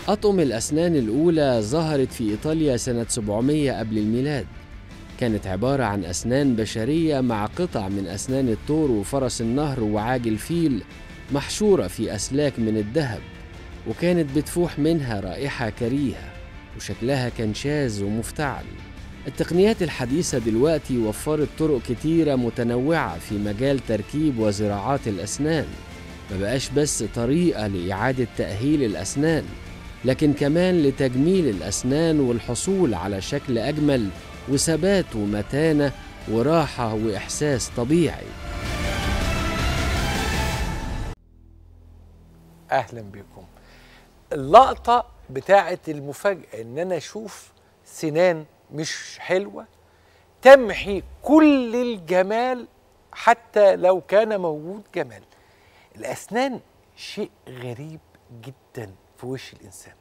أطقم الأسنان الأولى ظهرت في إيطاليا سنة 700 قبل الميلاد كانت عبارة عن أسنان بشرية مع قطع من أسنان الثور وفرس النهر ووعاج الفيل محشورة في أسلاك من الذهب وكانت بتفوح منها رائحة كريهة وشكلها كان شاذ ومفتعل التقنيات الحديثة دلوقتي وفرت طرق كتيرة متنوعة في مجال تركيب وزراعات الأسنان ما بقاش بس طريقة لإعادة تأهيل الأسنان لكن كمان لتجميل الأسنان والحصول على شكل أجمل وثبات ومتانة وراحة وإحساس طبيعي اهلا بكم اللقطه بتاعه المفاجاه ان انا اشوف سنان مش حلوه تمحي كل الجمال حتى لو كان موجود جمال الاسنان شيء غريب جدا في وش الانسان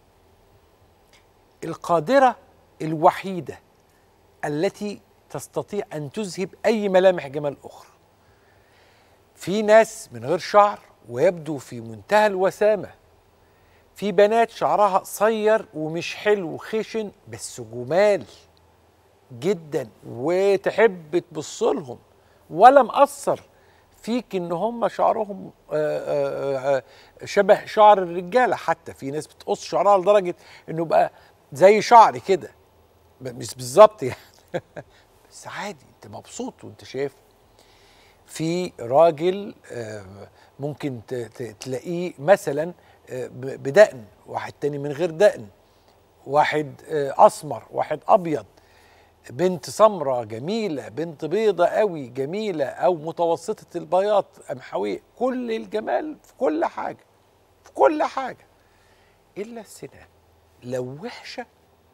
القادره الوحيده التي تستطيع ان تذهب اي ملامح جمال اخرى في ناس من غير شعر ويبدو في منتهى الوسامه في بنات شعرها قصير ومش حلو خشن بس جمال جدا وتحب تبص لهم ولا مأثر فيك ان هم شعرهم آه، آه، آه، شبه شعر الرجاله حتى في ناس بتقص شعرها لدرجه انه بقى زي شعري كده ب- مش بالظبط يعني بس عادي انت مبسوط وانت شايف في راجل آه، ممكن ت- ت- تلاقيه مثلا آه، ب- بدقن واحد تاني من غير دقن واحد آه، اسمر واحد ابيض بنت سمراء جميلة بنت بيضة قوي جميلة أو متوسطة البياض قمحوية كل الجمال في كل حاجة في كل حاجة إلا السنان لو وحشة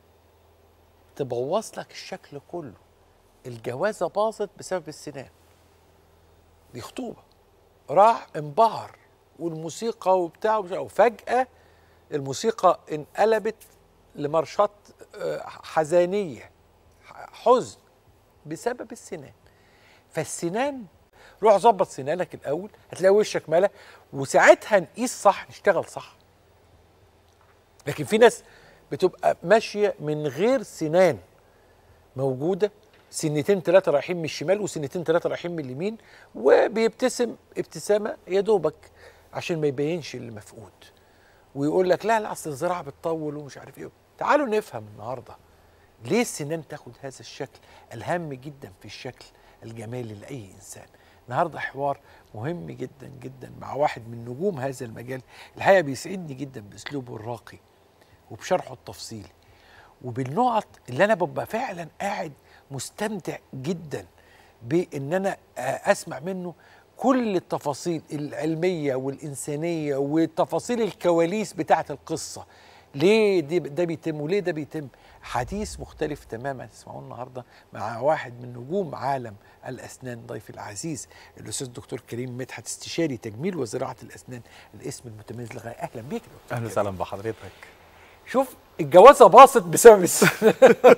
تبوظ لك الشكل كله الجوازة باظت بسبب السنان دي خطوبة راح انبهر والموسيقى وبتاع وبتاع، وفجأة الموسيقى انقلبت لمرشات آه، حزانية حزن بسبب السنان فالسنان روح ظبط سنانك الاول هتلاقي وشك ملا وساعتها نقيس صح نشتغل صح لكن في ناس بتبقى ماشيه من غير سنان موجوده سنتين ثلاثه رايحين من الشمال وسنتين ثلاثه رايحين من اليمين وبيبتسم ابتسامه يا دوبك عشان ما يبينش اللي مفقود ويقول لك لا لا اصل الزراعه بتطول ومش عارف ايه تعالوا نفهم النهارده ليه السنان تاخد هذا الشكل الهام جدا في الشكل الجمالي لاي انسان النهارده حوار مهم جدا جدا مع واحد من نجوم هذا المجال الحقيقه بيسعدني جدا باسلوبه الراقي وبشرحه التفصيلي وبالنقط اللي انا ببقى فعلا قاعد مستمتع جدا بان انا آه، اسمع منه كل التفاصيل العلميه والانسانيه وتفاصيل الكواليس بتاعه القصه ليه دي ده بيتم وليه ده بيتم حديث مختلف تماما تسمعوه النهارده مع واحد من نجوم عالم الاسنان ضيفي العزيز الاستاذ الدكتور كريم مدحت استشاري تجميل وزراعه الاسنان الاسم المتميز للغايه اهلا بيك يا دكتور اهلا كريم. وسهلا بحضرتك شوف الجوازه باظت بسبب السنان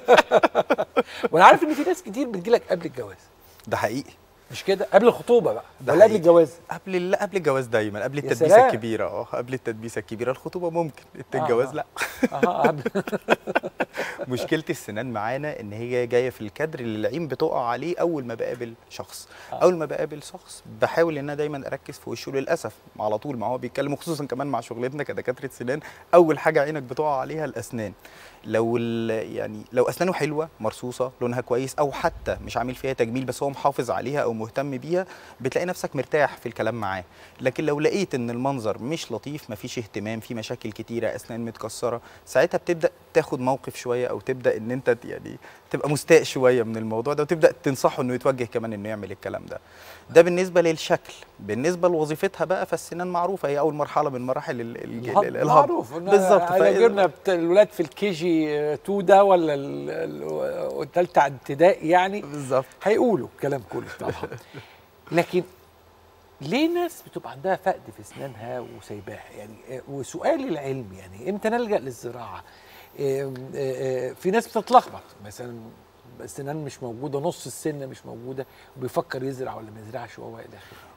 وانا عارف ان في ناس كتير بتجيلك قبل الجواز ده حقيقي مش كده قبل الخطوبه بقى ده ولا قبل حقيقي. الجواز قبل ال- قبل الجواز دايما قبل يا التدبيسه سلام. الكبيره اه قبل التدبيسه الكبيره الخطوبه ممكن آه، الجواز آه. لا اها قبل مشكله السنان معانا ان هي جايه في الكادر اللي العين بتقع عليه اول ما بقابل شخص آه. اول ما بقابل شخص بحاول ان انا دايما اركز في وشه للاسف على طول ما هو بيتكلم وخصوصا كمان مع شغلتنا كدكاتره سنان اول حاجه عينك بتقع عليها الاسنان لو ال- يعني لو اسنانه حلوه مرصوصه لونها كويس او حتى مش عامل فيها تجميل بس هو محافظ عليها او مهتم بيها بتلاقي نفسك مرتاح في الكلام معاه لكن لو لقيت ان المنظر مش لطيف مفيش اهتمام في مشاكل كتيره اسنان متكسره ساعتها بتبدا تاخد موقف شويه او تبدا ان انت يعني تبقى مستاء شويه من الموضوع ده وتبدا تنصحه انه يتوجه كمان انه يعمل الكلام ده ده بالنسبه للشكل بالنسبه لوظيفتها بقى فالسنان معروفه هي اول مرحله من مراحل ال- ال- ال- الهضم معروف بالظبط لو فإذا- جبنا بت- الولاد في الكي جي 2 ده ولا الثالثه ابتدائي يعني بالظبط هيقولوا الكلام كله طبعا لكن ليه ناس بتبقى عندها فقد في اسنانها وسايباها يعني آه، وسؤالي العلمي يعني امتى نلجا للزراعه آه، آه، آه، في ناس بتتلخبط مثلا السنان مش موجوده نص السنه مش موجوده وبيفكر يزرع ولا ما يزرعش وهو الى اخره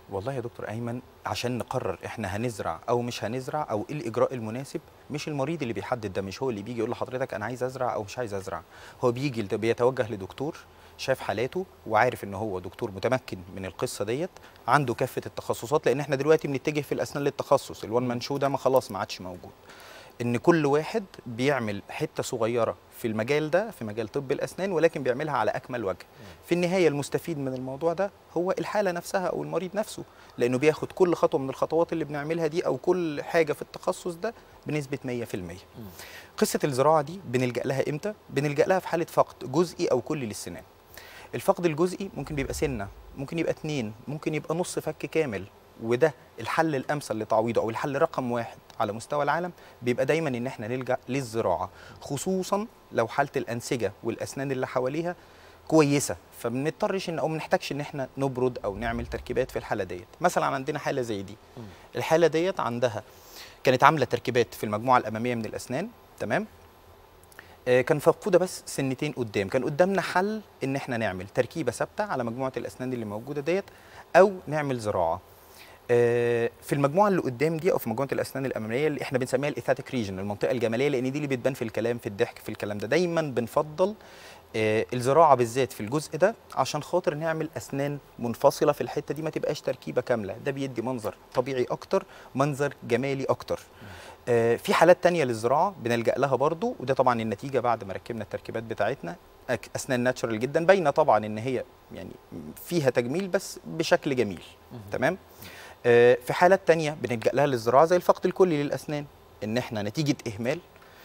والله يا دكتور ايمن عشان نقرر احنا هنزرع او مش هنزرع او ايه الاجراء المناسب مش المريض اللي بيحدد ده مش هو اللي بيجي يقول لحضرتك انا عايز ازرع او مش عايز ازرع هو بيجي لت- بيتوجه لدكتور شاف حالاته وعارف ان هو دكتور متمكن من القصه ديت عنده كافه التخصصات لان احنا دلوقتي بنتجه في الاسنان للتخصص الوان مان شو ده ما خلاص ما عادش موجود ان كل واحد بيعمل حته صغيره في المجال ده في مجال طب الاسنان ولكن بيعملها على اكمل وجه في النهايه المستفيد من الموضوع ده هو الحاله نفسها او المريض نفسه لانه بياخد كل خطوه من الخطوات اللي بنعملها دي او كل حاجه في التخصص ده بنسبه 100% قصه الزراعه دي بنلجا لها امتى بنلجا لها في حاله فقد جزئي او كلي للسنان الفقد الجزئي ممكن بيبقى سنه ممكن يبقى اتنين ممكن يبقى نص فك كامل وده الحل الامثل لتعويضه او الحل رقم واحد على مستوى العالم بيبقى دايما ان احنا نلجا للزراعه خصوصا لو حاله الانسجه والاسنان اللي حواليها كويسه فما بنضطرش ان او ما نحتاجش ان احنا نبرد او نعمل تركيبات في الحاله ديت مثلا عندنا حاله زي دي الحاله ديت عندها كانت عامله تركيبات في المجموعه الاماميه من الاسنان تمام آه، كان مفقوده بس سنتين قدام كان قدامنا حل ان احنا نعمل تركيبه ثابته على مجموعه الاسنان اللي موجوده ديت او نعمل زراعه آه، في المجموعه اللي قدام دي او في مجموعه الاسنان الاماميه اللي احنا بنسميها الايثاتيك ريجن المنطقه الجماليه لان دي اللي بتبان في الكلام في الضحك في الكلام ده دايما بنفضل آه، الزراعه بالذات في الجزء ده عشان خاطر نعمل اسنان منفصله في الحته دي ما تبقاش تركيبه كامله ده بيدي منظر طبيعي اكتر منظر جمالي اكتر آه، في حالات تانية للزراعه بنلجا لها برضو وده طبعا النتيجه بعد ما ركبنا التركيبات بتاعتنا أك- اسنان ناتشورال جدا باينه طبعا ان هي يعني فيها تجميل بس بشكل جميل تمام آه، في حالات تانية بنلجا لها للزراعه زي الفقد الكلي للاسنان ان احنا نتيجه اهمال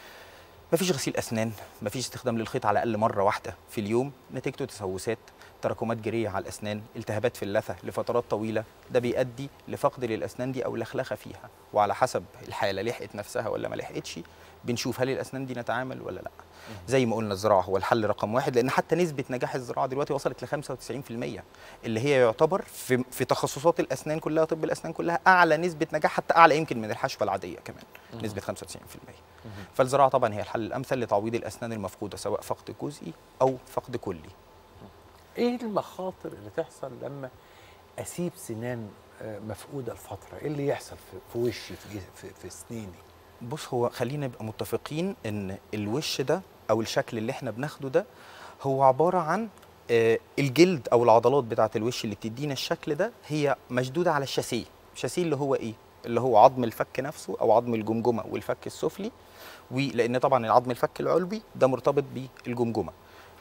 مفيش غسيل اسنان مفيش استخدام للخيط على الاقل مره واحده في اليوم نتيجته تسوسات تراكمات جيريه على الاسنان التهابات في اللثه لفترات طويله ده بيؤدي لفقد للاسنان دي او لخلخه فيها وعلى حسب الحاله لحقت نفسها ولا ما لحقتش بنشوف هل الاسنان دي نتعامل ولا لا زي ما قلنا الزراعه هو الحل رقم واحد لان حتى نسبه نجاح الزراعه دلوقتي وصلت ل 95% اللي هي يعتبر في في تخصصات الاسنان كلها طب الاسنان كلها اعلى نسبه نجاح حتى اعلى يمكن من الحشوه العاديه كمان نسبه 95% فالزراعه طبعا هي الحل الامثل لتعويض الاسنان المفقوده سواء فقد جزئي او فقد كلي ايه المخاطر اللي تحصل لما اسيب سنان آه، مفقوده لفتره ايه اللي يحصل في, في وشي في, جس- في, في سنيني بص هو خلينا نبقى متفقين ان الوش ده او الشكل اللي احنا بناخده ده هو عباره عن آه، الجلد او العضلات بتاعه الوش اللي بتدينا الشكل ده هي مشدوده على الشاسيه الشاسيه اللي هو ايه اللي هو عظم الفك نفسه او عظم الجمجمه والفك السفلي ولان طبعا العظم الفك العلوي ده مرتبط بالجمجمه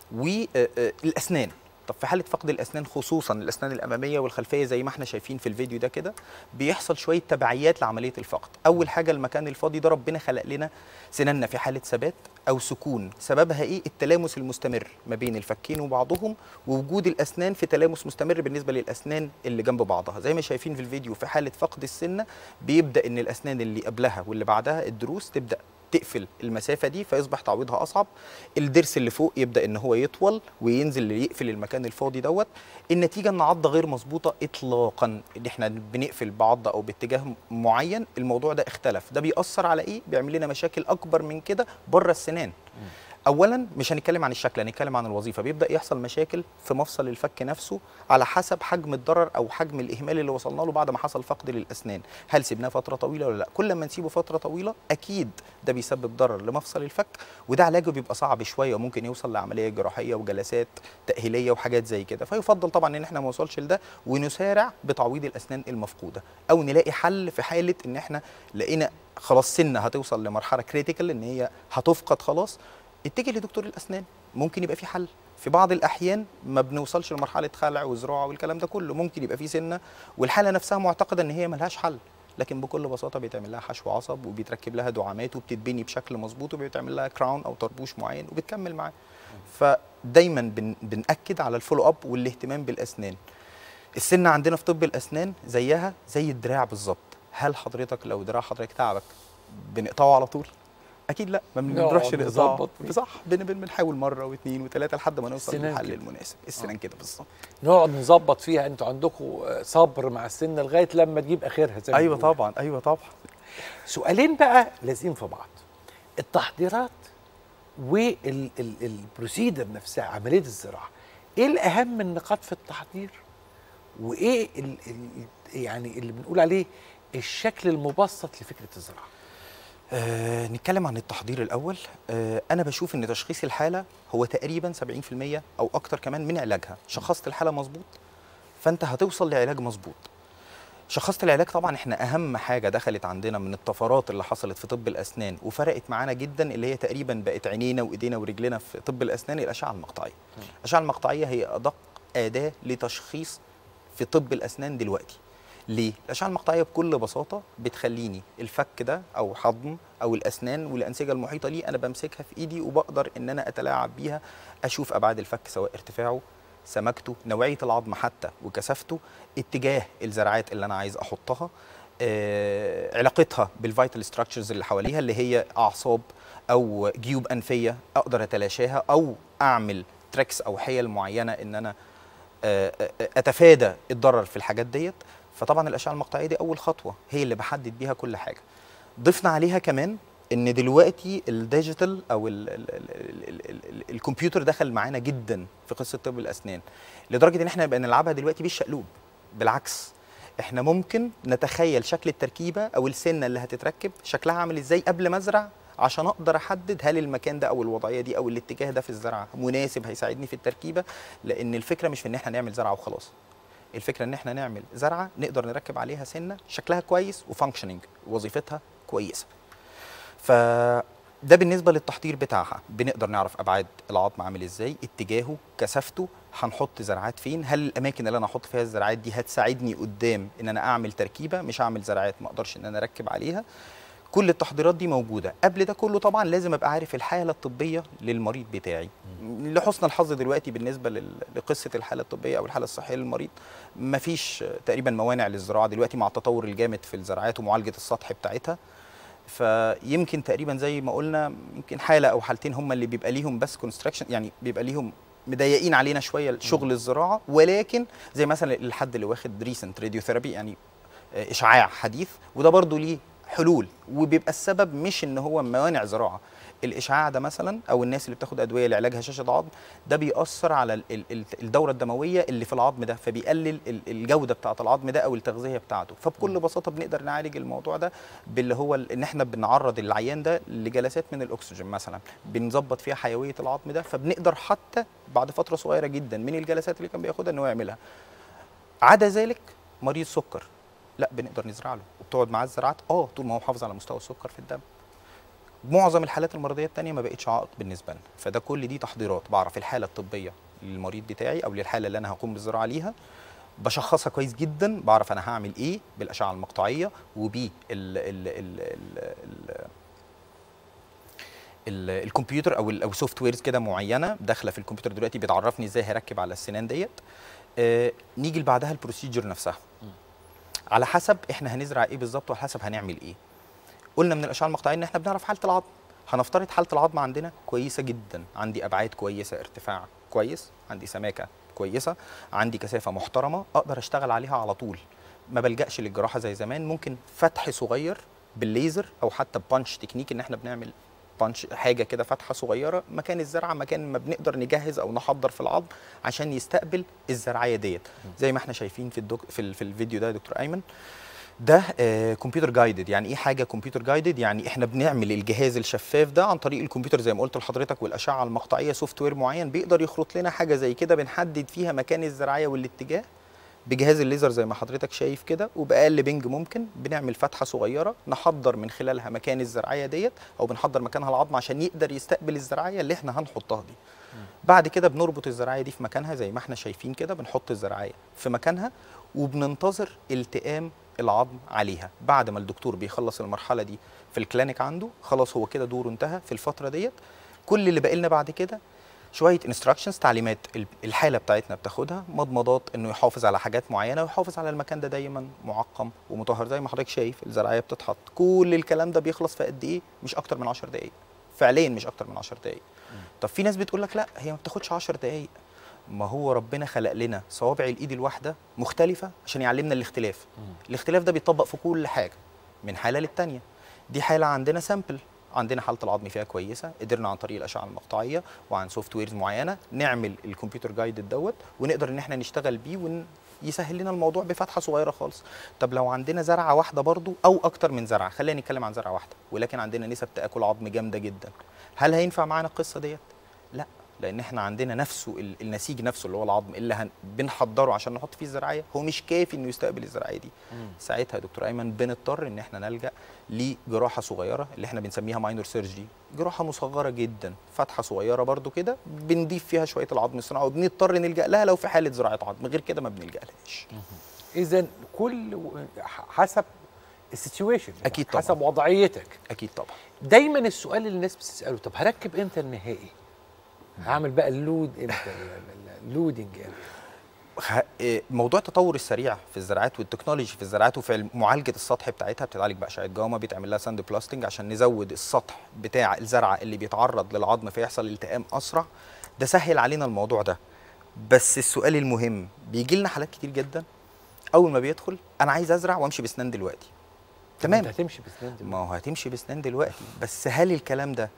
والاسنان طب في حاله فقد الاسنان خصوصا الاسنان الاماميه والخلفيه زي ما احنا شايفين في الفيديو ده كده بيحصل شويه تبعيات لعمليه الفقد اول حاجه المكان الفاضي ده ربنا خلق لنا سناننا في حاله ثبات او سكون سببها ايه التلامس المستمر ما بين الفكين وبعضهم ووجود الاسنان في تلامس مستمر بالنسبه للاسنان اللي جنب بعضها زي ما شايفين في الفيديو في حاله فقد السنه بيبدا ان الاسنان اللي قبلها واللي بعدها الضروس تبدا تقفل المسافه دي فيصبح تعويضها اصعب الضرس اللي فوق يبدا ان هو يطول وينزل يقفل المكان الفاضي دوت النتيجه ان عضه غير مظبوطه اطلاقا ان احنا بنقفل بعضه او باتجاه معين الموضوع ده اختلف ده بيأثر على ايه بيعمل لنا مشاكل اكبر من كده بره السنان اولا مش هنتكلم عن الشكل هنتكلم عن الوظيفه بيبدا يحصل مشاكل في مفصل الفك نفسه على حسب حجم الضرر او حجم الاهمال اللي وصلنا له بعد ما حصل فقد للاسنان هل سيبناه فتره طويله ولا لا كل ما نسيبه فتره طويله اكيد ده بيسبب ضرر لمفصل الفك وده علاجه بيبقى صعب شويه وممكن يوصل لعمليه جراحيه وجلسات تاهيليه وحاجات زي كده فيفضل طبعا ان احنا ما نوصلش لده ونسارع بتعويض الاسنان المفقوده او نلاقي حل في حاله ان احنا لقينا خلاص سنه هتوصل لمرحله كريتيكال ان هي هتفقد خلاص اتجه لدكتور الاسنان ممكن يبقى في حل في بعض الاحيان ما بنوصلش لمرحله خلع وزراعه والكلام ده كله ممكن يبقى في سنه والحاله نفسها معتقده ان هي ملهاش حل لكن بكل بساطه بيتعمل لها حشو عصب وبيتركب لها دعامات وبتتبني بشكل مظبوط وبيتعمل لها كراون او طربوش معين وبتكمل معاه فدايما بن بناكد على الفولو اب والاهتمام بالاسنان السنه عندنا في طب الاسنان زيها زي الدراع بالظبط هل حضرتك لو دراع حضرتك تعبك بنقطعه على طول اكيد لا ما نقعد بنروحش نقطعه نظبط فيه. صح بن- بن- بنحاول مره واثنين وثلاثه لحد ما نوصل السنان للحل كده. المناسب السنان كده بالظبط نقعد نظبط فيها انتوا عندكم آه، صبر مع السنه لغايه لما تجيب اخرها زي ما ايوه بيقولوا. طبعا ايوه طبعا سؤالين بقى لازقين في بعض التحضيرات والبروسيدر نفسها عمليه الزراعه ايه الاهم النقاط في التحضير وايه ال ال يعني اللي بنقول عليه الشكل المبسط لفكره الزراعه آه نتكلم عن التحضير الاول آه انا بشوف ان تشخيص الحاله هو تقريبا 70% او اكتر كمان من علاجها شخصت الحاله مظبوط فانت هتوصل لعلاج مظبوط شخصت العلاج طبعا احنا اهم حاجه دخلت عندنا من الطفرات اللي حصلت في طب الاسنان وفرقت معانا جدا اللي هي تقريبا بقت عينينا وايدينا ورجلنا في طب الاسنان الاشعه المقطعيه الاشعه المقطعيه هي ادق اداه لتشخيص في طب الاسنان دلوقتي ليه الاشعه المقطعيه بكل بساطه بتخليني الفك ده او حضن او الاسنان والانسجه المحيطه ليه انا بمسكها في ايدي وبقدر ان انا اتلاعب بيها اشوف ابعاد الفك سواء ارتفاعه سمكته نوعيه العظم حتى وكثافته اتجاه الزرعات اللي انا عايز احطها آه، علاقتها بالفيتال ستراكشرز اللي حواليها اللي هي اعصاب او جيوب انفيه اقدر اتلاشاها او اعمل تريكس او حيل معينه ان انا آه، آه، اتفادى الضرر في الحاجات ديت فطبعا الاشعه المقطعيه دي اول خطوه هي اللي بحدد بيها كل حاجه ضفنا عليها كمان ان دلوقتي الديجيتال او ال ال ال ال ال ال الكمبيوتر دخل معانا جدا في قصه طب الاسنان لدرجه ان احنا بقى نلعبها دلوقتي بالشقلوب بالعكس احنا ممكن نتخيل شكل التركيبه او السنه اللي هتتركب شكلها عامل ازاي قبل ما ازرع عشان اقدر احدد هل المكان ده او الوضعيه دي او الاتجاه ده في الزرعه مناسب هيساعدني في التركيبه لان الفكره مش في ان احنا نعمل زرعه وخلاص الفكره ان احنا نعمل زرعه نقدر نركب عليها سنه شكلها كويس وفانكشننج وظيفتها كويسه فده بالنسبه للتحضير بتاعها بنقدر نعرف ابعاد العظم عامل ازاي اتجاهه كثافته هنحط زرعات فين هل الاماكن اللي انا احط فيها الزرعات دي هتساعدني قدام ان انا اعمل تركيبه مش اعمل زرعات ما اقدرش ان انا اركب عليها كل التحضيرات دي موجوده قبل ده كله طبعا لازم ابقى عارف الحاله الطبيه للمريض بتاعي لحسن الحظ دلوقتي بالنسبه لل- لقصه الحاله الطبيه او الحاله الصحيه للمريض مفيش تقريبا موانع للزراعه دلوقتي مع التطور الجامد في الزراعات ومعالجه السطح بتاعتها فيمكن تقريبا زي ما قلنا يمكن حاله او حالتين هم اللي بيبقى ليهم بس كونستراكشن يعني بيبقى ليهم مضايقين علينا شويه شغل الزراعه ولكن زي مثلا الحد اللي واخد ريسنت راديوثيرابي يعني آه، اشعاع حديث وده برضو ليه حلول وبيبقى السبب مش ان هو موانع زراعه الاشعاع ده مثلا او الناس اللي بتاخد ادويه لعلاج هشاشه عظم ده بيأثر على ال- ال- ال- الدوره الدمويه اللي في العظم ده فبيقلل ال- الجوده بتاعه العظم ده او التغذيه بتاعته فبكل بساطه بنقدر نعالج الموضوع ده باللي هو ال- ان احنا بنعرض العيان ده لجلسات من الاكسجين مثلا بنظبط فيها حيويه العظم ده فبنقدر حتى بعد فتره صغيره جدا من الجلسات اللي كان بياخدها ان هو يعملها عدا ذلك مريض سكر لا بنقدر نزرع له وبتقعد معاه الزراعات اه طول ما هو محافظ على مستوى السكر في الدم معظم الحالات المرضيه التانية ما بقتش عائق بالنسبه لنا فده كل دي تحضيرات بعرف الحاله الطبيه للمريض بتاعي او للحاله اللي انا هقوم بالزراعه ليها بشخصها كويس جدا بعرف انا هعمل ايه بالاشعه المقطعيه وبي ال ال ال ال ال ال الكمبيوتر او ال او سوفت ويرز كده معينه داخله في الكمبيوتر دلوقتي بتعرفني ازاي هركب على السنان ديت آه نيجي بعدها البروسيجر نفسها على حسب احنا هنزرع ايه بالظبط وعلى حسب هنعمل ايه قلنا من الاشعه المقطعيه ان احنا بنعرف حاله العظم هنفترض حاله العظم عندنا كويسه جدا عندي ابعاد كويسه ارتفاع كويس عندي سماكه كويسه عندي كثافه محترمه اقدر اشتغل عليها على طول ما بلجاش للجراحه زي زمان ممكن فتح صغير بالليزر او حتى بانش تكنيك ان احنا بنعمل بانش حاجه كده فتحه صغيره مكان الزرعه مكان ما بنقدر نجهز او نحضر في العظم عشان يستقبل الزرعيه ديت زي ما احنا شايفين في الدك... في, ال... في الفيديو ده يا دكتور ايمن ده كمبيوتر جايدد يعني ايه حاجه كمبيوتر جايدد يعني احنا بنعمل الجهاز الشفاف ده عن طريق الكمبيوتر زي ما قلت لحضرتك والاشعه المقطعيه سوفت وير معين بيقدر يخرط لنا حاجه زي كده بنحدد فيها مكان الزراعيه والاتجاه بجهاز الليزر زي ما حضرتك شايف كده وباقل بنج ممكن بنعمل فتحه صغيره نحضر من خلالها مكان الزراعيه ديت او بنحضر مكانها العظم عشان يقدر يستقبل الزراعيه اللي احنا هنحطها دي بعد كده بنربط الزراعيه دي في مكانها زي ما احنا شايفين كده بنحط الزراعيه في مكانها وبننتظر التئام العظم عليها بعد ما الدكتور بيخلص المرحله دي في الكلينيك عنده خلاص هو كده دوره انتهى في الفتره ديت كل اللي باقي لنا بعد كده شويه انستراكشنز تعليمات ال- الحاله بتاعتنا بتاخدها مضمضات انه يحافظ على حاجات معينه ويحافظ على المكان ده دايما معقم ومطهر زي ما حضرتك شايف الزراعيه بتتحط كل الكلام ده بيخلص في قد ايه مش اكتر من 10 دقائق فعليا مش اكتر من 10 دقائق طب في ناس بتقول لك لا هي ما بتاخدش 10 دقائق ما هو ربنا خلق لنا صوابع الايد الواحده مختلفه عشان يعلمنا الاختلاف الاختلاف ده بيطبق في كل حاجه من حاله للتانيه دي حاله عندنا سامبل عندنا حاله العظم فيها كويسه قدرنا عن طريق الاشعه المقطعيه وعن سوفت ويرز معينه نعمل الكمبيوتر جايد دوت ونقدر ان احنا نشتغل بيه ون يسهل لنا الموضوع بفتحه صغيره خالص طب لو عندنا زرعه واحده برضو او اكتر من زرعه خلينا نتكلم عن زرعه واحده ولكن عندنا نسب تاكل عظم جامده جدا هل هينفع معانا القصه ديت لا لان احنا عندنا نفسه ال- النسيج نفسه اللي هو العظم اللي هن بنحضره عشان نحط فيه الزراعيه هو مش كافي انه يستقبل الزراعيه دي ساعتها يا دكتور ايمن بنضطر ان احنا نلجا لجراحه صغيره اللي احنا بنسميها ماينور سيرجري جراحه مصغره جدا فتحه صغيره برضو كده بنضيف فيها شويه العظم الصناعي وبنضطر نلجا لها لو في حاله زراعه عظم غير كده ما بنلجا لهاش اذا كل و- ح- حسب السيتويشن أكيد طبعاً. حسب وضعيتك اكيد طبعا دايما السؤال اللي الناس بتساله طب هركب امتى النهائي هعمل بقى اللود امتى ال- ال- اللودنج امتى خ- إيه، موضوع التطور السريع في الزراعات والتكنولوجي في الزراعات وفي معالجه السطح بتاعتها بتتعالج باشعه جاما بيتعمل لها ساند بلاستنج عشان نزود السطح بتاع الزرعه اللي بيتعرض للعظم فيحصل التئام اسرع ده سهل علينا الموضوع ده بس السؤال المهم بيجي لنا حالات كتير جدا اول ما بيدخل انا عايز ازرع وامشي بسنان دلوقتي تمام انت هتمشي بسنان دلوقتي. ما هو هتمشي بسنان دلوقتي بس هل الكلام ده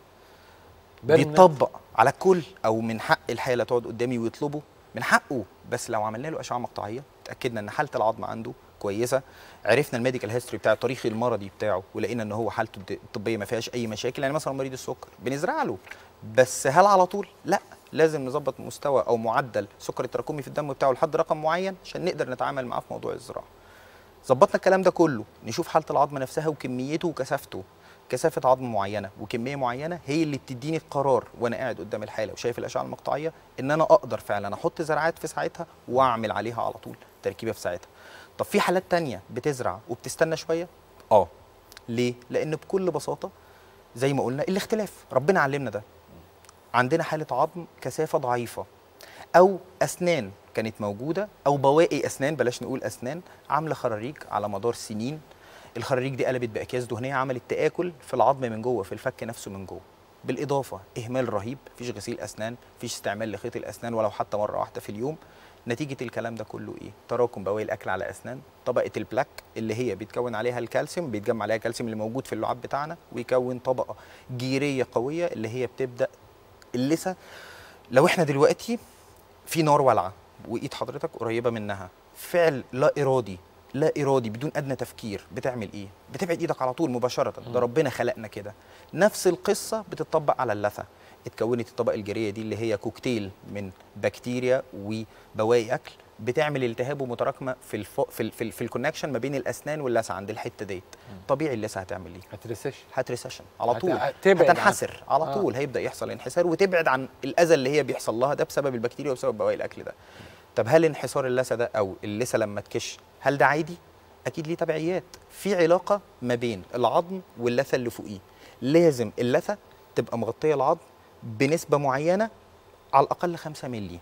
بل بيطبق على الكل او من حق الحاله تقعد قدامي ويطلبه من حقه بس لو عملنا له اشعه مقطعيه اتاكدنا ان حاله العظم عنده كويسه عرفنا الميديكال هيستوري بتاع التاريخ المرضي بتاعه ولقينا ان هو حالته الد- الطبيه ما فيهاش اي مشاكل يعني مثلا مريض السكر بنزرع له بس هل على طول لا لازم نظبط مستوى او معدل سكر التراكمي في الدم بتاعه لحد رقم معين عشان نقدر نتعامل معاه في موضوع الزراعه ظبطنا الكلام ده كله نشوف حاله العظم نفسها وكميته وكثافته كثافه عظم معينه وكميه معينه هي اللي بتديني القرار وانا قاعد قدام الحاله وشايف الاشعه المقطعيه ان انا اقدر فعلا احط زراعات في ساعتها واعمل عليها على طول تركيبه في ساعتها طب في حالات تانية بتزرع وبتستنى شويه اه ليه لان بكل بساطه زي ما قلنا الاختلاف ربنا علمنا ده عندنا حاله عظم كثافه ضعيفه او اسنان كانت موجوده او بواقي اسنان بلاش نقول اسنان عامله خراريج على مدار سنين الخراريج دي قلبت باكياس دهنيه عملت تاكل في العظم من جوه في الفك نفسه من جوه بالاضافه اهمال رهيب مفيش غسيل اسنان مفيش استعمال لخيط الاسنان ولو حتى مره واحده في اليوم نتيجه الكلام ده كله ايه تراكم بواقي الاكل على اسنان طبقه البلاك اللي هي بيتكون عليها الكالسيوم بيتجمع عليها الكالسيوم اللي موجود في اللعاب بتاعنا ويكون طبقه جيريه قويه اللي هي بتبدا اللثه لو احنا دلوقتي في نار والعه وايد حضرتك قريبه منها فعل لا ارادي لا ارادي بدون ادنى تفكير بتعمل ايه بتبعد ايدك على طول مباشره ده ربنا خلقنا كده نفس القصه بتطبق على اللثه اتكونت الطبقه الجيريه دي اللي هي كوكتيل من بكتيريا وبواقي اكل بتعمل التهاب ومتراكمه في الف... في ال... في, ال... في الكونكشن ما بين الاسنان واللثه عند الحته ديت طبيعي اللثه هتعمل ايه هترسش هتريسيشن على هت- طول هتبعد عن- هتنحسر على آه. طول هيبدا يحصل انحسار وتبعد عن الاذى اللي هي بيحصل لها ده بسبب البكتيريا وبسبب بواقي الاكل ده طب هل انحسار اللثه ده او اللثه لما تكش هل ده عادي اكيد ليه تبعيات في علاقه ما بين العظم واللثه اللي فوقيه لازم اللثه تبقى مغطيه العظم بنسبه معينه على الاقل 5 مللي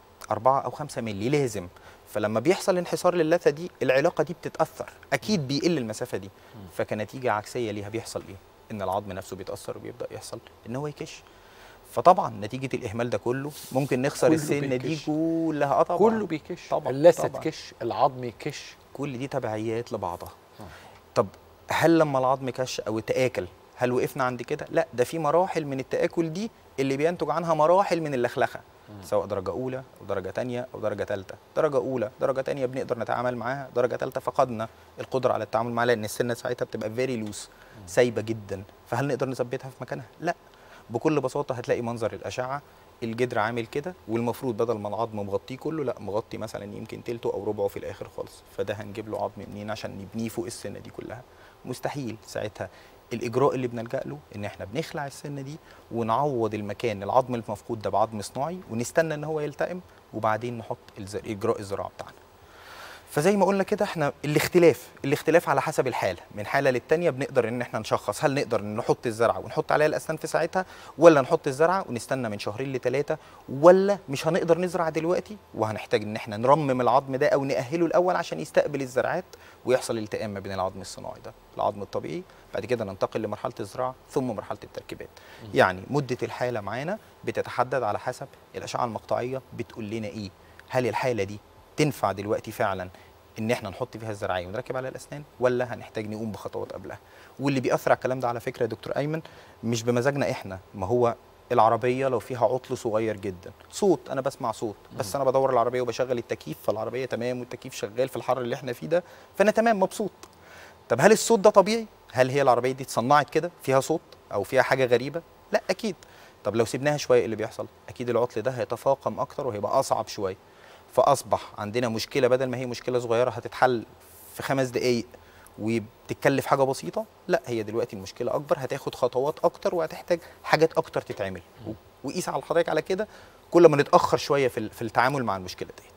4 او 5 مللي لازم فلما بيحصل انحسار للثه دي العلاقه دي بتتاثر اكيد بيقل المسافه دي فكنتيجه عكسيه ليها بيحصل ايه ان العظم نفسه بيتاثر وبيبدا يحصل ان هو يكش فطبعا نتيجه الاهمال ده كله ممكن نخسر كله السنه دي بيكش. كلها اه طبعا كله بيكش طبعا اللثه طبعا. تكش العظم يكش كل دي تبعيات لبعضها طب هل لما العظم كش او تآكل هل وقفنا عند كده؟ لا ده في مراحل من التآكل دي اللي بينتج عنها مراحل من اللخلخة سواء درجة أولى أو درجة تانية أو درجة تالتة درجة أولى درجة تانية بنقدر نتعامل معاها درجة تالتة فقدنا القدرة على التعامل معاها لأن السنة ساعتها بتبقى فيري لوس سايبة جدا فهل نقدر نثبتها في مكانها؟ لا بكل بساطة هتلاقي منظر الأشعة الجدر عامل كده والمفروض بدل ما العظم مغطيه كله لا مغطي مثلا يمكن تلته او ربعه في الاخر خالص فده هنجيب له عظم منين عشان نبنيه فوق السنه دي كلها مستحيل ساعتها الاجراء اللي بنلجا له ان احنا بنخلع السنه دي ونعوض المكان العظم المفقود ده بعظم صناعي ونستنى ان هو يلتئم وبعدين نحط الز- اجراء الزراعه بتاعنا فزي ما قلنا كده احنا الاختلاف الاختلاف على حسب الحاله من حاله للتانيه بنقدر ان احنا نشخص هل نقدر نحط الزرعه ونحط عليها الاسنان في ساعتها ولا نحط الزرعه ونستنى من شهرين لثلاثه ولا مش هنقدر نزرع دلوقتي وهنحتاج ان احنا نرمم العظم ده او ناهله الاول عشان يستقبل الزرعات ويحصل التئام ما بين العظم الصناعي ده العظم الطبيعي بعد كده ننتقل لمرحله الزراعه ثم مرحله التركيبات يعني مده الحاله معانا بتتحدد على حسب الاشعه المقطعيه بتقول لنا ايه هل الحاله دي تنفع دلوقتي فعلا ان احنا نحط فيها الزراعيه ونركب عليها الاسنان ولا هنحتاج نقوم بخطوات قبلها واللي بيأثر على الكلام ده على فكره يا دكتور ايمن مش بمزاجنا احنا ما هو العربيه لو فيها عطل صغير جدا صوت انا بسمع صوت بس انا بدور العربيه وبشغل التكييف فالعربيه تمام والتكييف شغال في الحر اللي احنا فيه ده فانا تمام مبسوط طب هل الصوت ده طبيعي هل هي العربيه دي اتصنعت كده فيها صوت او فيها حاجه غريبه لا اكيد طب لو سيبناها شويه إيه اللي بيحصل اكيد العطل ده هيتفاقم اكتر وهيبقى اصعب شويه فاصبح عندنا مشكله بدل ما هي مشكله صغيره هتتحل في خمس دقائق وبتتكلف حاجه بسيطه لا هي دلوقتي المشكله اكبر هتاخد خطوات اكتر وهتحتاج حاجات اكتر تتعمل و- وقيس على حضرتك على كده كل ما نتاخر شويه في ال- في التعامل مع المشكله ديت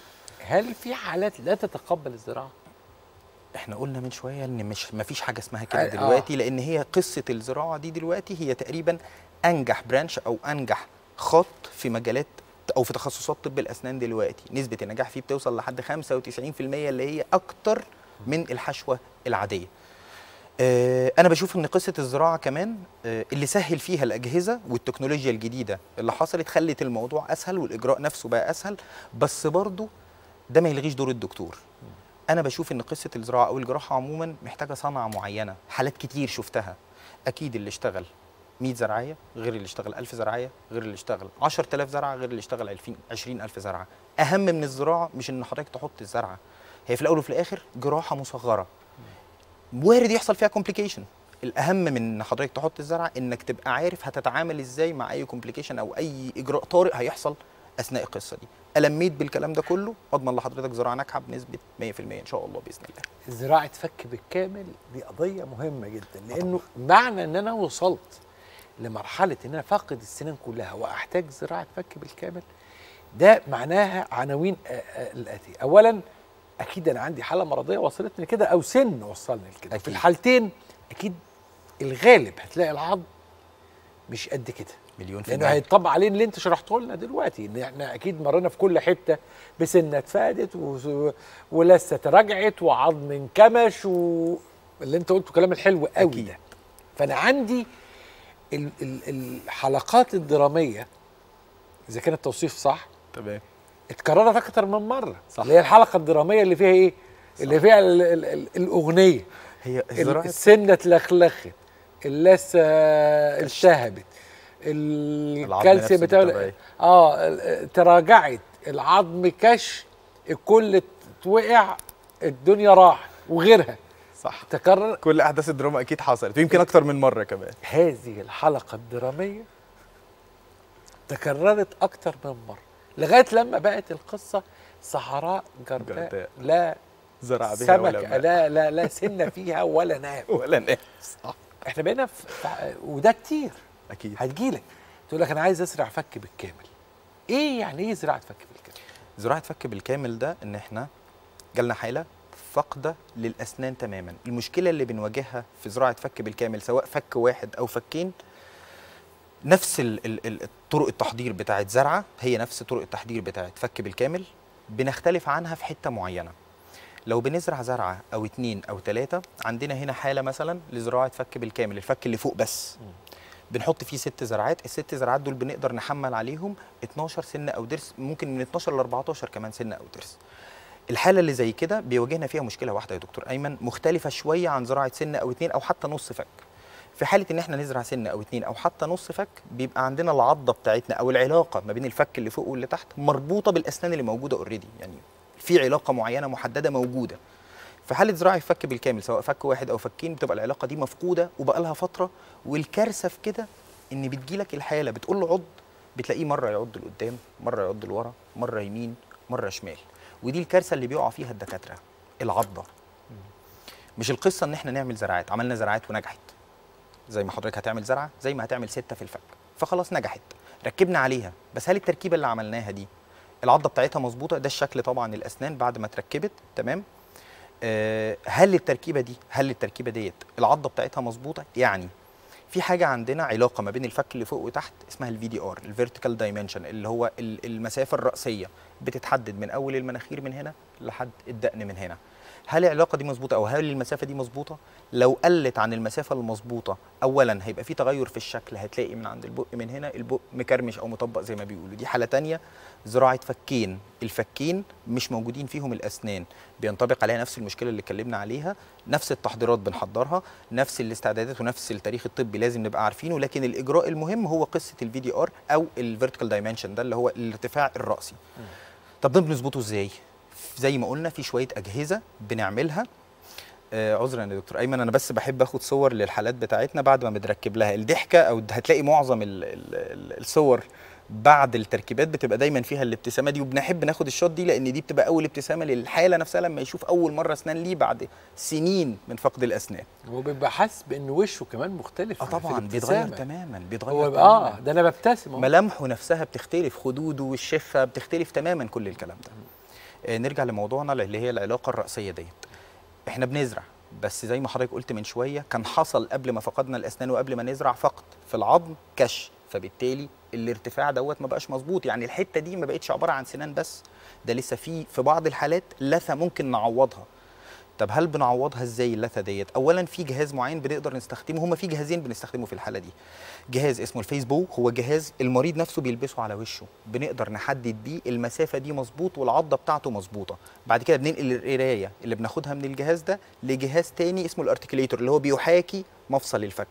هل في حالات لا تتقبل الزراعه؟ احنا قلنا من شويه ان مش ما فيش حاجه اسمها كده آه. دلوقتي لان هي قصه الزراعه دي دلوقتي هي تقريبا انجح برانش او انجح خط في مجالات او في تخصصات طب الاسنان دلوقتي نسبه النجاح فيه بتوصل لحد 95% اللي هي اكتر من الحشوه العاديه آه، انا بشوف ان قصه الزراعه كمان آه، اللي سهل فيها الاجهزه والتكنولوجيا الجديده اللي حصلت خلت الموضوع اسهل والاجراء نفسه بقى اسهل بس برضه ده ما يلغيش دور الدكتور انا بشوف ان قصه الزراعه او الجراحه عموما محتاجه صنعه معينه حالات كتير شفتها اكيد اللي اشتغل 100 زراعيه غير اللي اشتغل 1000 زراعيه غير اللي اشتغل 10000 زرعه غير اللي اشتغل 2000 20000 زرعه اهم من الزراعه مش ان حضرتك تحط الزرعه هي في الاول وفي الاخر جراحه مصغره وارد يحصل فيها كومبليكيشن الاهم من ان حضرتك تحط الزرعه انك تبقى عارف هتتعامل ازاي مع اي كومبليكيشن او اي اجراء طارئ هيحصل اثناء القصه دي الميت بالكلام ده كله اضمن لحضرتك زراعه ناجحه بنسبه 100% ان شاء الله باذن الله زراعه فك بالكامل دي قضيه مهمه جدا لانه معنى ان انا وصلت لمرحله ان انا فاقد السنان كلها واحتاج زراعه فك بالكامل ده معناها عناوين آه، آه، الاتي اولا اكيد انا عندي حاله مرضيه وصلتني كده او سن وصلني لكده في أكيد. الحالتين اكيد الغالب هتلاقي العظم مش قد كده مليون في لانه المية هيطبق عليه اللي انت شرحته لنا دلوقتي ان احنا اكيد مرينا في كل حته بسنه اتفادت و... ولسه رجعت وعظم انكمش و... اللي انت قلته كلام الحلو قوي أكيد. ده فانا عندي ال... ال... الحلقات الدراميه اذا كان التوصيف صح تمام اتكررت اكتر من مره صح. اللي هي الحلقه الدراميه اللي فيها ايه اللي فيها ال... ال... ال... الاغنيه هي ال- الزراعه السنه اتلخلخت اللثه التهبت العظم الكالسيوم نفسه بتاع بالطبيعي. اه ال- تراجعت العظم كش الكل وقع الدنيا راح وغيرها صح تكرر كل احداث الدراما اكيد حصلت ويمكن اكتر من مره كمان هذه الحلقه الدراميه تكررت اكتر من مره لغايه لما بقت القصه صحراء جرداء جرداء. لا زرع بها ولا سمك ماء. لا لا لا سن فيها ولا نام ولا ناس صح احنا بقينا في في- وده كتير اكيد هتجيلك تقول لك انا عايز ازرع فك بالكامل ايه يعني ايه زراعه فك بالكامل زراعه فك بالكامل ده ان احنا جالنا حاله فاقده للاسنان تماما المشكله اللي بنواجهها في زراعه فك بالكامل سواء فك واحد او فكين نفس ال ال ال طرق التحضير بتاعت زرعه هي نفس طرق التحضير بتاعت فك بالكامل بنختلف عنها في حته معينه لو بنزرع زرعه او اتنين او تلاته عندنا هنا حاله مثلا لزراعه فك بالكامل الفك اللي فوق بس بنحط فيه ست زرعات الست زرعات دول بنقدر نحمل عليهم 12 سنه او ضرس ممكن من 12 ل 14 كمان سنه او ضرس الحاله اللي زي كده بيواجهنا فيها مشكله واحده يا دكتور ايمن مختلفه شويه عن زراعه سنه او اتنين او حتى نص فك في حاله ان احنا نزرع سنه او اتنين او حتى نص فك بيبقى عندنا العضه بتاعتنا او العلاقه ما بين الفك اللي فوق واللي تحت مربوطه بالاسنان اللي موجوده اوريدي يعني في علاقه معينه محدده موجوده في حاله زراعه الفك بالكامل سواء فك واحد او فكين بتبقى العلاقه دي مفقوده وبقى لها فتره والكارثه في كده ان بتجيلك الحاله بتقول له عض بتلاقيه مره يعض لقدام مره يعض لورا مره يمين مره شمال ودي الكارثه اللي بيقع فيها الدكاتره العضه مش القصه ان احنا نعمل زراعات عملنا زراعات ونجحت زي ما حضرتك هتعمل زرعه زي ما هتعمل سته في الفك فخلاص نجحت ركبنا عليها بس هل التركيبه اللي عملناها دي العضه بتاعتها مظبوطه ده الشكل طبعا الاسنان بعد ما اتركبت تمام آه، هل التركيبه دي هل التركيبه ديت العضه بتاعتها مظبوطه يعني في حاجه عندنا علاقه ما بين الفك اللي فوق وتحت اسمها الفي دي ار الفيرتيكال دايمنشن اللي هو ال- المسافه الراسيه بتتحدد من اول المناخير من هنا لحد الدقن من هنا هل العلاقه دي مظبوطه او هل المسافه دي مظبوطه لو قلت عن المسافه المظبوطه اولا هيبقى في تغير في الشكل هتلاقي من عند البق من هنا البق مكرمش او مطبق زي ما بيقولوا دي حاله تانية زراعه فكين الفكين مش موجودين فيهم الاسنان بينطبق عليها نفس المشكله اللي اتكلمنا عليها نفس التحضيرات بنحضرها نفس الاستعدادات ونفس التاريخ الطبي لازم نبقى عارفينه لكن الاجراء المهم هو قصه الفي دي ار او الفيرتيكال دايمنشن ده اللي هو الارتفاع الراسي طب ده بنظبطه ازاي زي ما قلنا في شويه اجهزه بنعملها آه عذرا يا دكتور ايمن انا بس بحب اخد صور للحالات بتاعتنا بعد ما بنركب لها الضحكه او هتلاقي معظم ال ال ال الصور بعد التركيبات بتبقى دايما فيها الابتسامه دي وبنحب ناخد الشوت دي لان دي بتبقى اول ابتسامه للحاله نفسها لما يشوف اول مره اسنان ليه بعد سنين من فقد الاسنان هو بيبقى حاسس بان وشه كمان مختلف اه في طبعا الابتسامة. بيتغير تماما بيتغير هو تماما. اه ده انا ببتسم أهو. ملامحه نفسها بتختلف خدوده والشفه بتختلف تماما كل الكلام ده آه نرجع لموضوعنا اللي هي العلاقه الراسيه ديت احنا بنزرع بس زي ما حضرتك قلت من شويه كان حصل قبل ما فقدنا الاسنان وقبل ما نزرع فقد في العظم كش فبالتالي الارتفاع دوت ما بقاش مظبوط يعني الحته دي ما بقتش عباره عن سنان بس ده لسه في في بعض الحالات لثه ممكن نعوضها طب هل بنعوضها ازاي اللثه ديت اولا في جهاز معين بنقدر نستخدمه هما في جهازين بنستخدمه في الحاله دي جهاز اسمه الفيسبو هو جهاز المريض نفسه بيلبسه على وشه بنقدر نحدد بيه المسافه دي مظبوط والعضه بتاعته مظبوطه بعد كده بننقل القرايه اللي بناخدها من الجهاز ده لجهاز تاني اسمه الارتكليتور اللي هو بيحاكي مفصل الفك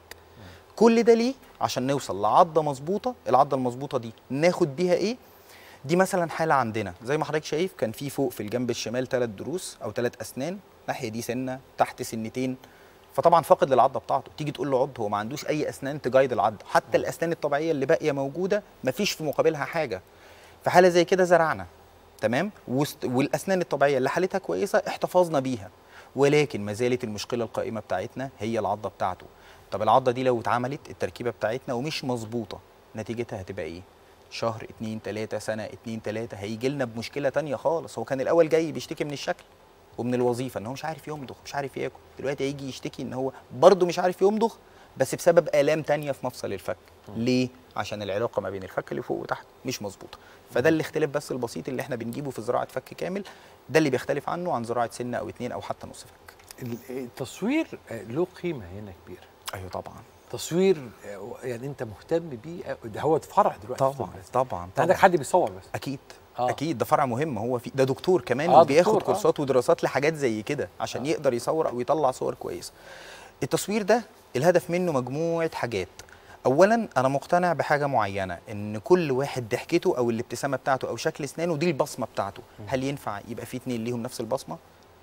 كل ده ليه عشان نوصل لعضه مظبوطه العضه المظبوطه دي ناخد بيها ايه دي مثلا حاله عندنا زي ما حضرتك شايف كان في فوق في الجنب الشمال ثلاث ضروس او ثلاث اسنان الناحيه دي سنه تحت سنتين فطبعا فاقد للعضه بتاعته تيجي تقول له عض هو ما عندوش اي اسنان تجايد العضه حتى الاسنان الطبيعيه اللي باقيه موجوده ما فيش في مقابلها حاجه في حاله زي كده زرعنا تمام وست- والاسنان الطبيعيه اللي حالتها كويسه احتفظنا بيها ولكن ما زالت المشكله القائمه بتاعتنا هي العضه بتاعته طب العضه دي لو اتعملت التركيبه بتاعتنا ومش مظبوطه نتيجتها هتبقى ايه شهر اتنين تلاتة سنة اتنين تلاتة هيجي لنا بمشكلة تانية خالص هو كان الأول جاي بيشتكي من الشكل ومن الوظيفة إن هو مش عارف يمضغ مش عارف ياكل دلوقتي هيجي يشتكي إن هو برضه مش عارف يمضغ بس بسبب آلام تانية في مفصل الفك ليه؟ عشان العلاقة ما بين الفك اللي فوق وتحت مش مظبوطة فده الاختلاف بس البسيط اللي احنا بنجيبه في زراعة فك كامل ده اللي بيختلف عنه عن زراعة سنة أو اتنين أو حتى نص فك ال- التصوير آه، له قيمه هنا كبيره أيوه طبعا تصوير آه، يعني انت مهتم بيه آه، ده هو فرع دلوقتي في طبعا طب الأسنان. طبعا انت عندك طبعاً. حد بيصور بس اكيد آه. آه. اكيد ده فرع مهم هو في ده دكتور كمان آه، آه وبياخد دكتور، آه. كورسات ودراسات لحاجات زي كده عشان آه. آه. يقدر يصور او يطلع صور كويسه التصوير ده الهدف منه مجموعه حاجات اولا انا مقتنع بحاجه معينه ان كل واحد ضحكته او الابتسامه بتاعته او شكل اسنانه دي البصمه بتاعته هل ينفع يبقى في اتنين ليهم نفس البصمه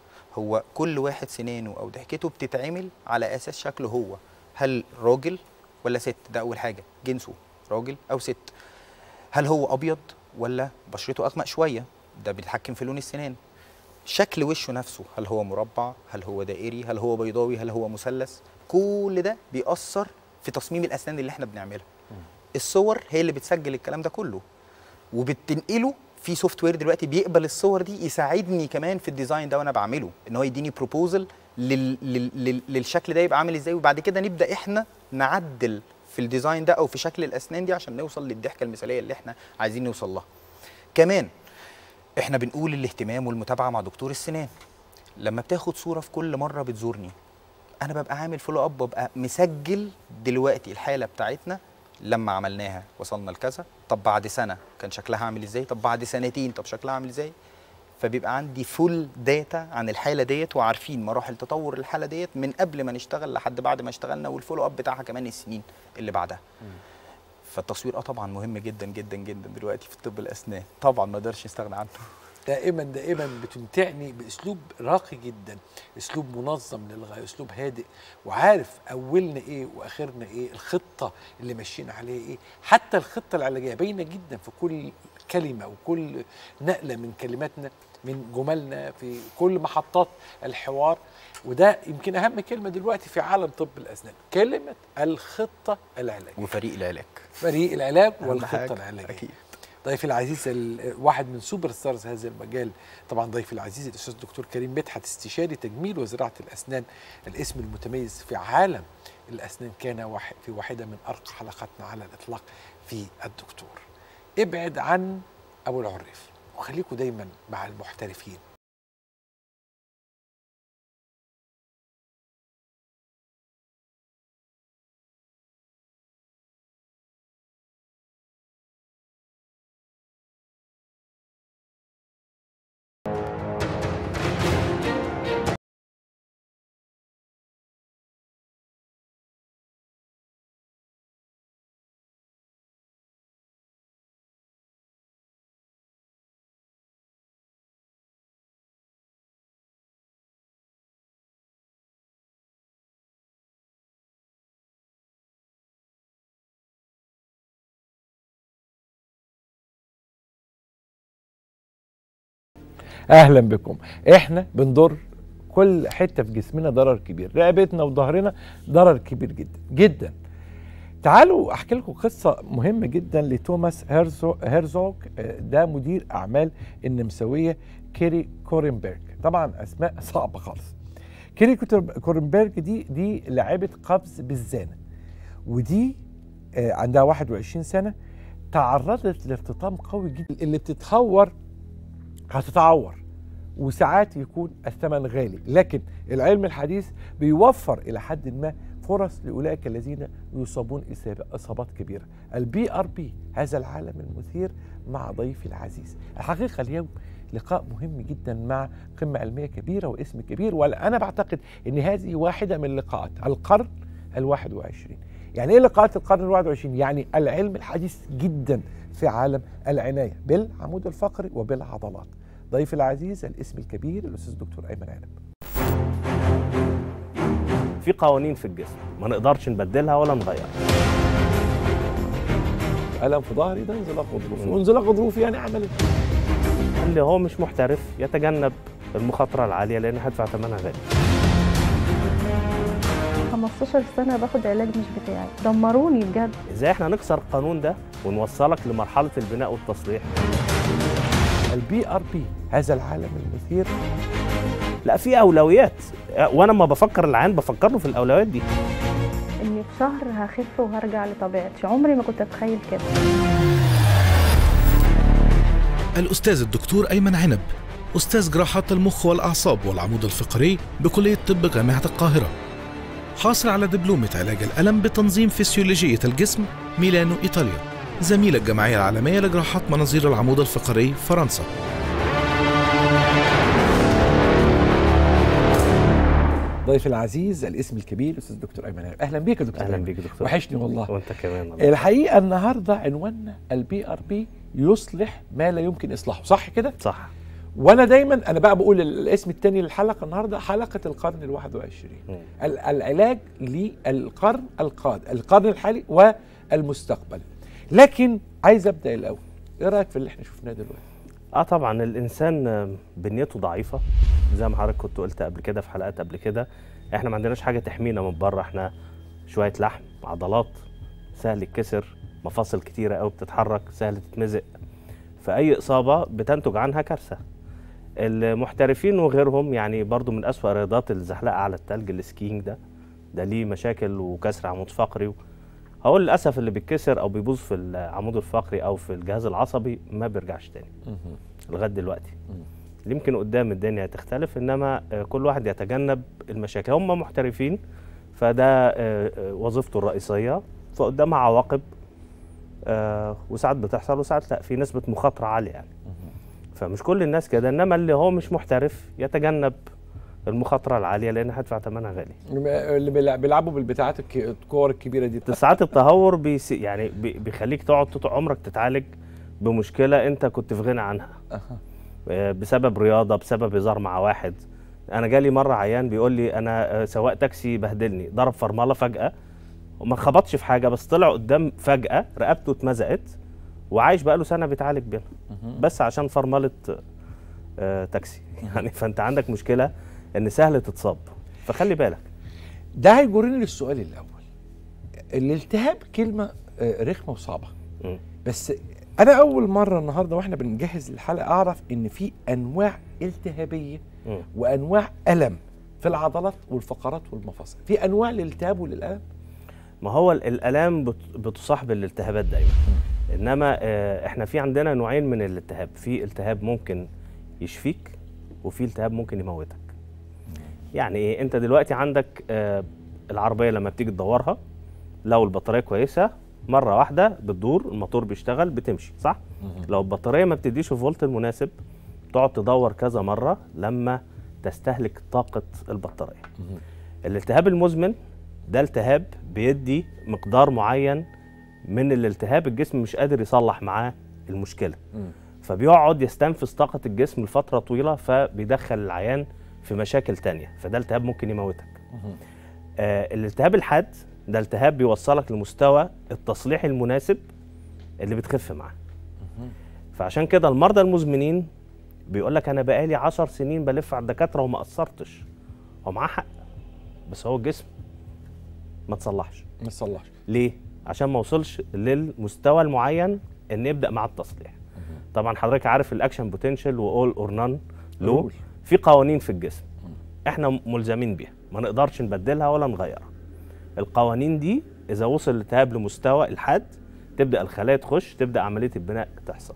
هو كل واحد سنانه او ضحكته بتتعمل على اساس شكله هو هل راجل ولا ست ده اول حاجه جنسه راجل او ست هل هو ابيض ولا بشرته اغمق شويه ده بيتحكم في لون السنان شكل وشه نفسه هل هو مربع هل هو دائري هل هو بيضاوي هل هو مثلث كل ده بيأثر في تصميم الاسنان اللي احنا بنعملها الصور هي اللي بتسجل الكلام ده كله وبتنقله في سوفت وير دلوقتي بيقبل الصور دي يساعدني كمان في الديزاين ده وانا بعمله ان هو يديني بروبوزل لل... لل... لل... للشكل ده يبقى عامل ازاي وبعد كده نبدا احنا نعدل في الديزاين ده او في شكل الاسنان دي عشان نوصل للضحكه المثاليه اللي احنا عايزين نوصل لها كمان احنا بنقول الاهتمام والمتابعه مع دكتور السنان لما بتاخد صوره في كل مره بتزورني انا ببقى عامل فولو اب ببقى مسجل دلوقتي الحاله بتاعتنا لما عملناها وصلنا لكذا طب بعد سنه كان شكلها عامل ازاي طب بعد سنتين طب شكلها عامل ازاي فبيبقى عندي فول داتا عن الحاله ديت وعارفين مراحل تطور الحاله ديت من قبل ما نشتغل لحد بعد ما اشتغلنا والفولو اب بتاعها كمان السنين اللي بعدها فالتصوير اه طبعا مهم جدا جدا جدا دلوقتي في طب الاسنان طبعا ما اقدرش نستغنى عنه دائما دائما بتمتعني باسلوب راقي جدا اسلوب منظم للغايه اسلوب هادئ وعارف اولنا ايه واخرنا ايه الخطه اللي ماشيين عليها ايه حتى الخطه العلاجيه باينه جدا في كل كلمه وكل نقله من كلماتنا من جملنا في كل محطات الحوار وده يمكن اهم كلمه دلوقتي في عالم طب الاسنان كلمه الخطه العلاجيه وفريق العلاج فريق العلاج أهم والخطه حاجة. العلاجيه اكيد ضيفي العزيز ال- واحد من سوبر ستارز هذا المجال طبعا ضيفي العزيز الاستاذ الدكتور كريم مدحت استشاري تجميل وزراعه الاسنان الاسم المتميز في عالم الاسنان كان واحد في واحده من ارقى حلقاتنا على الاطلاق في الدكتور ابعد عن ابو العريف وخليكم دايما مع المحترفين اهلا بكم احنا بنضر كل حته في جسمنا ضرر كبير رقبتنا وظهرنا ضرر كبير جدا جدا تعالوا احكي لكم قصه مهمه جدا لتوماس هيرزو هيرزوغ آه، ده مدير اعمال النمساويه كيري كورنبرج طبعا اسماء صعبه خالص كيري كوتر- كورنبرج دي دي لاعبه قفز بالزانه ودي آه، عندها 21 سنه تعرضت لارتطام قوي جدا اللي بتتهور هتتعور وساعات يكون الثمن غالي لكن العلم الحديث بيوفر الى حد ما فرص لاولئك الذين يصابون إصابة- اصابات كبيره البي ار بي هذا العالم المثير مع ضيفي العزيز الحقيقه اليوم لقاء مهم جدا مع قمه علميه كبيره واسم كبير وانا بعتقد ان هذه واحده من لقاءات القرن الواحد وعشرين يعني ايه لقاءات القرن الواحد وعشرين يعني العلم الحديث جدا في عالم العنايه بالعمود الفقري وبالعضلات ضيفي العزيز الاسم الكبير الاستاذ الدكتور ايمن عنب في قوانين في الجسم ما نقدرش نبدلها ولا نغيرها الم في ظهري ده انزلاق غضروفي وانزلاق غضروفي يعني عمل اللي هو مش محترف يتجنب المخاطره العاليه لان هدفع ثمنها غالي 15 سنة باخد علاج مش بتاعي دمروني بجد ازاي احنا نكسر القانون ده ونوصلك لمرحله البناء والتصليح البي ار بي هذا العالم المثير لا في اولويات وانا لما بفكر العين بفكر له في الاولويات دي اني في شهر هخف وهرجع لطبيعتي عمري ما كنت اتخيل كده الأستاذ الدكتور أيمن عنب أستاذ جراحات المخ والأعصاب والعمود الفقري بكلية طب جامعة القاهرة حاصل على دبلومة علاج الألم بتنظيم فسيولوجية الجسم ميلانو إيطاليا زميل الجمعية العالمية لجراحات مناظير العمود الفقري فرنسا ضيفي العزيز الاسم الكبير الاستاذ الدكتور ايمن عنب اهلا بيك يا دكتور اهلا أيمن. بيك يا دكتور وحشني والله وانت كمان الله. الحقيقه النهارده عنواننا البي ار بي يصلح ما لا يمكن اصلاحه صح كده صح وانا دايما انا بقى بقول الاسم الثاني للحلقه النهارده حلقه القرن ال21 مم. ال- العلاج للقرن القادم القرن الحالي والمستقبل لكن عايز ابدا الاول ايه رايك في اللي احنا شفناه دلوقتي اه طبعا الانسان آم، بنيته ضعيفه زي ما حضرتك كنت قلت قبل كده في حلقات قبل كده احنا ما عندناش حاجه تحمينا من بره احنا شويه لحم عضلات سهل يتكسر مفاصل كتيره قوي بتتحرك سهل تتمزق فاي اصابه بتنتج عنها كارثه المحترفين وغيرهم يعني برضو من أسوأ الرياضات الزحلقه على التلج السكينج ده ده ليه مشاكل وكسر عمود فقري هو للاسف اللي بيتكسر او بيبوظ في العمود الفقري او في الجهاز العصبي ما بيرجعش تاني لغايه دلوقتي يمكن قدام الدنيا تختلف انما آه، كل واحد يتجنب المشاكل هم محترفين فده آه، آه، وظيفته الرئيسيه فقدامها عواقب آه، وساعات بتحصل وساعات لا في نسبه مخاطره عاليه يعني فمش كل الناس كده انما اللي هو مش محترف يتجنب المخاطره العاليه لان هدفع ثمنها غالي اللي بيلع- بيلعبوا بالبتاعات الك- الكور الكبيره دي ساعات التهور بيس يعني بي- بيخليك تقعد طول عمرك تتعالج بمشكله انت كنت في غنى عنها أها. آه، بسبب رياضه بسبب هزار مع واحد انا جالي مره عيان بيقول لي انا آه، سواق تاكسي بهدلني ضرب فرمله فجاه وما خبطش في حاجه بس طلع قدام فجاه رقبته اتمزقت وعايش بقاله سنه بيتعالج بيها بس عشان فرمله آه، تاكسي يعني فانت عندك مشكله ان سهل تتصاب فخلي بالك ده هيجرني للسؤال الاول الالتهاب كلمه آه، رخمه وصعبه مم. بس انا اول مره النهارده واحنا بنجهز الحلقه اعرف ان في انواع التهابيه مم. وانواع الم في العضلات والفقرات والمفاصل في انواع للالتهاب وللالم ما هو ال- الالام بت- بتصاحب الالتهابات دايما انما آه، احنا في عندنا نوعين من الالتهاب في التهاب ممكن يشفيك وفي التهاب ممكن يموتك يعني ايه انت دلوقتي عندك آه، العربيه لما بتيجي تدورها لو البطاريه كويسه مره واحده بتدور الموتور بيشتغل بتمشي صح لو البطاريه ما بتديش الفولت المناسب تقعد تدور كذا مره لما تستهلك طاقه البطاريه الالتهاب المزمن ده التهاب بيدي مقدار معين من الالتهاب الجسم مش قادر يصلح معاه المشكله فبيقعد يستنفذ طاقه الجسم لفتره طويله فبيدخل العيان في مشاكل تانية فده التهاب ممكن يموتك آه الالتهاب الحاد ده التهاب بيوصلك لمستوى التصليح المناسب اللي بتخف معاه فعشان كده المرضى المزمنين بيقول لك انا بقالي 10 سنين بلف على الدكاتره وما قصرتش هو معاه حق بس هو الجسم ما تصلحش ما تصلحش ليه عشان ما وصلش للمستوى المعين ان يبدا مع التصليح طبعا حضرتك عارف الاكشن بوتنشال واول اور نان لو رول. في قوانين في الجسم احنا ملزمين بيها ما نقدرش نبدلها ولا نغيرها القوانين دي اذا وصل الالتهاب لمستوى الحاد تبدا الخلايا تخش تبدا عمليه البناء تحصل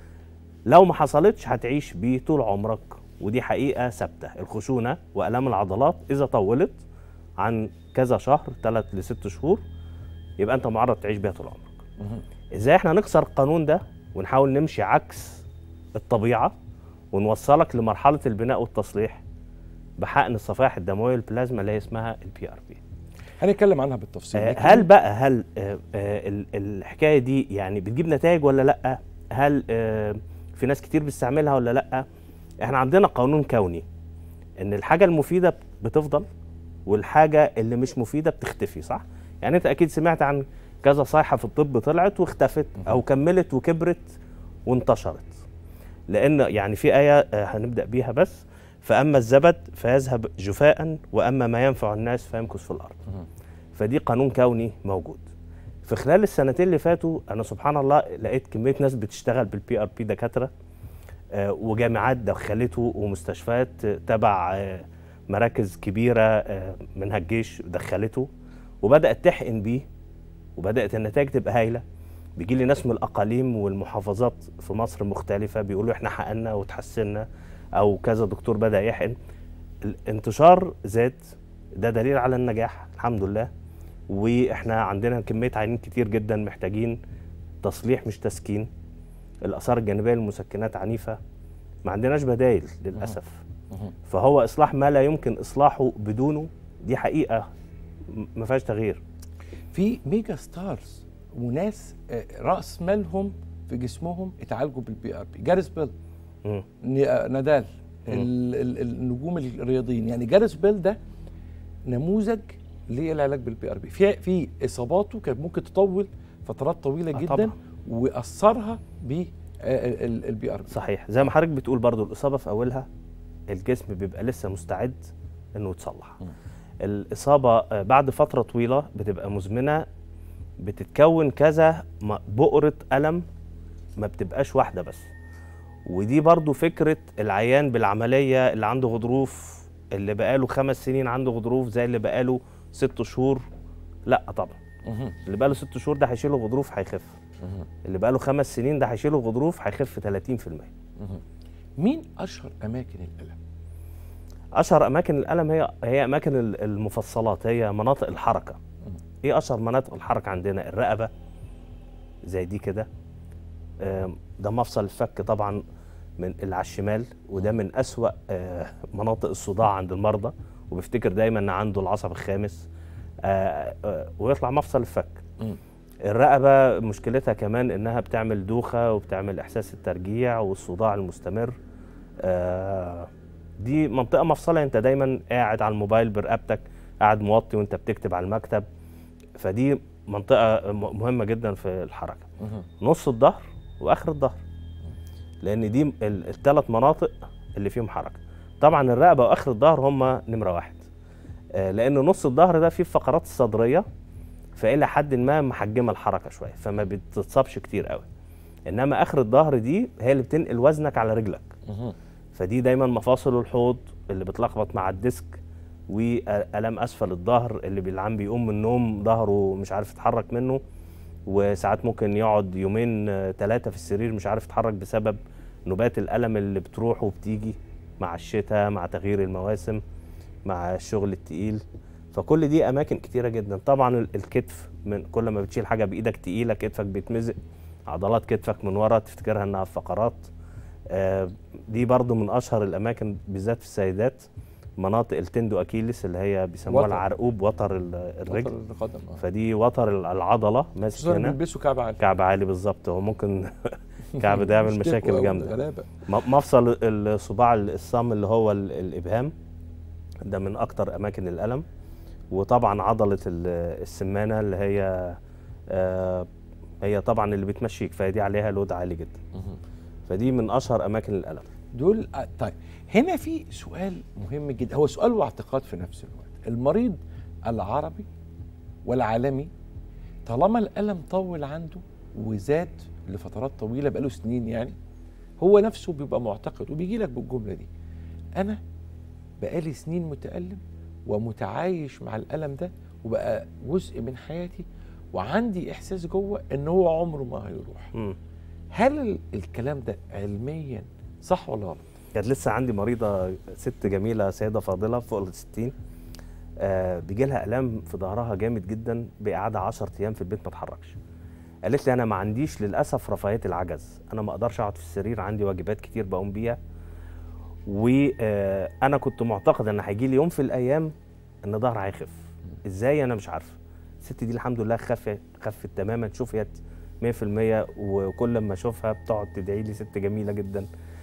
لو ما حصلتش هتعيش بيه طول عمرك ودي حقيقه ثابته الخشونه والام العضلات اذا طولت عن كذا شهر ثلاث لست شهور يبقى انت معرض تعيش بيها طول عمرك ازاي احنا نكسر القانون ده ونحاول نمشي عكس الطبيعه ونوصلك لمرحله البناء والتصليح بحقن الصفائح الدمويه البلازما اللي هي اسمها البي ار بي هنتكلم عنها بالتفصيل آه، لكن هل بقى هل آه، آه، ال- الحكايه دي يعني بتجيب نتائج ولا لا هل آه، في ناس كتير بتستعملها ولا لا احنا عندنا قانون كوني ان الحاجه المفيده بتفضل والحاجه اللي مش مفيده بتختفي صح يعني انت اكيد سمعت عن كذا صيحه في الطب طلعت واختفت او كملت وكبرت وانتشرت لان يعني في ايه آه، هنبدا بيها بس فاما الزبد فيذهب جفاء واما ما ينفع الناس فيمكث في الارض فدي قانون كوني موجود في خلال السنتين اللي فاتوا انا سبحان الله لقيت كميه ناس بتشتغل بالبي ار بي دكاتره آه، وجامعات دخلته ومستشفيات آه، تبع آه، مراكز كبيره آه، منها الجيش دخلته وبدات تحقن بيه وبدات النتائج تبقى هايله بيجي لي ناس من الاقاليم والمحافظات في مصر مختلفه بيقولوا احنا حقنا وتحسنا او كذا دكتور بدا يحقن الانتشار زاد ده دليل على النجاح الحمد لله واحنا عندنا كميه عيانين كتير جدا محتاجين تصليح مش تسكين الاثار الجانبيه للمسكنات عنيفه ما عندناش بدايل للاسف فهو اصلاح ما لا يمكن اصلاحه بدونه دي حقيقه م- ما فيهاش تغيير في ميجا ستارز وناس آه، راس مالهم في جسمهم اتعالجوا بالبي ار بي جاريس بيل مم. ن- آه، نادال ال- ال- النجوم الرياضيين يعني جاريس بيل ده نموذج للعلاج بالبي ار بي في في اصاباته كانت ممكن تطول فترات طويله آه جدا طبعاً. واثرها بالبي ار بي صحيح زي ما حضرتك بتقول برضو الاصابه في اولها الجسم بيبقى لسه مستعد انه يتصلح الاصابه آه، بعد فتره طويله بتبقى مزمنه بتتكون كذا م- بؤره الم ما بتبقاش واحده بس ودي برضو فكره العيان بالعمليه اللي عنده غضروف اللي بقاله خمس سنين عنده غضروف زي اللي بقاله ست شهور لا طبعا اللي بقاله ست شهور ده هيشيله غضروف هيخف اللي بقاله خمس سنين ده هيشيله غضروف هيخف 30% مين اشهر اماكن الالم اشهر اماكن الالم هي هي اماكن ال- المفصلات هي مناطق الحركه ايه اشهر مناطق الحركه عندنا الرقبه زي دي كده آم، ده مفصل الفك طبعا من اللي على الشمال وده من اسوا آه، مناطق الصداع عند المرضى وبيفتكر دايما ان عنده العصب الخامس آه، آه، ويطلع مفصل الفك مم. الرقبه مشكلتها كمان انها بتعمل دوخه وبتعمل احساس الترجيع والصداع المستمر آه، دي منطقه مفصله انت دايما قاعد على الموبايل برقبتك قاعد موطي وانت بتكتب على المكتب فدي منطقه م- مهمه جدا في الحركه نص الظهر واخر الظهر لان دي الثلاث مناطق اللي فيهم حركه طبعا الرقبه واخر الظهر هم نمره واحد آه، لان نص الظهر ده فيه الفقرات الصدريه فالى حد ما محجمه الحركه شويه فما بتتصابش كتير قوي انما اخر الظهر دي هي اللي بتنقل وزنك على رجلك فدي دايما مفاصل الحوض اللي بتلخبط مع الديسك والام اسفل الظهر اللي بالعام بيقوم من النوم ظهره مش عارف يتحرك منه وساعات ممكن يقعد يومين ثلاثه في السرير مش عارف يتحرك بسبب نوبات الالم اللي بتروح وبتيجي مع الشتاء مع تغيير المواسم مع الشغل التقيل فكل دي اماكن كتيره جدا طبعا ال- الكتف من كل ما بتشيل حاجه بايدك تقيله كتفك بيتمزق عضلات كتفك من ورا تفتكرها انها فقرات آه، دي برضو من اشهر الاماكن بالذات في السيدات مناطق التندو اكيلس اللي هي بيسموها وتر. العرقوب وتر ال- الرجل وتر القدم آه. فدي وتر ال- العضله ماسك خصوصا هنا بيلبسوا كعب عالي كعب عالي بالظبط هو ممكن كعب ده يعمل مشكلة مشاكل قوي، جامده غلابه م- مفصل الصباع الصم اللي هو ال- الابهام ده من اكتر اماكن الالم وطبعا عضله ال- السمانه اللي هي آه، هي طبعا اللي بتمشيك فدي عليها لود عالي جدا فدي من اشهر اماكن الالم دول آه، طيب هنا في سؤال مهم جدا هو سؤال واعتقاد في نفس الوقت المريض العربي والعالمي طالما الألم طول عنده وزاد لفترات طويلة بقاله سنين يعني هو نفسه بيبقى معتقد وبيجي لك بالجملة دي أنا بقالي سنين متألم ومتعايش مع الألم ده وبقى جزء من حياتي وعندي إحساس جوه إن هو عمره ما هيروح مم. هل ال- الكلام ده علميا صح ولا غلط؟ كانت لسه عندي مريضه ست جميله سيده فاضله فوق ال 60 آه بيجي لها الام في ظهرها جامد جدا بقعدة 10 ايام في البيت ما اتحركش قالت لي انا ما عنديش للاسف رفاهيه العجز انا ما اقدرش اقعد في السرير عندي واجبات كتير بقوم بيها وانا كنت معتقد ان هيجي لي يوم في الايام ان ظهري هيخف ازاي انا مش عارفه الست دي الحمد لله خفت خفت تماما شفيت 100% وكل ما اشوفها بتقعد تدعي لي ست جميله جدا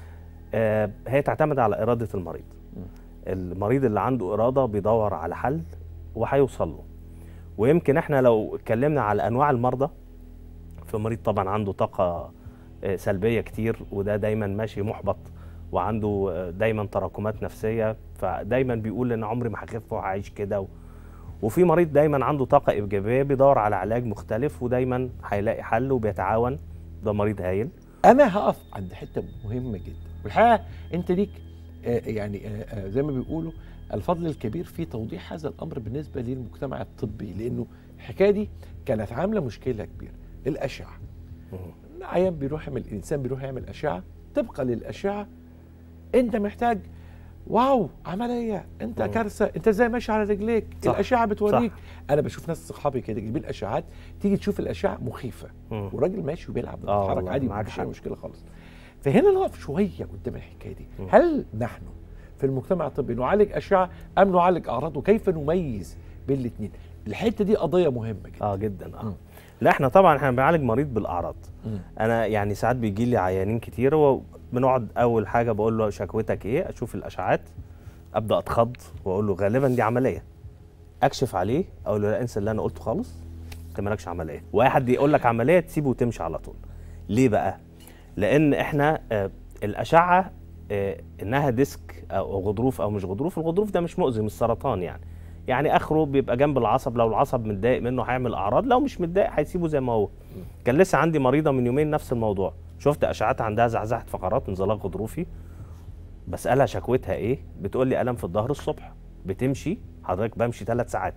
آه، هي تعتمد على اراده المريض المريض اللي عنده اراده بيدور على حل وهيوصل له ويمكن احنا لو اتكلمنا على انواع المرضى في مريض طبعا عنده طاقه آه، سلبيه كتير وده دايما ماشي محبط وعنده آه، دايما تراكمات نفسيه فدايما بيقول ان عمري ما هخف وهعيش كده و... وفي مريض دايما عنده طاقه ايجابيه بيدور على علاج مختلف ودايما هيلاقي حل وبيتعاون ده مريض هايل انا هقف عند حته مهمه جدا والحقيقه انت ليك آه، يعني آه، آه، زي ما بيقولوا الفضل الكبير في توضيح هذا الامر بالنسبه للمجتمع الطبي لانه الحكايه دي كانت عامله مشكله كبيره الاشعه العيان بيروح يعمل الانسان بيروح يعمل اشعه طبقا للاشعه انت محتاج واو عمليه انت مم. كارثه انت ازاي ماشي على رجليك صح، الاشعه بتوريك صح. انا بشوف ناس صحابي كده جايبين اشعات تيجي تشوف الاشعه مخيفه مم. والراجل ماشي وبيلعب آه بيتحرك والله، عادي معاك مفيش اي حق. مشكله خالص فهنا نقف شويه قدام الحكايه دي مم. هل نحن في المجتمع الطبي نعالج اشعه ام نعالج اعراض وكيف نميز بين الاثنين الحته دي قضيه مهمه جدا اه جدا اه مم. لا احنا طبعا احنا بنعالج مريض بالاعراض مم. انا يعني ساعات بيجي لي عيانين كتير وبنقعد اول حاجه بقول له شكوتك ايه اشوف الاشعاعات ابدا اتخض واقول له غالبا دي عمليه اكشف عليه اقول له لا انسى اللي انا قلته خالص انت مالكش عمليه واي حد يقول لك عمليه تسيبه وتمشي على طول ليه بقى لان احنا آه الاشعه آه انها ديسك او غضروف او مش غضروف الغضروف ده مش مؤذي مش سرطان يعني يعني اخره بيبقى جنب العصب لو العصب متضايق منه هيعمل اعراض لو مش متضايق هيسيبه زي ما هو كان لسه عندي مريضه من يومين نفس الموضوع شفت اشعات عندها زعزعه فقرات انزلاق غضروفي بسالها شكوتها ايه بتقول لي الم في الظهر الصبح بتمشي حضرتك بمشي ثلاث ساعات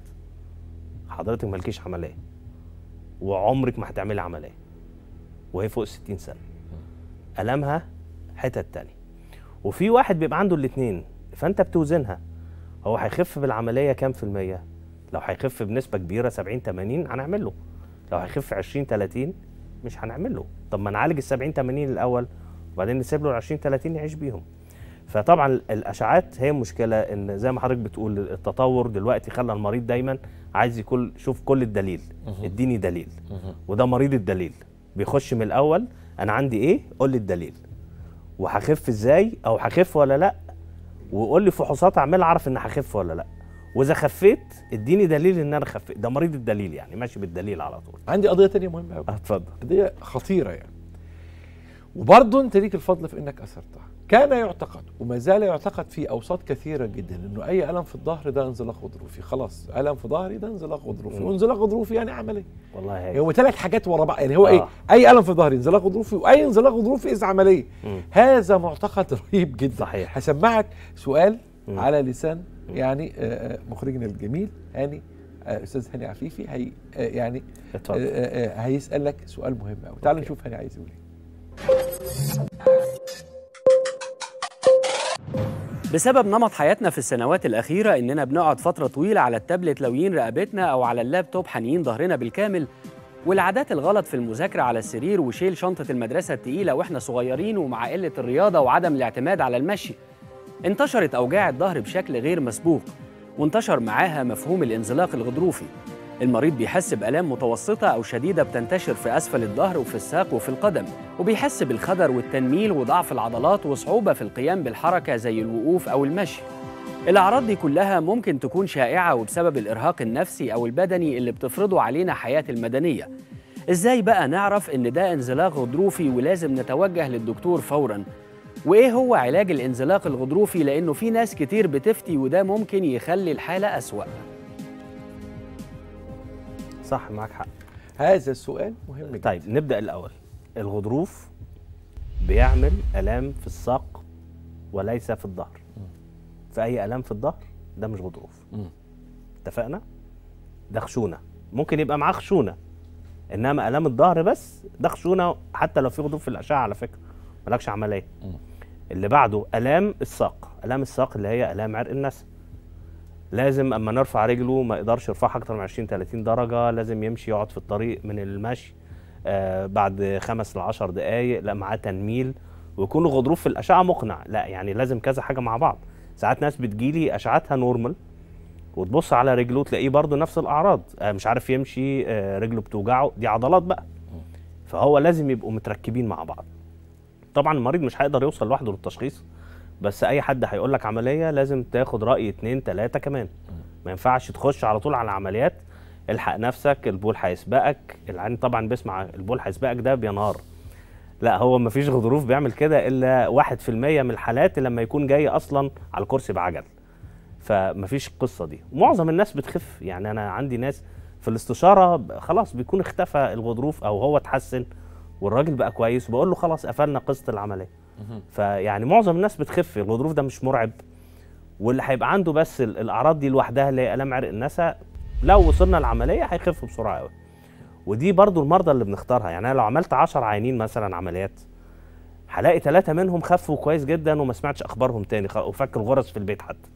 حضرتك مالكيش عمليه وعمرك ما هتعملي عمليه وهي فوق ال 60 سنه المها حتت تاني وفي واحد بيبقى عنده الاثنين فانت بتوزنها هو هيخف بالعمليه كام في الميه لو هيخف بنسبه كبيره 70 80 هنعمل له لو هيخف 20 30 مش هنعمل له طب ما نعالج ال 70 80 الاول وبعدين نسيب له ال 20 30 يعيش بيهم فطبعا الاشعاعات هي مشكله ان زي ما حضرتك بتقول التطور دلوقتي خلى المريض دايما عايز يكون شوف كل الدليل اديني دليل وده مريض الدليل بيخش من الاول انا عندي ايه قول لي الدليل وهخف ازاي او هخف ولا لا وقول لي فحوصات اعملها اعرف ان هخف ولا لا واذا خفيت اديني دليل ان انا خفيت ده مريض الدليل يعني ماشي بالدليل على طول عندي قضيه تانية مهمه قوي اتفضل قضيه خطيره يعني وبرضه انت ليك الفضل في انك اثرتها كان يعتقد وما زال يعتقد في اوساط كثيره جدا انه اي الم في الظهر ده انزلاق غضروفي خلاص الم في ظهري ده انزلاق غضروفي مم. وانزلاق غضروفي يعني عمليه والله هي هو ثلاث حاجات ورا بعض يعني هو آه. ايه اي الم في ظهري انزلاق غضروفي واي انزلاق غضروفي اذا عمليه مم. هذا معتقد رهيب جدا صحيح. هسمعك سؤال مم. على لسان يعني آه، آه، مخرجنا الجميل هاني آه، استاذ هاني عفيفي هي آه، يعني آه، اتفضل آه، آه، هيسالك سؤال مهم قوي تعال نشوف هاني عايز يقول ايه بسبب نمط حياتنا في السنوات الأخيرة إننا بنقعد فترة طويلة على التابلت لويين رقبتنا أو على اللابتوب حانيين ظهرنا بالكامل والعادات الغلط في المذاكرة على السرير وشيل شنطة المدرسة التقيلة وإحنا صغيرين ومع قلة الرياضة وعدم الاعتماد على المشي انتشرت أوجاع الظهر بشكل غير مسبوق وانتشر معاها مفهوم الانزلاق الغضروفي المريض بيحس بآلام متوسطة أو شديدة بتنتشر في أسفل الظهر وفي الساق وفي القدم وبيحس بالخدر والتنميل وضعف العضلات وصعوبة في القيام بالحركة زي الوقوف أو المشي الأعراض دي كلها ممكن تكون شائعة وبسبب الإرهاق النفسي أو البدني اللي بتفرضه علينا حياة المدنية إزاي بقى نعرف إن ده انزلاق غضروفي ولازم نتوجه للدكتور فوراً وايه هو علاج الانزلاق الغضروفي لانه في ناس كتير بتفتي وده ممكن يخلي الحاله اسوا صح معاك حق هذا السؤال مهم جدا طيب نبدا الاول الغضروف بيعمل الام في الساق وليس في الظهر في اي الام في الظهر ده مش غضروف مم. اتفقنا ده خشونه ممكن يبقى معاه خشونه انما الام الظهر بس ده خشونه حتى لو في غضروف في الاشعه على فكره مالكش عمليه مم. اللي بعده الام الساق الام الساق اللي هي الام عرق النسا لازم اما نرفع رجله ما يقدرش يرفعها اكتر من 20 30 درجه لازم يمشي يقعد في الطريق من المشي آه بعد خمس ل 10 دقائق لا معاه تنميل ويكون الغضروف في الاشعه مقنع لا يعني لازم كذا حاجه مع بعض ساعات ناس بتجيلي اشعتها نورمال وتبص على رجله تلاقيه برضه نفس الاعراض آه مش عارف يمشي آه رجله بتوجعه دي عضلات بقى فهو لازم يبقوا متركبين مع بعض طبعا المريض مش هيقدر يوصل لوحده للتشخيص بس اي حد هيقول لك عمليه لازم تاخد راي اتنين تلاته كمان ما ينفعش تخش على طول على العمليات الحق نفسك البول هيسبقك العين طبعا بيسمع البول هيسبقك ده بينهار لا هو ما فيش غضروف بيعمل كده الا واحد في المية من الحالات لما يكون جاي اصلا على الكرسي بعجل فما فيش القصه دي معظم الناس بتخف يعني انا عندي ناس في الاستشاره ب- خلاص بيكون اختفى الغضروف او هو اتحسن والراجل بقى كويس وبقول له خلاص قفلنا قصه العمليه فيعني معظم الناس بتخف الغضروف ده مش مرعب واللي هيبقى عنده بس ال- الاعراض دي لوحدها اللي هي الام عرق النسا لو وصلنا العمليه هيخف بسرعه قوي ودي برضو المرضى اللي بنختارها يعني انا لو عملت 10 عيانين مثلا عمليات هلاقي ثلاثة منهم خفوا كويس جدا وما سمعتش اخبارهم تاني خ- وفك الغرز في البيت حتى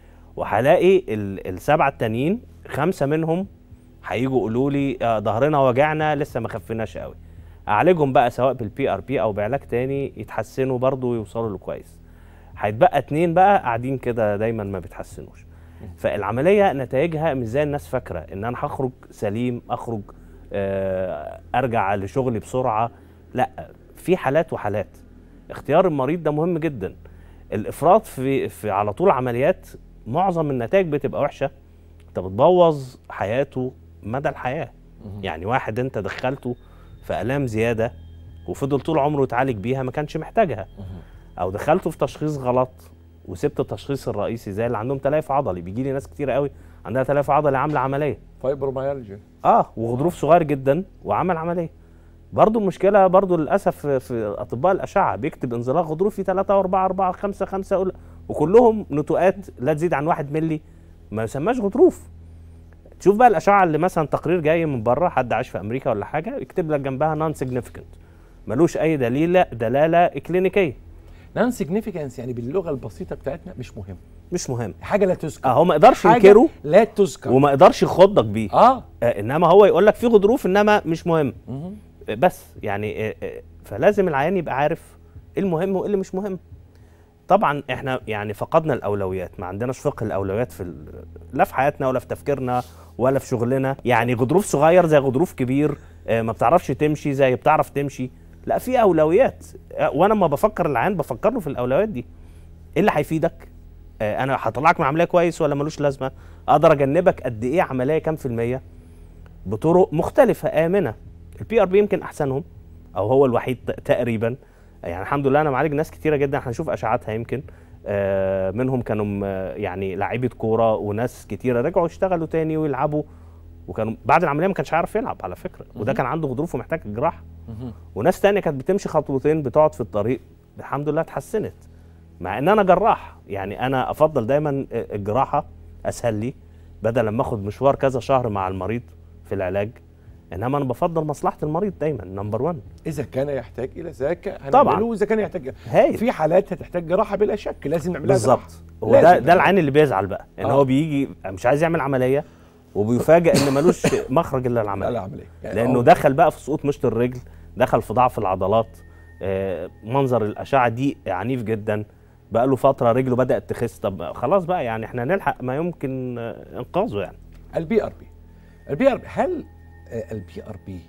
وهلاقي ال- السبعة التانيين خمسة منهم هيجوا يقولوا لي آه، ظهرنا وجعنا لسه ما خفناش قوي اعالجهم بقى سواء بالبي ار بي او بعلاج تاني يتحسنوا برضو ويوصلوا لكويس هيتبقى اتنين بقى قاعدين كده دايما ما بيتحسنوش فالعمليه نتائجها مش زي الناس فاكره ان انا هخرج سليم اخرج آه، ارجع لشغلي بسرعه لا في حالات وحالات اختيار المريض ده مهم جدا الافراط في في على طول عمليات معظم النتائج بتبقى وحشه انت بتبوظ حياته مدى الحياه يعني واحد انت دخلته في الام زياده وفضل طول عمره يتعالج بيها ما كانش محتاجها او دخلته في تشخيص غلط وسبت التشخيص الرئيسي زي اللي عندهم تليف عضلي بيجي لي ناس كتير قوي عندها تليف عضلي عامله عمليه فايبروميالجيا اه وغضروف صغير جدا وعمل عمليه برضو المشكله برضو للاسف في- في اطباء الاشعه بيكتب انزلاق غضروفي 3 و4 4 5 5 وكلهم نتوءات لا تزيد عن 1 ملي ما يسماش غضروف تشوف بقى الاشعه اللي مثلا تقرير جاي من بره حد عايش في امريكا ولا حاجه يكتب لك جنبها نون سيجنيفيكانت ملوش اي دليل دلاله كلينيكيه نان سيجنيفيكانس يعني باللغه البسيطه بتاعتنا مش مهم مش مهم حاجه لا تذكر اه هو ما يقدرش حاجة ينكره لا تذكر وما يقدرش يخضك بيه اه آه انما هو يقول لك في غضروف انما مش مهم مهم. آه، بس يعني آه، آه، فلازم العيان يبقى عارف ايه المهم وايه اللي مش مهم طبعا احنا يعني فقدنا الاولويات ما عندناش فقه الاولويات في ال- لا في حياتنا ولا في تفكيرنا ولا في شغلنا يعني غضروف صغير زي غضروف كبير آه، ما بتعرفش تمشي زي بتعرف تمشي لا في اولويات آه، وانا لما بفكر العيان بفكر له في الاولويات دي ايه اللي هيفيدك آه، انا هطلعك من عمليه كويس ولا ملوش لازمه اقدر اجنبك قد ايه عمليه كام في الميه بطرق مختلفه امنه البي ار بي يمكن احسنهم او هو الوحيد ت- تقريبا يعني الحمد لله انا معالج ناس كتيره جدا هنشوف اشعاعاتها يمكن آه، منهم كانوا م- يعني لعيبه كوره وناس كتيره رجعوا يشتغلوا تاني ويلعبوا وكانوا بعد العمليه ما كانش عارف يلعب على فكره وده كان عنده غضروف ومحتاج جراحه مهم. وناس تانية كانت بتمشي خطوتين بتقعد في الطريق الحمد لله اتحسنت مع ان انا جراح يعني انا افضل دايما الجراحه اسهل لي بدل لما اخد مشوار كذا شهر مع المريض في العلاج انما انا بفضل مصلحه المريض دايما نمبر 1 اذا كان يحتاج الى ذاك طبعاً. هنعمله واذا كان يحتاج هايل في حالات هتحتاج جراحه بلا شك لازم نعملها جراحة. بالظبط هو لازم ده ده نعملها. العين اللي بيزعل بقى ان آه. هو بيجي مش عايز يعمل عمليه وبيفاجئ ان ملوش مخرج الا لا العمليه العمليه يعني لانه آه. دخل بقى في سقوط مشط الرجل دخل في ضعف العضلات آه، منظر الاشعه دي عنيف جدا بقى له فتره رجله بدات تخس طب خلاص بقى يعني احنا نلحق ما يمكن آه، انقاذه يعني البي ار بي البي ار بي هل البي ار بي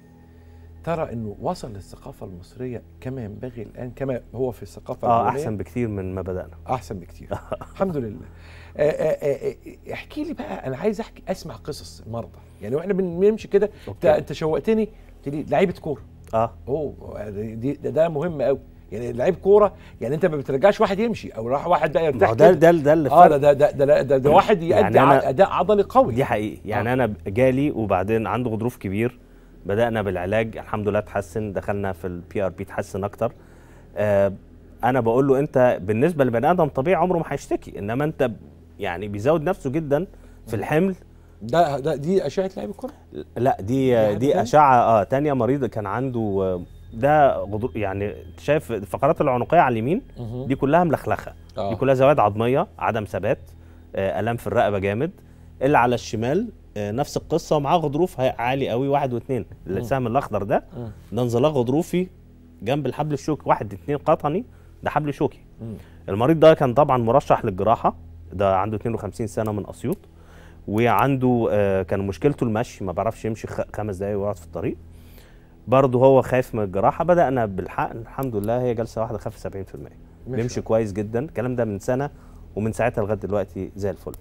ترى انه وصل للثقافه المصريه كما ينبغي الان كما هو في الثقافه اه اليونانية؟ احسن بكتير من ما بدانا احسن بكتير الحمد لله آه، آه، آه، احكي لي بقى انا عايز احكي اسمع قصص المرضى يعني واحنا بنمشي كده انت أوكي. انت شوقتني قلت لي لعيبه كوره اه اوه دي ده, ده مهم قوي يعني لعيب كوره يعني انت ما بترجعش واحد يمشي او راح واحد بقى ما يرتاح هو ده كده. ده ده اللي اه فرق. ده ده ده ده, ده, ده واحد يؤدي يعني يعني أنا- اداء عضلي قوي دي حقيقي يعني آه. انا جالي وبعدين عنده غضروف كبير بدانا بالعلاج الحمد لله اتحسن دخلنا في البي ار بي اتحسن اكتر آه انا بقول له انت بالنسبه لبني ادم طبيعي عمره ما هيشتكي انما انت ب- يعني بيزود نفسه جدا في الحمل ده, ده دي اشعه لعيب الكوره لا دي حاجة دي تانية؟ اشعه اه تانية مريض كان عنده آه، ده غضروف يعني شايف الفقرات العنقيه على اليمين دي كلها ملخلخه آه. دي كلها زوائد عظميه عدم ثبات آه، الام في الرقبه جامد اللي على الشمال آه، نفس القصه ومعاه غضروف هي- عالي قوي واحد واثنين السهم الاخضر ده مم. ده انزلاق غضروفي جنب الحبل الشوكي واحد اتنين قطني ده حبل شوكي مم. المريض ده كان طبعا مرشح للجراحه ده عنده 52 سنه من اسيوط وعنده آه، كان مشكلته المشي ما بيعرفش يمشي خ- خمس دقايق ويقعد في الطريق برضه هو خايف من الجراحه بدانا بالحقن الحمد لله هي جلسه واحده خف 70% بيمشي كويس جدا الكلام ده من سنه ومن ساعتها لغايه دلوقتي زي الفل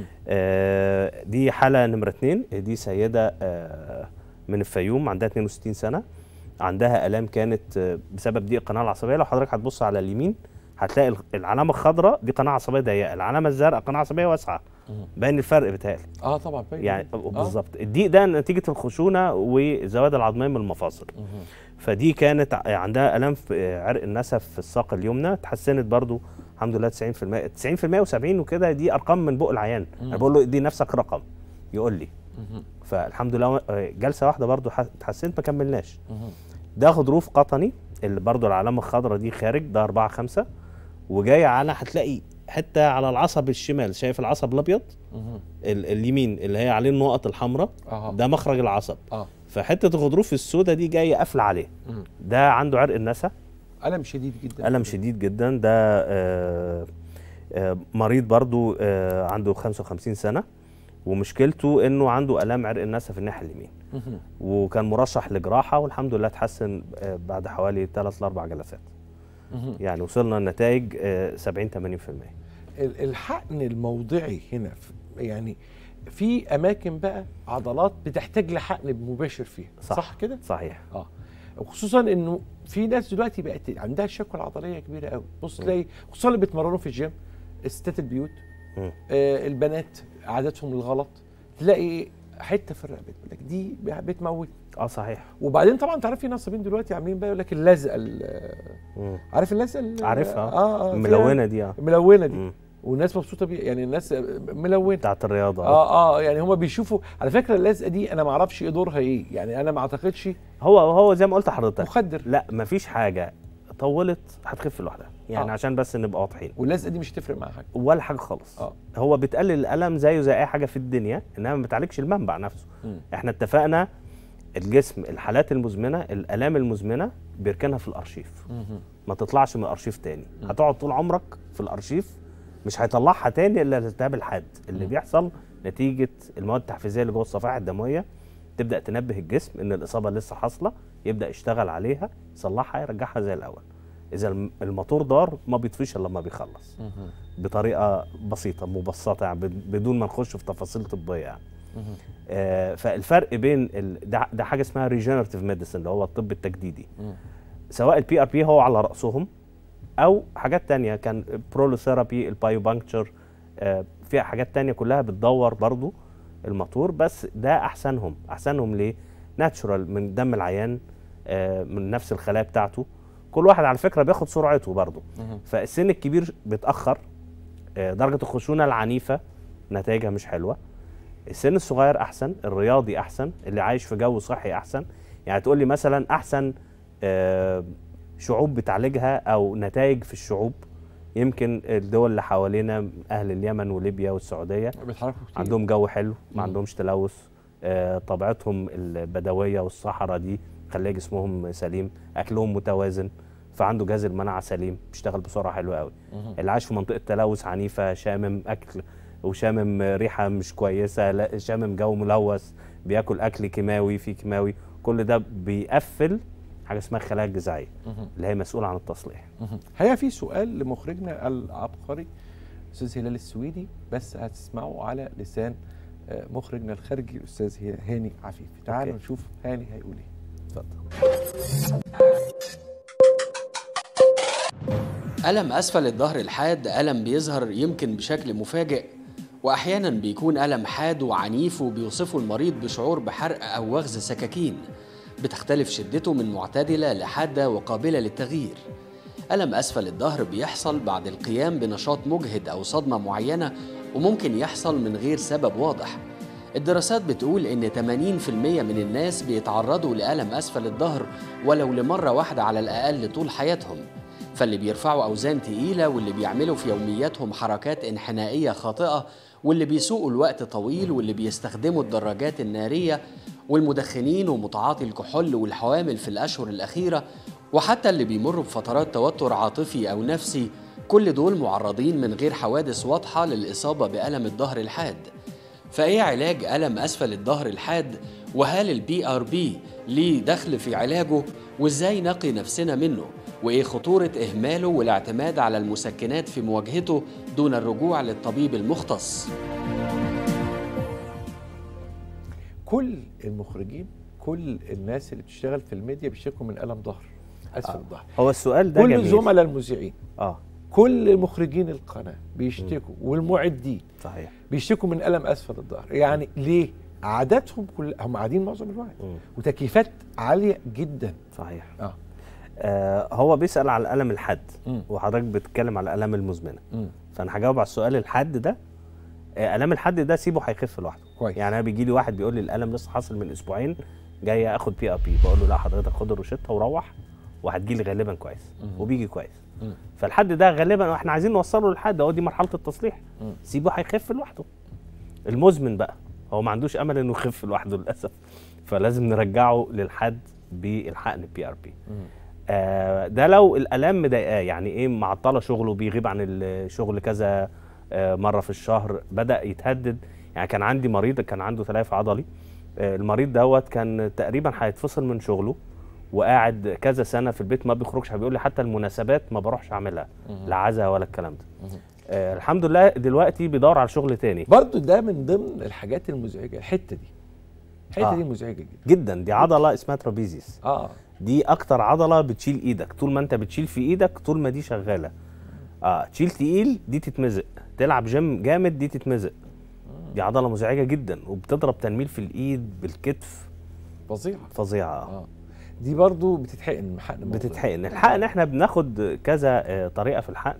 آه دي حاله نمره اتنين دي سيده آه من الفيوم عندها 62 سنه عندها الام كانت آه، بسبب ضيق القناه العصبيه لو حضرتك هتبص على اليمين هتلاقي ال- العلامه الخضراء دي قناه عصبيه ضيقه العلامه الزرقاء قناه عصبيه واسعه باين الفرق بتهيألي اه طبعا باين. يعني آه. بالظبط الضيق ده نتيجه الخشونه والزوائد العظميه من المفاصل فدي كانت ع- عندها الام في عرق النسف في الساق اليمنى اتحسنت برضو الحمد لله 90% 90% و70 وكده دي ارقام من بق العيان انا بقول له دي نفسك رقم يقول لي فالحمد لله آه، جلسه واحده برضو ح- اتحسنت ما كملناش ده غضروف قطني اللي برضو العلامه الخضراء دي خارج ده 4 5 وجاي على هتلاقي حته على العصب الشمال شايف العصب الابيض ال- اليمين اللي هي عليه النقط الحمراء اه ده مخرج العصب اه فحته الغضروف السوداء دي جايه قافله عليه مم. ده عنده عرق النسا الم شديد جدا الم شديد جدا ده آه، آه، مريض برضو آه، عنده 55 سنه ومشكلته انه عنده الام عرق النسا في الناحيه اليمين مهم. وكان مرشح لجراحه والحمد لله اتحسن آه، بعد حوالي 3 ل 4 جلسات مهم. يعني وصلنا لنتائج آه، 70 80% ال- الحقن الموضعي هنا في- يعني في اماكن بقى عضلات بتحتاج لحقن مباشر فيها صح, صح كده صحيح اه وخصوصا انه في ناس دلوقتي بقت عندها الشكوى العضليه كبيره قوي بص تلاقي خصوصا اللي بيتمرنوا في الجيم ستات البيوت مم. آه البنات عاداتهم الغلط تلاقي حته في الرقبه يقول لك دي بتموت اه صحيح وبعدين طبعا انت عارف في نصابين دلوقتي عاملين بقى يقول لك اللزقه ال- مم. عارف اللزقه ال- عارفها اه اه ملونه دي اه ملونه دي مم. والناس مبسوطه بيها يعني الناس ملونه بتاعت الرياضه اه اه يعني هم بيشوفوا على فكره اللزقه دي انا ما اعرفش ايه دورها ايه يعني انا ما اعتقدش هو هو زي ما قلت لحضرتك مخدر لا مفيش حاجه طولت هتخف لوحدها يعني آه. عشان بس نبقى واضحين واللزقه دي مش هتفرق معاها حاجه ولا حاجه خالص اه هو بتقلل الالم زيه زي اي حاجه في الدنيا انما ما بتعالجش المنبع نفسه مم. احنا اتفقنا الجسم الحالات المزمنه الالام المزمنه بيركنها في الارشيف ما تطلعش من الارشيف تاني هتقعد طول عمرك في الارشيف مش هيطلعها تاني الا الالتهاب الحاد اللي بيحصل نتيجه المواد التحفيزيه اللي جوه الصفائح الدمويه تبدا تنبه الجسم ان الاصابه لسه حاصله يبدا يشتغل عليها يصلحها يرجعها زي الاول اذا الم- الموتور دار ما بيطفيش الا لما بيخلص بطريقه بسيطه مبسطه يعني بد- بدون ما نخش في تفاصيل طبيه يعني آه فالفرق بين ال... ده, ده حاجه اسمها ريجنراتيف ميديسن اللي هو الطب التجديدي سواء البي ار بي هو على راسهم او حاجات تانية كان برولوثيرابي البايوبانكتشر آه فيها حاجات تانية كلها بتدور برضو الموتور بس ده احسنهم احسنهم ليه ناتشورال من دم العيان آه من نفس الخلايا بتاعته كل واحد على فكره بياخد سرعته برضو فالسن الكبير بيتاخر آه درجه الخشونه العنيفه نتائجها مش حلوه السن الصغير احسن الرياضي احسن اللي عايش في جو صحي احسن يعني تقول لي مثلا احسن آه، شعوب بتعالجها او نتائج في الشعوب يمكن الدول اللي حوالينا اهل اليمن وليبيا والسعوديه بيتحركوا كتير عندهم جو حلو ما مم. عندهمش تلوث آه، طبيعتهم البدويه والصحراء دي خليه جسمهم سليم اكلهم متوازن فعنده جهاز المناعه سليم بيشتغل بسرعه حلوه قوي اللي عايش في منطقه تلوث عنيفه شامم اكل وشامم ريحه مش كويسه لا شامم جو ملوث بياكل اكل كيماوي فيه كيماوي كل ده بيقفل حاجه اسمها الخلايا الجذعيه اللي هي مسؤوله عن التصليح هي في سؤال لمخرجنا العبقري استاذ هلال السويدي بس هتسمعه على لسان آه، مخرجنا الخارجي الاستاذ هاني عفيفي تعالوا أوكي. نشوف هاني هيقول ايه اتفضل ألم أسفل الظهر الحاد ألم بيظهر يمكن بشكل مفاجئ وأحيانا بيكون ألم حاد وعنيف وبيوصفه المريض بشعور بحرق أو وغز سكاكين بتختلف شدته من معتدلة لحادة وقابلة للتغيير ألم أسفل الظهر بيحصل بعد القيام بنشاط مجهد أو صدمة معينة وممكن يحصل من غير سبب واضح الدراسات بتقول إن 80% من الناس بيتعرضوا لألم أسفل الظهر ولو لمرة واحدة على الأقل طول حياتهم فاللي بيرفعوا أوزان تقيلة واللي بيعملوا في يومياتهم حركات انحنائية خاطئة واللي بيسوقوا الوقت طويل واللي بيستخدموا الدراجات النارية والمدخنين ومتعاطي الكحول والحوامل في الأشهر الأخيرة وحتى اللي بيمروا بفترات توتر عاطفي أو نفسي كل دول معرضين من غير حوادث واضحة للإصابة بألم الظهر الحاد فإيه علاج ألم أسفل الظهر الحاد وهل البي ار بي ليه دخل في علاجه وإزاي نقي نفسنا منه وإيه خطورة إهماله والاعتماد على المسكنات في مواجهته دون الرجوع للطبيب المختص كل المخرجين كل الناس اللي بتشتغل في الميديا بيشتكوا من الم ظهر اسفل آه. الظهر هو السؤال ده كل جميل زملاء المذيعين اه كل مخرجين القناه بيشتكوا والمعدين صحيح بيشتكوا من الم اسفل الظهر يعني ليه عاداتهم كل هم قاعدين معظم الوقت مم. وتكييفات عاليه جدا صحيح اه آه هو بيسأل على الألم الحاد مم. وحضرتك بتتكلم على الألم المزمنة مم. فأنا هجاوب على السؤال الحاد ده آه ألم الحاد ده سيبه هيخف لوحده كويس يعني انا بيجي لي واحد بيقول لي الالم لسه حاصل من اسبوعين جاي اخد بي ار بي بقول له لا حضرتك خد الروشته وروح وهتجي لي غالبا كويس مم. وبيجي كويس مم. فالحد ده غالبا احنا عايزين نوصله للحد هو دي مرحله التصليح مم. سيبه هيخف لوحده المزمن بقى هو ما عندوش امل انه يخف لوحده للاسف فلازم نرجعه للحد بالحقن بي ار بي مم. آه، ده لو الالام مضايقاه يعني ايه معطله شغله بيغيب عن الشغل كذا آه، مره في الشهر بدا يتهدد يعني كان عندي مريض كان عنده تليف عضلي آه، المريض دوت كان تقريبا هيتفصل من شغله وقاعد كذا سنه في البيت ما بيخرجش بيقول لي حتى المناسبات ما بروحش اعملها لا عزا ولا الكلام ده آه الحمد لله دلوقتي بيدور على شغل تاني برضو ده من ضمن الحاجات المزعجه الحته دي الحته آه. دي مزعجه جدا جدا دي عضله اسمها ترابيزيس اه دي اكتر عضله بتشيل ايدك طول ما انت بتشيل في ايدك طول ما دي شغاله اه تشيل تقيل دي تتمزق تلعب جيم جامد دي تتمزق دي عضله مزعجه جدا وبتضرب تنميل في الايد بالكتف فظيعه فظيعه آه. اه دي برضو بتتحقن حقن موضعي. بتتحقن الحقن احنا بناخد كذا آه، طريقه في الحقن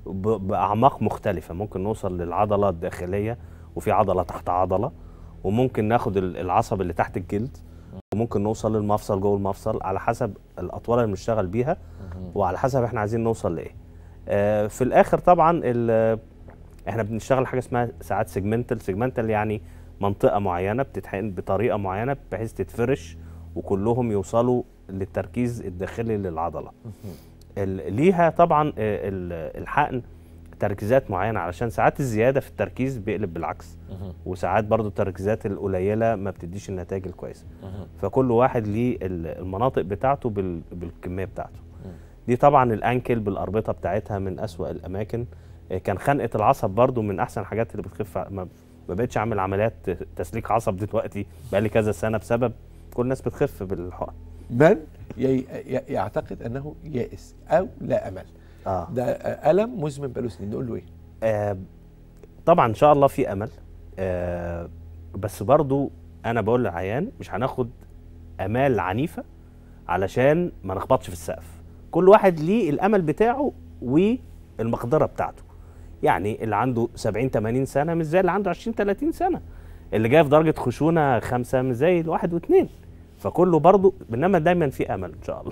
ب- باعماق مختلفه ممكن نوصل للعضله الداخليه وفي عضله تحت عضله وممكن ناخد ال- العصب اللي تحت الجلد وممكن نوصل للمفصل جوه المفصل على حسب الاطوال اللي بنشتغل بيها وعلى حسب احنا عايزين نوصل لايه آه، في الاخر طبعا ال- احنا بنشتغل حاجه اسمها ساعات سيجمنتال سيجمنتال يعني منطقه معينه بتتحقن بطريقه معينه بحيث تتفرش وكلهم يوصلوا للتركيز الداخلي للعضله ال- ليها طبعا آه، ال- الحقن تركيزات معينه علشان ساعات الزياده في التركيز بيقلب بالعكس مهم. وساعات برضو التركيزات القليله ما بتديش النتائج الكويسه مهم. فكل واحد ليه ال- المناطق بتاعته بال- بالكميه بتاعته مم. دي طبعا الانكل بالاربطه بتاعتها من اسوأ الاماكن آه، كان خنقه العصب برضو من احسن الحاجات اللي بتخف ع- ما ما بقتش اعمل عمليات تسليك عصب دلوقتي بقالي كذا سنه بسبب كل الناس بتخف بالحقن من ي- ي- يعتقد انه يائس او لا امل اه ده آه، الم مزمن بقاله سنين نقول له ايه آه، طبعا ان شاء الله في امل آه، بس برضو انا بقول للعيان مش هناخد امال عنيفه علشان ما نخبطش في السقف كل واحد ليه الامل بتاعه والمقدره بتاعته يعني اللي عنده 70 80 سنه مش زي اللي عنده 20 30 سنه اللي جاي في درجه خشونه خمسة مش زي الواحد واثنين فكله برضو انما دايما في امل ان شاء الله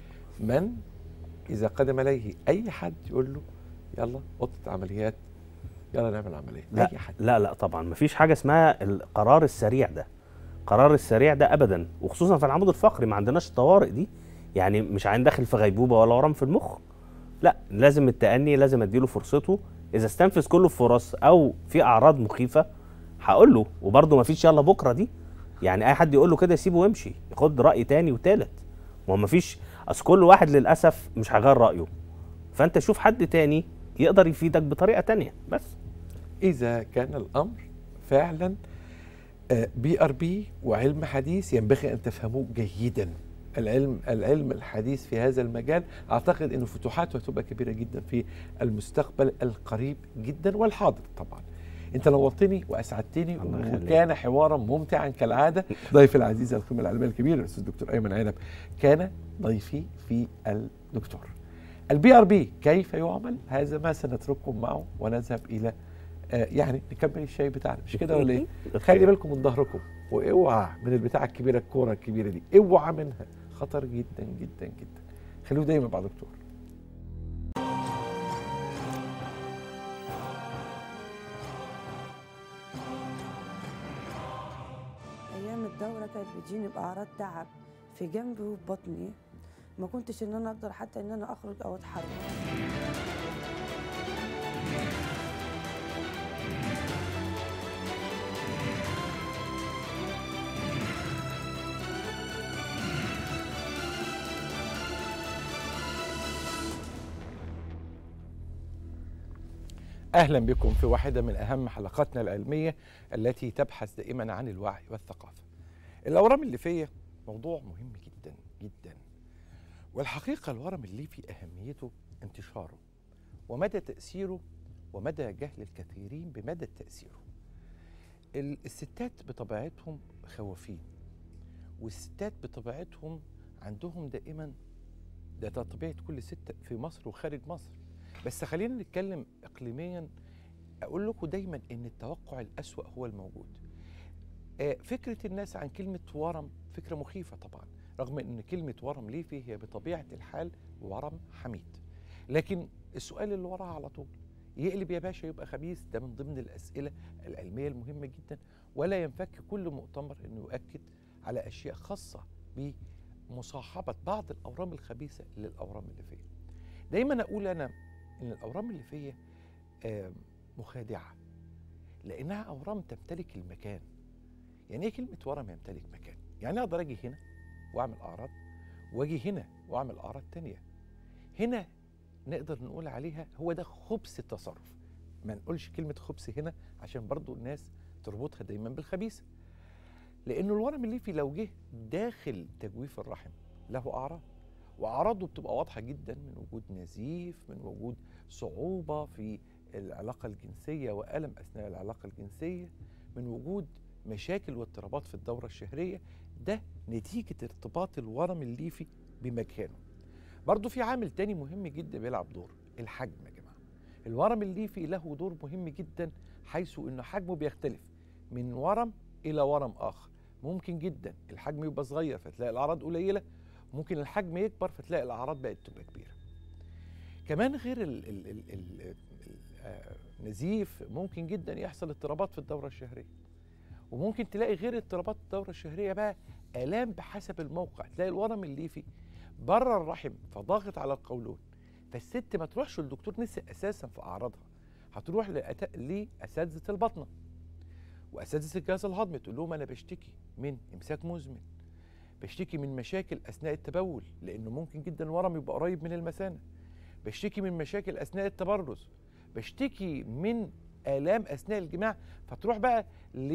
من اذا قدم اليه اي حد يقول له يلا اوضه عمليات يلا نعمل عمليه لا اي حد لا لا طبعا مفيش حاجه اسمها القرار السريع ده قرار السريع ده ابدا وخصوصا في العمود الفقري ما عندناش الطوارئ دي يعني مش عين داخل في غيبوبه ولا ورم في المخ لا لازم التأني لازم اديله فرصته اذا استنفذ كل الفرص او في اعراض مخيفه هقول له وبرده مفيش يلا بكره دي يعني اي حد يقول له كده يسيبه ويمشي ياخد راي تاني وتالت ما هو مفيش اصل كل واحد للاسف مش هيغير رايه فانت شوف حد تاني يقدر يفيدك بطريقه تانية بس اذا كان الامر فعلا بي ار بي وعلم حديث ينبغي ان تفهموه جيدا العلم العلم الحديث في هذا المجال اعتقد انه فتوحاته هتبقى كبيره جدا في المستقبل القريب جدا والحاضر طبعا انت نورتني واسعدتني الله يخليك. وكان حوارا ممتعا كالعاده ضيفي العزيز القيمه العلميه الكبير الاستاذ الدكتور ايمن عنب كان ضيفي في الدكتور البي ار بي كيف يعمل هذا ما سنترككم معه ونذهب الى آه يعني نكمل الشاي بتاعنا مش كده ولا ايه خلي بالكم من ظهركم واوعى من البتاعه الكبيره الكوره الكبيره دي اوعى منها خطر جدا جدا جدا خلوه دايما مع دكتور ايام الدوره كانت بتجيني باعراض تعب في جنبي وفي بطني ما كنتش ان انا اقدر حتى ان انا اخرج او اتحرك اهلا بكم في واحده من اهم حلقاتنا العلميه التي تبحث دائما عن الوعي والثقافه. الاورام الليفيه موضوع مهم جدا جدا. والحقيقه الورم الليفي اهميته انتشاره ومدى تاثيره ومدى جهل الكثيرين بمدى تاثيره. ال- الستات بطبيعتهم خوافين والستات بطبيعتهم عندهم دائما ده ده طبيعه كل ست في مصر وخارج مصر بس خلينا نتكلم اقليميا اقول لكم دايما ان التوقع الاسوا هو الموجود آه، فكره الناس عن كلمه ورم فكره مخيفه طبعا رغم ان كلمه ورم ليفي هي بطبيعه الحال ورم حميد لكن السؤال اللي وراها على طول يقلب يا باشا يبقى خبيث ده من ضمن الاسئله العلميه المهمه جدا ولا ينفك كل مؤتمر انه يؤكد على اشياء خاصه بمصاحبه بعض الاورام الخبيثه للاورام الليفيه دايما اقول انا ان الاورام الليفيه آه، مخادعه لانها اورام تمتلك المكان يعني ايه كلمه ورم يمتلك مكان يعني اقدر اجي هنا واعمل اعراض واجي هنا واعمل اعراض تانية هنا نقدر نقول عليها هو ده خبث التصرف ما نقولش كلمه خبث هنا عشان برضو الناس تربطها دايما بالخبيثه لانه الورم الليفي لو جه داخل تجويف الرحم له اعراض واعراضه بتبقى واضحه جدا من وجود نزيف من وجود صعوبه في العلاقه الجنسيه والم اثناء العلاقه الجنسيه من وجود مشاكل واضطرابات في الدوره الشهريه ده نتيجه ارتباط الورم الليفي بمكانه برضه في عامل تاني مهم جدا بيلعب دور الحجم يا جماعه الورم الليفي له دور مهم جدا حيث انه حجمه بيختلف من ورم الى ورم اخر ممكن جدا الحجم يبقى صغير فتلاقي الاعراض قليله ممكن الحجم يكبر فتلاقي الاعراض بقت تبقى كبيره كمان غير ال ال ال ال ال آه، نزيف ممكن جدا يحصل اضطرابات في الدوره الشهريه وممكن تلاقي غير اضطرابات الدوره الشهريه بقى الام بحسب الموقع تلاقي الورم الليفي بره الرحم فضاغط على القولون فالست ما تروحش للدكتور نسي اساسا في اعراضها هتروح لأت- لاساتذه البطنه واساتذه الجهاز الهضمي تقول لهم انا بشتكي من امساك مزمن بشتكي من مشاكل اثناء التبول لانه ممكن جدا الورم يبقى قريب من المثانه بشتكي من مشاكل اثناء التبرز بشتكي من الام اثناء الجماع فتروح بقى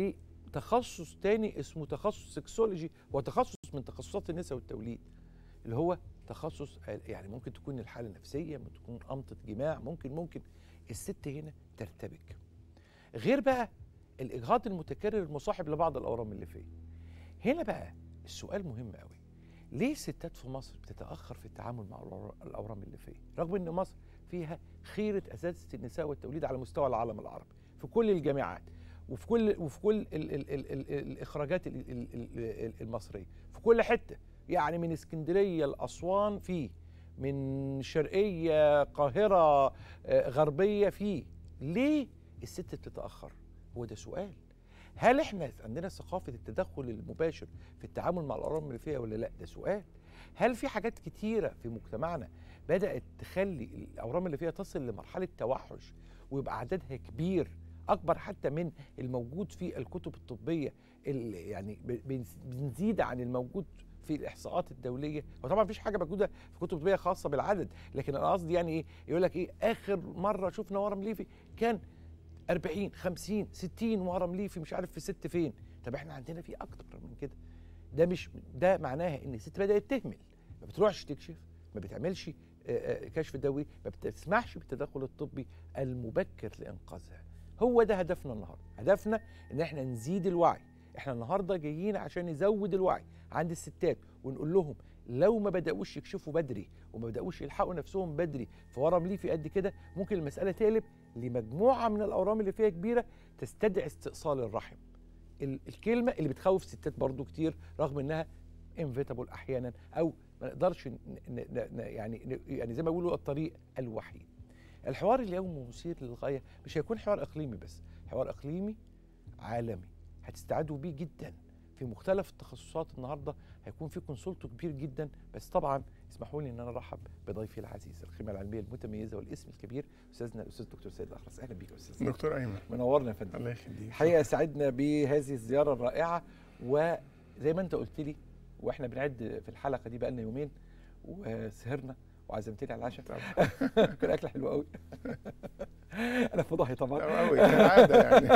لتخصص تاني اسمه تخصص سكسولوجي هو تخصص من تخصصات النساء والتوليد اللي هو تخصص يعني ممكن تكون الحاله نفسيه ممكن تكون امطه جماع ممكن ممكن الست هنا ترتبك غير بقى الاجهاض المتكرر المصاحب لبعض الاورام الليفيه هنا بقى السؤال مهم قوي ليه الستات في مصر بتتاخر في التعامل مع الأور- الاورام الليفيه رغم ان مصر فيها خيره اساتذه النساء والتوليد على مستوى العالم العربي في كل الجامعات وفي كل وفي كل ال ال ال ال الاخراجات ال ال ال المصريه في كل حته يعني من اسكندريه لاسوان فيه من شرقيه قاهره آه، غربيه فيه ليه الست بتتاخر هو ده سؤال هل احنا عندنا ثقافه التدخل المباشر في التعامل مع الاورام الليفيه ولا لا ده سؤال هل في حاجات كتيره في مجتمعنا بدات تخلي الاورام الليفيه تصل لمرحله توحش ويبقى عددها كبير اكبر حتى من الموجود في الكتب الطبيه اللي يعني ب- بنز- بنزيد عن الموجود في الاحصاءات الدوليه وطبعا مفيش حاجه موجوده في كتب طبيه خاصه بالعدد لكن انا قصدي يعني ايه يقول لك ايه اخر مره شفنا ورم ليفي كان 40 50 60 ورم ليفي مش عارف في ست فين طب احنا عندنا في اكتر من كده ده مش ده معناها ان الست بدات تهمل ما بتروحش تكشف ما بتعملش آه، آه، كشف دوري ما بتسمحش بالتدخل الطبي المبكر لانقاذها هو ده هدفنا النهارده هدفنا ان احنا نزيد الوعي احنا النهارده جايين عشان نزود الوعي عند الستات ونقول لهم لو ما بداوش يكشفوا بدري وما بداوش يلحقوا نفسهم بدري في ورم ليفي قد كده ممكن المساله تقلب لمجموعه من الاورام اللي فيها كبيره تستدعي استئصال الرحم ال- الكلمه اللي بتخوف ستات برضو كتير رغم انها انفيتابل احيانا او ما نقدرش ن- ن- ن- يعني ن- يعني زي ما بيقولوا الطريق الوحيد الحوار اليوم مثير للغايه مش هيكون حوار اقليمي بس حوار اقليمي عالمي هتستعدوا بيه جدا في مختلف التخصصات النهارده هيكون في كونسولت كبير جدا بس طبعا اسمحوا لي ان انا ارحب بضيفي العزيز القيمه العلميه المتميزه والاسم الكبير استاذنا الاستاذ دكتور سيد الاخرس اهلا بيك يا استاذ دكتور ايمن منورنا يا فندم الله يخليك الحقيقه سعدنا بهذه الزياره الرائعه وزي ما انت قلت لي واحنا بنعد في الحلقه دي بقالنا يومين وسهرنا وعزمتني على العشاء كان اكل حلو قوي انا فضحي طبعا قوي كالعاده يعني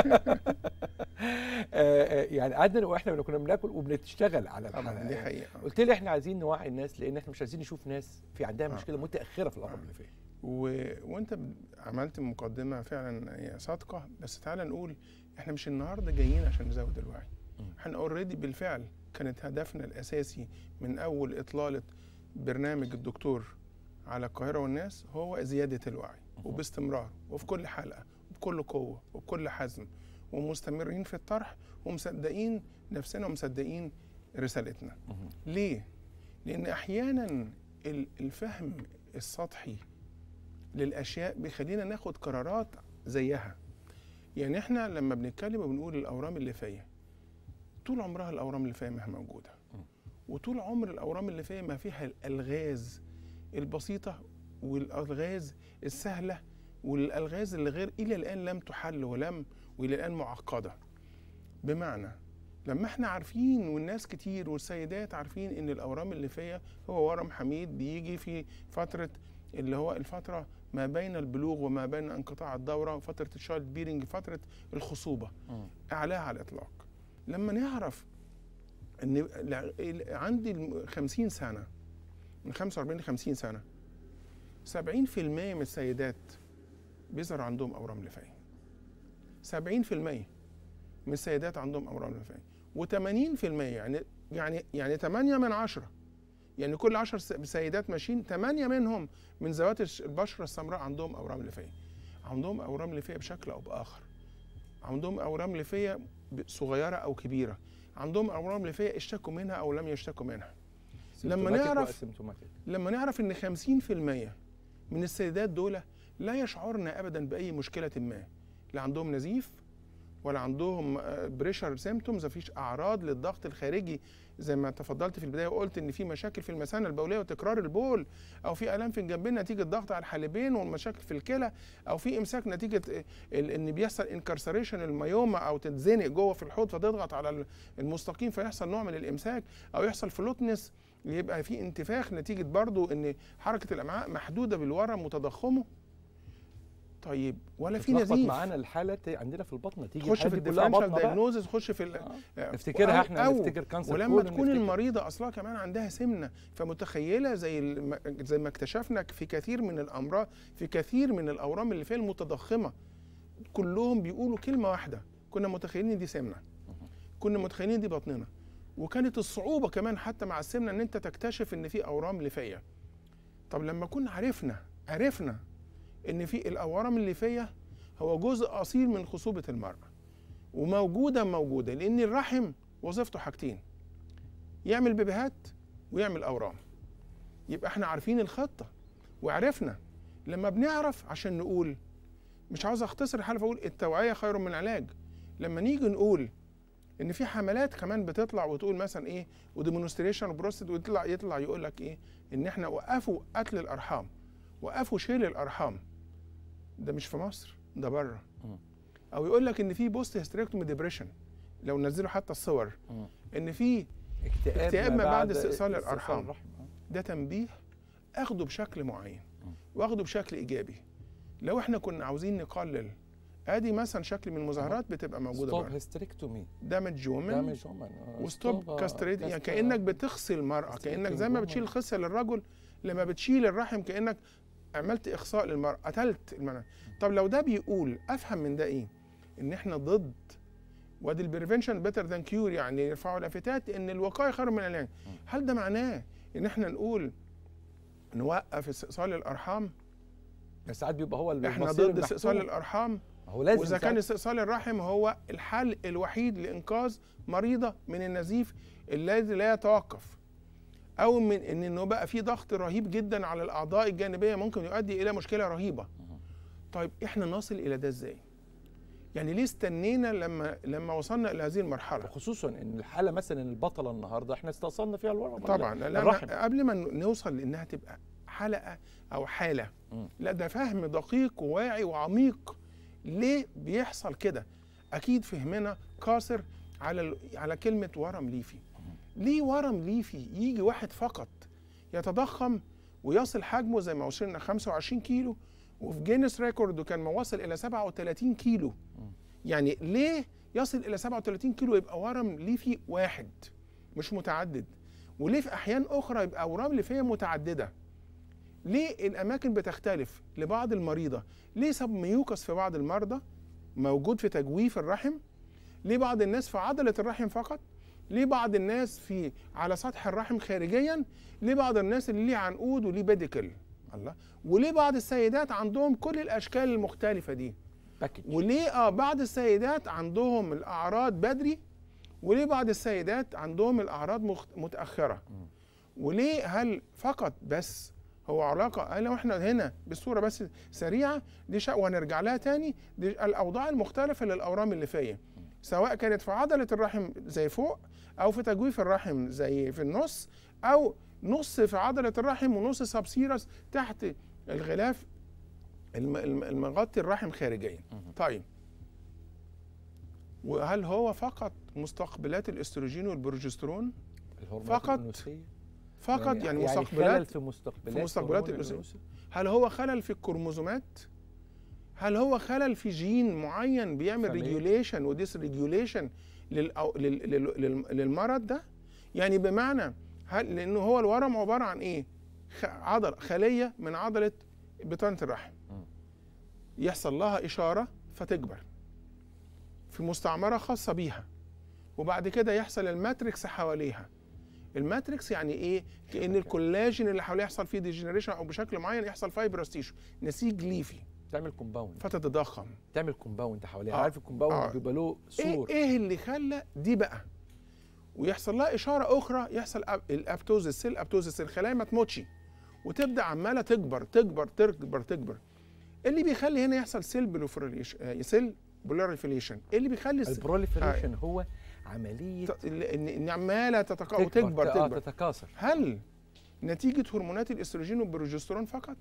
آه، آه، يعني قعدنا واحنا كنا بناكل وبنشتغل على طبعا الحلقه دي يعني. حقيقه قلت لي احنا عايزين نوعي الناس لان احنا مش عايزين نشوف ناس في عندها آه. مشكله متاخره في الامر اللي فيه و... وانت ب- عملت مقدمه فعلا هي صادقه بس تعالى نقول احنا مش النهارده جايين عشان نزود الوعي احنا اوريدي بالفعل كانت هدفنا الاساسي من اول اطلاله برنامج الدكتور على القاهره والناس هو زياده الوعي وباستمرار وفي كل حلقه وبكل قوه وبكل حزم ومستمرين في الطرح ومصدقين نفسنا ومصدقين رسالتنا ليه لان احيانا ال- الفهم السطحي للاشياء بيخلينا ناخد قرارات زيها يعني احنا لما بنتكلم وبنقول الاورام الليفيه طول عمرها الاورام الليفيه ما هي موجوده وطول عمر الاورام الليفيه ما فيها الالغاز البسيطه والالغاز السهله والالغاز اللي غير الى الان لم تحل ولم والى الان معقده بمعنى لما احنا عارفين والناس كتير والسيدات عارفين ان الاورام الليفيه هو ورم حميد بيجي في فتره اللي هو الفتره ما بين البلوغ وما بين انقطاع الدوره وفتره الشايلد بيرنج فتره الخصوبه اعلاها على الاطلاق لما نعرف ان ال- ال- عندي الم- 50 سنه من 45 ل 50 سنه 70% من السيدات بيظهر عندهم اورام ليفيه 70% من السيدات عندهم اورام ليفيه و80% يعني يعني يعني 8 من 10 يعني كل 10 س- سيدات ماشيين 8 منهم من ذوات الش- البشره السمراء عندهم اورام ليفيه عندهم اورام ليفيه بشكل او باخر عندهم اورام ليفيه ب- صغيره او كبيره عندهم اورام ليفيه اشتكوا منها او لم يشتكوا منها لما Symptomatic نعرف وasymptomatic. لما نعرف ان 50% من السيدات دول لا يشعرن ابدا باي مشكله ما لا عندهم نزيف ولا عندهم بريشر سيمتومز مفيش اعراض للضغط الخارجي زي ما تفضلت في البدايه وقلت ان في مشاكل في المثانه البوليه وتكرار البول او في الام في الجنبين نتيجه ضغط على الحالبين ومشاكل في الكلى او في امساك نتيجه ال- ان بيحصل انكرسريشن الميوما او تتزنق جوه في الحوض فتضغط على المستقيم فيحصل نوع من الامساك او يحصل فلوتنس يبقى في انتفاخ نتيجه برضو ان حركه الامعاء محدوده بالورم وتضخمه طيب ولا في تتلخبط نزيف معانا الحاله ت- عندنا في البطنه تيجي تخش في الحالة دي كلها الديفرنشال بطنه بقى. دايجنوزز تخش في ال- آه. نفتكرها أو- احنا أو نفتكر كانسر ولما كولون تكون نفتكر. المريضه اصلا كمان عندها سمنه فمتخيله زي الم- زي ما اكتشفنا في كثير من الامراض في كثير من الاورام اللي فيها المتضخمه كلهم بيقولوا كلمه واحده كنا متخيلين إن دي سمنه كنا متخيلين دي بطننا وكانت الصعوبه كمان حتى مع السمنه ان انت تكتشف ان في اورام ليفيه طب لما كنا عرفنا عرفنا ان في الاورام الليفيه هو جزء اصيل من خصوبه المراه وموجوده موجوده لان الرحم وظيفته حاجتين يعمل بيبيهات ويعمل اورام يبقى احنا عارفين الخطه وعرفنا لما بنعرف عشان نقول مش عاوز اختصر الحاله فاقول التوعيه خير من العلاج لما نيجي نقول ان في حملات كمان بتطلع وتقول مثلا ايه وديمونستريشن بروستد ويطلع يطلع يقول لك ايه ان احنا وقفوا قتل الارحام وقفوا شيل الارحام ده مش في مصر ده بره او يقول لك ان في بوست هيستريكتومي ديبريشن لو نزلوا حتى الصور مم. ان في اكتئاب, اكتئاب ما بعد استئصال استئصال الأرحام. الرحم. آه. ده تنبيه اخده بشكل معين واخده بشكل ايجابي لو احنا كنا عاوزين نقلل ادي مثلا شكل من المظاهرات بتبقى موجوده ستوب بره هيستريكتومي دامج وومن دامج وومن وستوب كاستريت يعني كانك بتغسل المراه كانك زي ما بتشيل خصيه للرجل لما بتشيل الرحم كانك عملت اخصاء للمراه قتلت المراه طب لو ده بيقول افهم من ده ايه ان احنا ضد وادي البريفنشن بيتر ذان كيور يعني يرفعوا لافتات ان الوقايه خير من العلاج هل ده معناه ان احنا نقول نوقف استئصال الارحام بس ساعات بيبقى هو احنا المصير ضد استئصال المحتوم. الارحام هو لازم واذا كان ساعات- استئصال الرحم هو الحل الوحيد لانقاذ مريضه من النزيف الذي لا يتوقف او من ان انه بقى في ضغط رهيب جدا على الاعضاء الجانبيه ممكن يؤدي الى مشكله رهيبه طيب احنا نصل الى ده ازاي يعني ليه استنينا لما لما وصلنا الى هذه المرحله خصوصا ان الحاله مثلا البطله النهارده احنا استأصلنا فيها الورم طبعا لا الرحم لا قبل ما نوصل لانها تبقى حلقه او حاله مم. لا ده فهم دقيق وواعي وعميق ليه بيحصل كده اكيد فهمنا قاصر على ال- على كلمه ورم ليفي ليه ورم ليفي يجي واحد فقط يتضخم ويصل حجمه زي ما وصلنا 25 كيلو وفي جينيس ريكورد كان ما وصل الى 37 كيلو يعني ليه يصل الى 37 كيلو يبقى ورم ليفي واحد مش متعدد وليه في احيان اخرى يبقى اورام ليفيه متعدده ليه الاماكن بتختلف لبعض المريضه ليه سب ميوكس في بعض المرضى موجود في تجويف الرحم ليه بعض الناس في عضله الرحم فقط ليه بعض الناس في على سطح الرحم خارجيا ليه بعض الناس اللي ليه عنقود وليه بيديكل الله وليه بعض السيدات عندهم كل الاشكال المختلفه دي باكج وليه اه بعض السيدات عندهم الاعراض بدري وليه بعض السيدات عندهم الاعراض مخت... متاخره وليه هل فقط بس هو علاقه هل لو احنا هنا بصوره بس سريعه دي شيء وهنرجع لها تاني دي الاوضاع المختلفه للاورام الليفيه سواء كانت في عضله الرحم زي فوق او في تجويف الرحم زي في النص او نص في عضله الرحم ونص سبسيرس تحت الغلاف الم- الم- المغطي الرحم خارجيا طيب وهل هو فقط مستقبلات الاستروجين والبروجسترون الهرمونات فقط الأنوثية. فقط يعني, خلل مستقبلات في مستقبلات في مستقبلات هرمون الأنوثة. الأنوثة. هل هو خلل في الكروموزومات هل هو خلل في جين معين بيعمل خلية. ريجوليشن وديس ريجوليشن للمرض ده يعني بمعنى هل لانه هو الورم عباره عن ايه خ- عضله خليه من عضله بطانه الرحم يحصل لها اشاره فتكبر في مستعمره خاصه بيها وبعد كده يحصل الماتريكس حواليها الماتريكس يعني ايه كان الكولاجين اللي حواليه يحصل فيه ديجنريشن او بشكل معين يحصل فايبرس تيشو نسيج ليفي تعمل كومباوند فتتضخم تعمل كومباوند حواليها آه. عارف الكومباوند آه. بيبقى له ايه سور ايه اللي خلى دي بقى ويحصل لها اشاره اخرى يحصل أب- الابتوزس سيل ابتوزس الخلايا ما تموتش وتبدا عماله تكبر تكبر تكبر تكبر إيه اللي بيخلي هنا يحصل سيل بلوفريليشن سيل بلوريفيليشن ايه اللي بيخلي الس- البروليفريشن هو عمليه ت- ان إن عماله تتكا... تكبر وتكبر آه، تكبر تتكاثر هل نتيجة هرمونات الأستروجين والبروجسترون فقط؟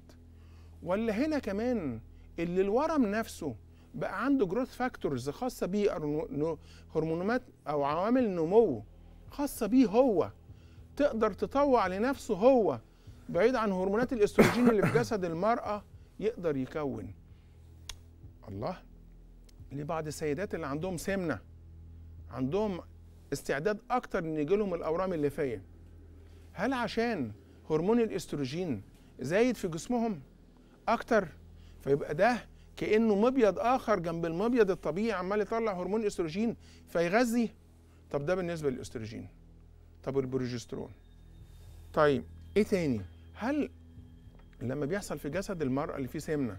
ولا هنا كمان اللي الورم نفسه بقى عنده جروث فاكتورز خاصة بيه أرنو- نو- هرمونات أو عوامل نمو خاصة بيه هو تقدر تطوع لنفسه هو بعيد عن هرمونات الأستروجين اللي في جسد المرأة يقدر يكون الله لبعض السيدات اللي عندهم سمنة عندهم استعداد أكتر إن يجي لهم الأورام الليفية هل عشان هرمون الاستروجين زايد في جسمهم اكتر فيبقى ده كانه مبيض اخر جنب المبيض الطبيعي عمال يطلع هرمون الاستروجين فيغذي طب ده بالنسبه للاستروجين طب البروجسترون طيب ايه تاني هل لما بيحصل في جسد المراه اللي فيه سمنه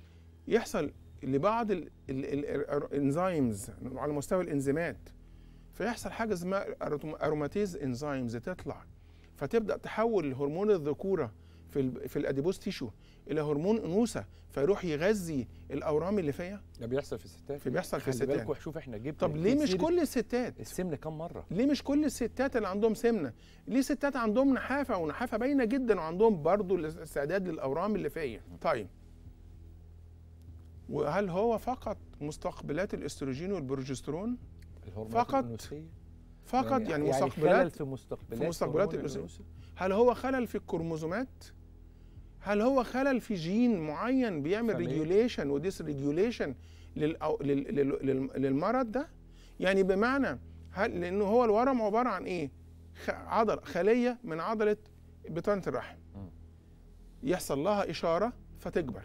يحصل لبعض ال- ال- ال- الانزيمز على مستوى الانزيمات فيحصل حاجه اسمها اروماتيز انزيمز تطلع فتبدا تحول هرمون الذكوره في ال- في الاديبوز تيشو الى هرمون انوثه فيروح يغذي الاورام اللي فيها ده بيحصل في الستات في بيحصل في خلي الستات بالكوا شوف احنا جبنا طب ليه مش سيرة كل الستات السمنه كم مره ليه مش كل الستات اللي عندهم سمنه ليه ستات عندهم نحافه ونحافه باينه جدا وعندهم برضو الاستعداد للاورام اللي فيا طيب وهل هو فقط مستقبلات الاستروجين والبروجسترون الهرمونات فقط الأنوثية. فقط يعني, يعني خلل مستقبلات في مستقبلات في مستقبلات هرمون الأنوثة. الأنوثة. هل هو خلل في الكروموزومات هل هو خلل في جين معين بيعمل خلية. ريجوليشن وديس ريجوليشن للأو... لل... لل... لل... للمرض ده يعني بمعنى هل لانه هو الورم عباره عن ايه خ... عضله خليه من عضله بطانه الرحم يحصل لها اشاره فتكبر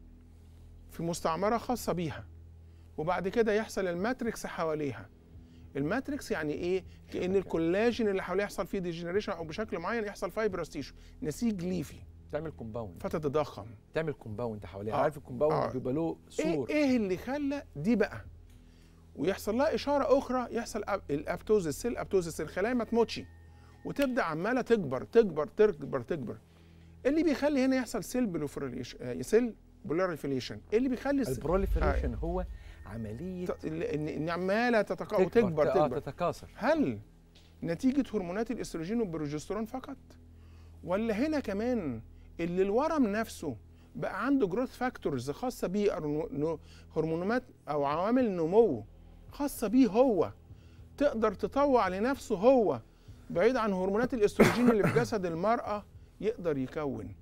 في مستعمره خاصه بيها وبعد كده يحصل الماتريكس حواليها الماتريكس يعني ايه كان الكولاجين اللي حواليه يحصل فيه ديجنريشن او بشكل معين يحصل فايبرس تيشو نسيج ليفي تعمل كومباوند فتتضخم تعمل كومباوند حواليها آه. عارف الكومباوند آه. بيبقى له ايه سور ايه اللي خلى دي بقى ويحصل لها اشاره اخرى يحصل أب- الابتوزس سيل ابتوزس الخلايا ما تموتش وتبدا عماله تكبر تكبر تكبر تكبر إيه اللي بيخلي هنا يحصل سيل بلوفريليشن سيل بولاريفيليشن ايه اللي بيخلي الس- البروليفريشن هو عمليه ت- ال- ان إن عماله تتكا تكبر وتكبر آه، تكبر تتكاثر هل نتيجه هرمونات الاستروجين والبروجسترون فقط ولا هنا كمان اللي الورم نفسه بقى عنده جروث فاكتورز خاصه بيه أرنو- نو- هرمونات او عوامل نمو خاصه بيه هو تقدر تطوع لنفسه هو بعيد عن هرمونات الاستروجين اللي في جسد المراه يقدر يكون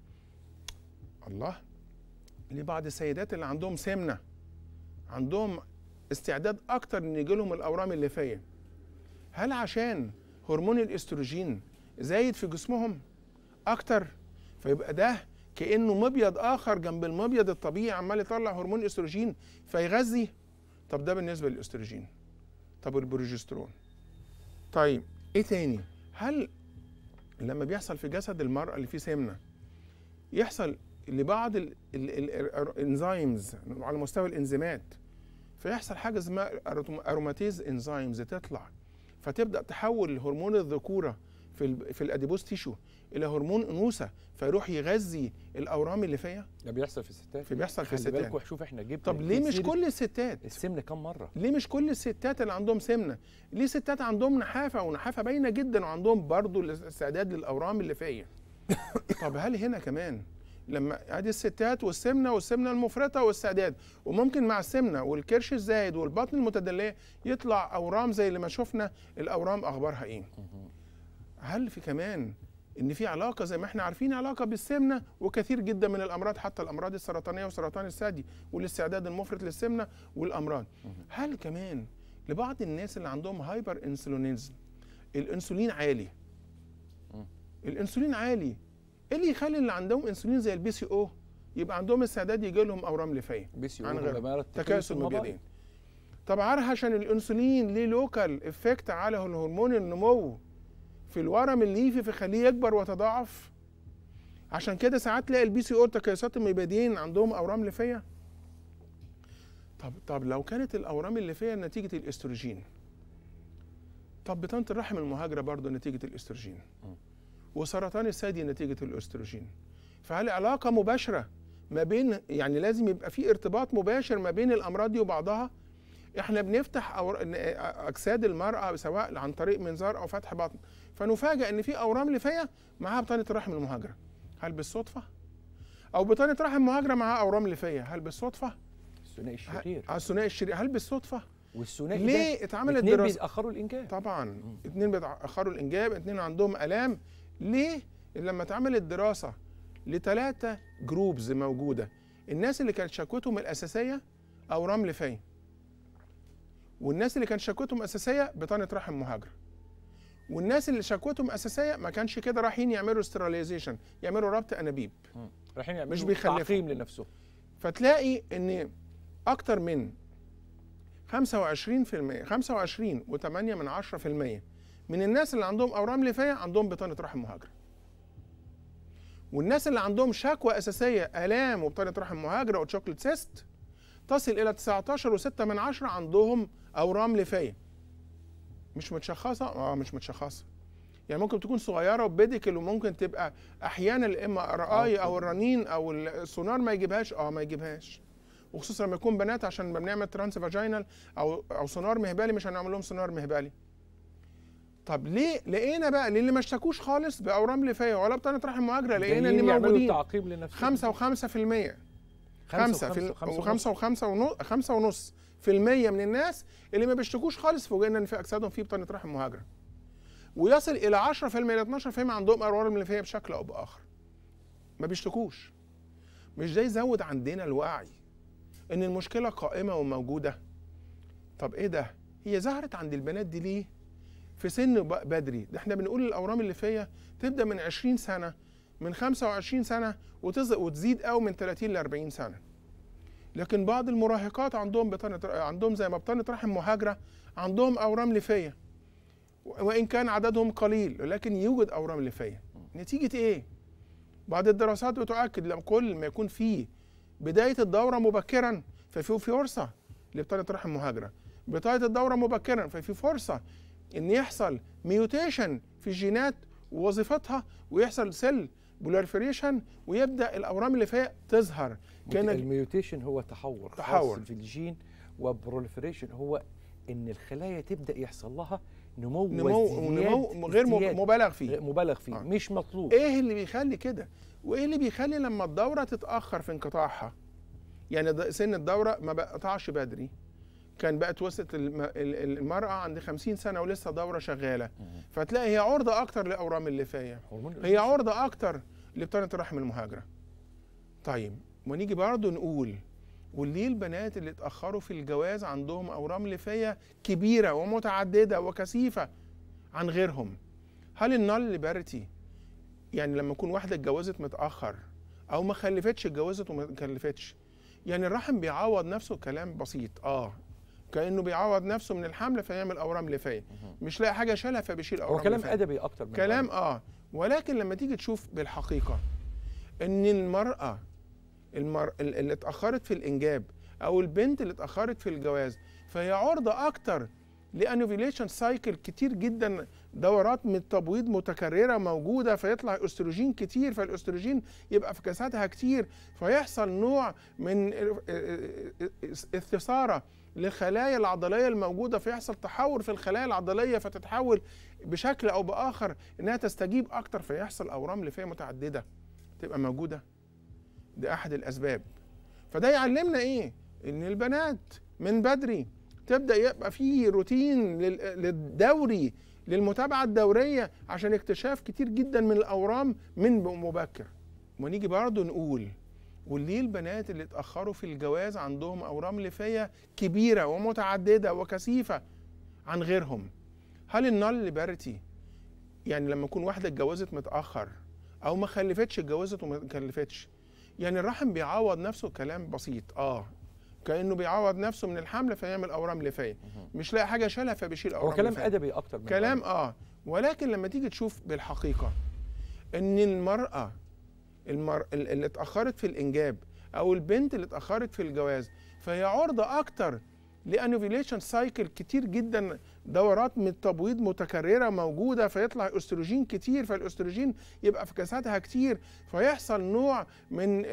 الله لبعض السيدات اللي عندهم سمنه عندهم استعداد اكتر ان يجي لهم الاورام الليفيه هل عشان هرمون الاستروجين زايد في جسمهم اكتر فيبقى ده كانه مبيض اخر جنب المبيض الطبيعي عمال يطلع هرمون استروجين فيغذي طب ده بالنسبه للاستروجين طب البروجسترون طيب ايه تاني هل لما بيحصل في جسد المراه اللي فيه سمنه يحصل لبعض ال- ال- ال- الانزيمز على مستوى الانزيمات فيحصل حاجه اسمها أروتوم- اروماتيز انزيمز تطلع فتبدا تحول هرمون الذكوره في ال في الاديبوز تيشو الى هرمون انوثه فيروح يغذي الاورام اللي فيها ده بيحصل في الستات في بيحصل في خلي الستات بالكوا شوف احنا جبنا طب ليه مش سيرة كل الستات السمنه كم مره ليه مش كل الستات اللي عندهم سمنه ليه ستات عندهم نحافه ونحافه باينه جدا وعندهم برضو الاستعداد للاورام اللي فيا طب هل هنا كمان لما ادي الستات والسمنه والسمنه المفرطه والاستعداد وممكن مع السمنه والكرش الزايد والبطن المتدليه يطلع اورام زي اللي ما شفنا الاورام اخبارها ايه هل في كمان ان في علاقه زي ما احنا عارفين علاقه بالسمنه وكثير جدا من الامراض حتى الامراض السرطانيه وسرطان الثدي والاستعداد المفرط للسمنه والامراض هل كمان لبعض الناس اللي عندهم هايبر انسولينيزم الانسولين عالي الانسولين عالي ايه اللي يخلي اللي عندهم انسولين زي البي سي او يبقى عندهم استعداد يجي لهم اورام ليفيه بي سي عن او غير مرض تكاسل مبيضين طب عارف عشان الانسولين ليه لوكال افكت على الهرمون النمو في الورم الليفي فيخليه يكبر ويتضاعف عشان كده ساعات تلاقي البي سي او تكيسات المبيضين عندهم اورام ليفيه طب طب لو كانت الاورام الليفيه نتيجه الاستروجين طب بطانه الرحم المهاجره برضه نتيجه الاستروجين وسرطان الثدي نتيجه الاستروجين فهل علاقه مباشره ما بين يعني لازم يبقى في ارتباط مباشر ما بين الامراض دي وبعضها احنا بنفتح أور... إن- اجساد المراه سواء عن طريق منظار او فتح بطن فنفاجئ ان في اورام ليفيه معاها بطانه الرحم المهاجره هل بالصدفه او بطانه رحم مهاجره معاها اورام ليفيه هل بالصدفه الثنائي الشرير على الثنائي الشرير هل بالصدفه والثنائي ليه ده اتعملت اتنين دراسه بيتاخروا الانجاب طبعا اتنين بيتاخروا الانجاب اتنين عندهم الام ليه لما اتعملت دراسه لثلاثه جروبز موجوده الناس اللي كانت شكوتهم الاساسيه اورام ليفيه والناس اللي كانت شكوتهم اساسيه بطانه رحم مهاجره والناس اللي شكوتهم اساسيه ما كانش كده رايحين يعملوا استراليزيشن يعملوا ربط انابيب رايحين يعملوا مش بيخلفوا. تعقيم لنفسهم فتلاقي ان اكتر من 25% 25 و8 من 10% من الناس اللي عندهم اورام ليفيه عندهم بطانه رحم مهاجره والناس اللي عندهم شكوى اساسيه الام وبطانه رحم مهاجره وتشوكلت سيست تصل الى 19 و6 من 10 عندهم اورام ليفيه مش متشخصه اه مش متشخصه يعني ممكن تكون صغيره وبيديكل وممكن تبقى احيانا الاما ار اي او الرنين او السونار ما يجيبهاش اه ما يجيبهاش وخصوصا لما يكون بنات عشان لما بنعمل ترانس فاجينال او او سونار مهبلي مش هنعمل لهم سونار مهبلي طب ليه لقينا بقى للي ما اشتكوش خالص باورام ليفيه ولا بطانه رحم مهاجره لقينا ان جايين يعملوا موجودين تعقيم لنفسهم خمسة وخمسة في المية خمسة في وخمسة وخمسة وخمسة ونص خمسة ونص في المية من الناس اللي ما بيشتكوش خالص فوجئنا ان في اجسادهم في بطانة رحم مهاجرة ويصل الى 10% الى 12% عندهم اورام ليفيه بشكل او باخر ما بيشتكوش مش ده يزود عندنا الوعي ان المشكله قائمه وموجوده طب ايه ده هي ظهرت عند البنات دي ليه في سن ب- بدري ده احنا بنقول الاورام الليفيه تبدا من 20 سنه من 25 سنه وتز- وتزيد قوي من 30 ل 40 سنه لكن بعض المراهقات عندهم بطانه عندهم زي ما بطانه رحم مهاجره عندهم اورام ليفيه وان كان عددهم قليل لكن يوجد اورام ليفيه نتيجه ايه بعض الدراسات بتؤكد لما كل ما يكون في بدايه الدوره مبكرا ففي فرصه لبطانه رحم مهاجره بدايه الدوره مبكرا ففي فرصه ان يحصل ميوتيشن في الجينات ووظيفتها ويحصل سيل بولارفريشن ويبدا الاورام الليفيه تظهر كان كان الميوتيشن هو تحور خاص تحور. في الجين وبروليفريشن هو ان الخلايا تبدا يحصل لها نمو نمو وازدياد- ونمو غير مب- ازدياد مبالغ فيه مبالغ فيه آه. مش مطلوب ايه اللي بيخلي كده وايه اللي بيخلي لما الدوره تتاخر في انقطاعها يعني د- سن الدوره ما بقطعش بدري كان بقت وصلت الم- ال- ال- المراه عند 50 سنه ولسه دوره شغاله فتلاقي هي عرضه اكتر لاورام الليفيه هرمون هي عرضه اكتر لبطانه الرحم المهاجره طيب ونيجي برضه نقول وليه البنات اللي اتاخروا في الجواز عندهم اورام ليفيه كبيره ومتعدده وكثيفه عن غيرهم هل النال ليبرتي يعني لما يكون واحده اتجوزت متاخر او ما خلفتش اتجوزت وما خلفتش يعني الرحم بيعوض نفسه كلام بسيط اه كانه بيعوض نفسه من الحمل فيعمل اورام ليفيه مش لاقي حاجه شالها فبيشيل اورام هو كلام ليفية. ادبي اكتر من كلام علمي. اه ولكن لما تيجي تشوف بالحقيقه ان المراه المر... ال- اللي اتاخرت في الانجاب او البنت اللي اتاخرت في الجواز فهي عرضه اكتر لانوفيليشن سايكل كتير جدا دورات من التبويض متكرره موجوده فيطلع استروجين كتير فالاستروجين يبقى في جسدها كتير فيحصل نوع من استثاره للخلايا العضليه الموجوده فيحصل تحور في الخلايا العضليه فتتحول بشكل او باخر انها تستجيب اكتر فيحصل اورام ليفيه متعدده تبقى موجوده دي احد الاسباب فده يعلمنا ايه ان البنات من بدري تبدا يبقى في روتين لل- للدوري للمتابعه الدوريه عشان اكتشاف كتير جدا من الاورام من مبكر ونيجي برضه نقول وليه البنات اللي اتاخروا في الجواز عندهم اورام ليفيه كبيره ومتعدده وكثيفه عن غيرهم هل النال ليبرتي يعني لما يكون واحده اتجوزت متاخر او ما خلفتش اتجوزت وما خلفتش يعني الرحم بيعوض نفسه كلام بسيط اه كانه بيعوض نفسه من الحمل فيعمل اورام ليفيه مش لاقي حاجه شالها فبيشيل اورام هو كلام ليفية. ادبي اكتر من كلام علمي. اه ولكن لما تيجي تشوف بالحقيقه ان المراه المر... ال- اللي اتاخرت في الانجاب او البنت اللي اتاخرت في الجواز فهي عرضه اكتر لانوفيليشن سايكل كتير جدا دورات من التبويض متكرره موجوده فيطلع استروجين كتير فالاستروجين يبقى في جسدها كتير فيحصل نوع من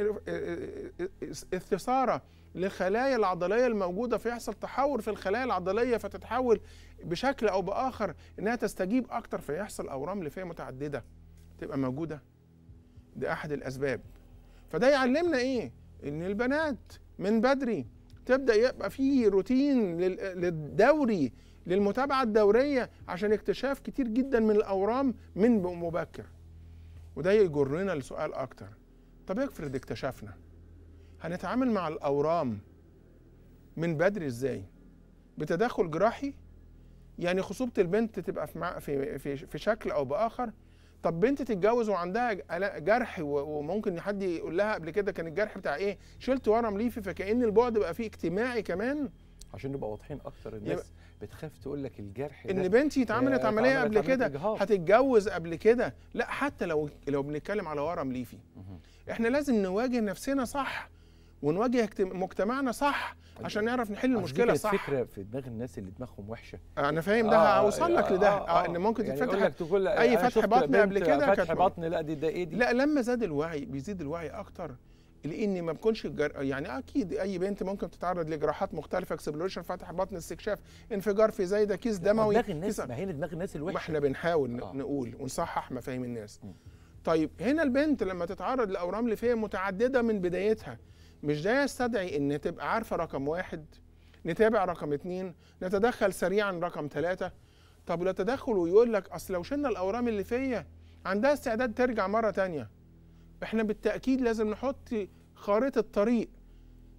استثاره للخلايا العضليه الموجوده فيحصل تحور في الخلايا العضليه فتتحول بشكل او باخر انها تستجيب اكتر فيحصل اورام ليفيه متعدده تبقى موجوده دي احد الاسباب فده يعلمنا ايه ان البنات من بدري تبدا يبقى في روتين لل- للدوري للمتابعه الدوريه عشان اكتشاف كتير جدا من الاورام من مبكر وده يجرنا لسؤال اكتر طب افرض اكتشفنا هنتعامل مع الاورام من بدري ازاي بتدخل جراحي يعني خصوبه البنت تبقى في مع- في في, في شكل او باخر طب بنت تتجوز وعندها ج- ألا- جرح و- وممكن حد يقول لها قبل كده كان الجرح بتاع ايه شلت ورم ليفي فكأن البعد بقى فيه اجتماعي كمان عشان نبقى واضحين اكتر الناس بتخاف تقول لك الجرح ده ان بنتي اتعملت آه، عمليه اتعملت قبل عملية كده إجهاض. هتتجوز قبل كده لا حتى لو لو بنتكلم على ورم ليفي احنا لازم نواجه نفسنا صح ونواجه اجتم- مجتمعنا صح عشان نعرف نحل أصل دي المشكله كانت صح فكره في دماغ الناس اللي دماغهم وحشه انا فاهم ده هوصل لك لده آه ان ممكن يعني تتفتح يقول لك تقول اي أنا فتح شفت بطن بنت قبل كده فتح كانت بطن لا دي ده ايه دي لا لما زاد الوعي بيزيد الوعي اكتر لان ما بكونش الجر... يعني اكيد اي بنت ممكن تتعرض لجراحات مختلفه اكسبلوريشن فتح بطن استكشاف انفجار في زايده كيس دموي دماغ الناس كيس- ما هي دماغ الناس ما الوحشه احنا بنحاول ن- آه. نقول ونصحح مفاهيم الناس طيب هنا البنت لما تتعرض لاورام ليفيه متعدده من بدايتها مش ده يستدعي ان تبقى عارفه رقم واحد نتابع رقم اتنين نتدخل سريعا رقم ثلاثة طب لا تدخل ويقول لك اصل لو شلنا الاورام الليفيه عندها استعداد ترجع مره تانية احنا بالتاكيد لازم نحط خارطه طريق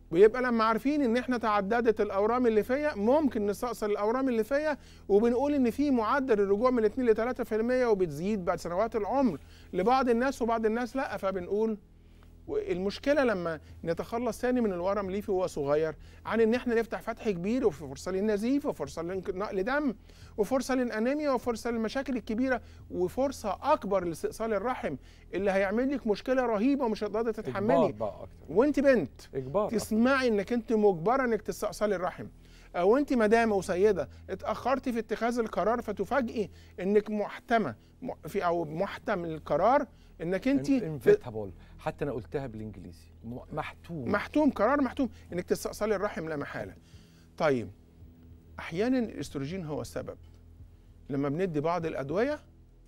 ويبقى لما عارفين ان احنا تعددت الاورام الليفيه ممكن نستأصل الاورام الليفيه وبنقول ان في معدل الرجوع من 2 ل 3% وبتزيد بعد سنوات العمر لبعض الناس وبعض الناس لا فبنقول المشكله لما نتخلص ثاني من الورم الليفي وهو صغير عن ان احنا نفتح فتح كبير وفي فرصه للنزيف وفرصه لنقل دم وفرصه للانيميا وفرصه للمشاكل الكبيره وفرصه اكبر لاستئصال الرحم اللي هيعمل لك مشكله رهيبه ومش هتقدري اجبار تتحملي بقى اكتر وانت بنت اجبار تسمعي انك انت مجبره انك تستأصلي الرحم او انت مدام وسيده اتاخرتي في اتخاذ القرار فتفاجئي انك محتمه م- في او محتم القرار انك انت في- انفيتابل حتى انا قلتها بالانجليزي م- محتوم محتوم قرار محتوم انك تستأصلي الرحم لا محاله طيب احيانا الاستروجين هو السبب لما بندي بعض الادويه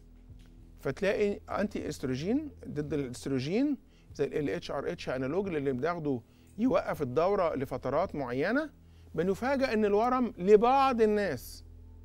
فتلاقي انتي استروجين ضد الاستروجين زي ال اتش ار اتش انالوج اللي بناخده يوقف الدوره لفترات معينه بنفاجئ ان الورم لبعض الناس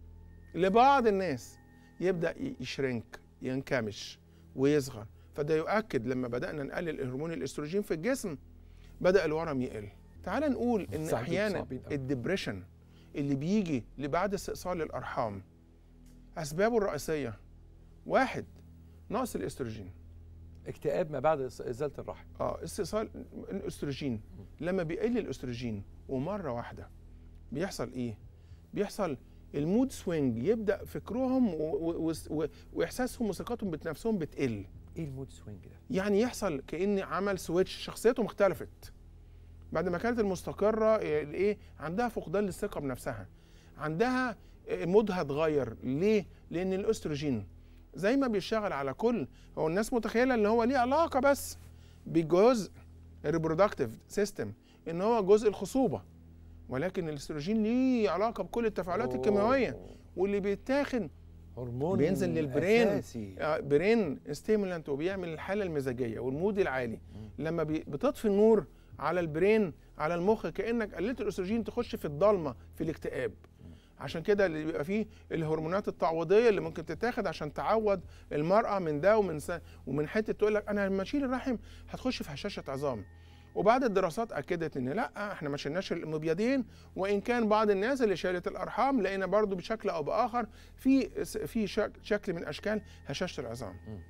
لبعض الناس يبدا ي- يشرنك ينكمش ويصغر فده يؤكد لما بدانا نقلل هرمون الاستروجين في الجسم بدا الورم يقل تعال نقول ان صعبين- احيانا صعبين أوي. الدبريشن اللي بيجي لبعد استئصال الارحام اسبابه الرئيسيه واحد نقص الاستروجين اكتئاب ما بعد إز- ازاله الرحم اه استئصال الاستروجين لما بيقل الاستروجين ومره واحده بيحصل ايه بيحصل المود سوينج يبدا فكرهم و- و- و- واحساسهم وثقتهم بنفسهم بتقل ايه المود سوينج ده يعني يحصل كان عمل سويتش شخصيتهم اختلفت بعد ما كانت المستقره إيه، الايه عندها فقدان للثقه بنفسها عندها إيه، مودها اتغير ليه لان الاستروجين زي ما بيشتغل على كل هو الناس متخيله ان هو ليه علاقه بس بجزء الريبرودكتيف سيستم ان هو جزء الخصوبه ولكن الاستروجين ليه علاقه بكل التفاعلات الكيميائيه أوه. واللي بيتاخد هرمون بينزل للبرين. أساسي. آه، برين ستيمولانت وبيعمل الحاله المزاجيه والمود العالي لما بي- بتطفي النور على البرين على المخ كانك قللت الاستروجين تخش في الضلمه في الاكتئاب عشان كده اللي بيبقى فيه الهرمونات التعويضيه اللي ممكن تتاخد عشان تعوض المراه من ده ومن س... ومن حته تقول لك انا لما اشيل الرحم هتخش في هشاشه عظام وبعد الدراسات اكدت ان لا احنا ما شلناش المبيضين وان كان بعض الناس اللي شالت الارحام لقينا برضو بشكل او باخر في في شك- شكل من اشكال هشاشه العظام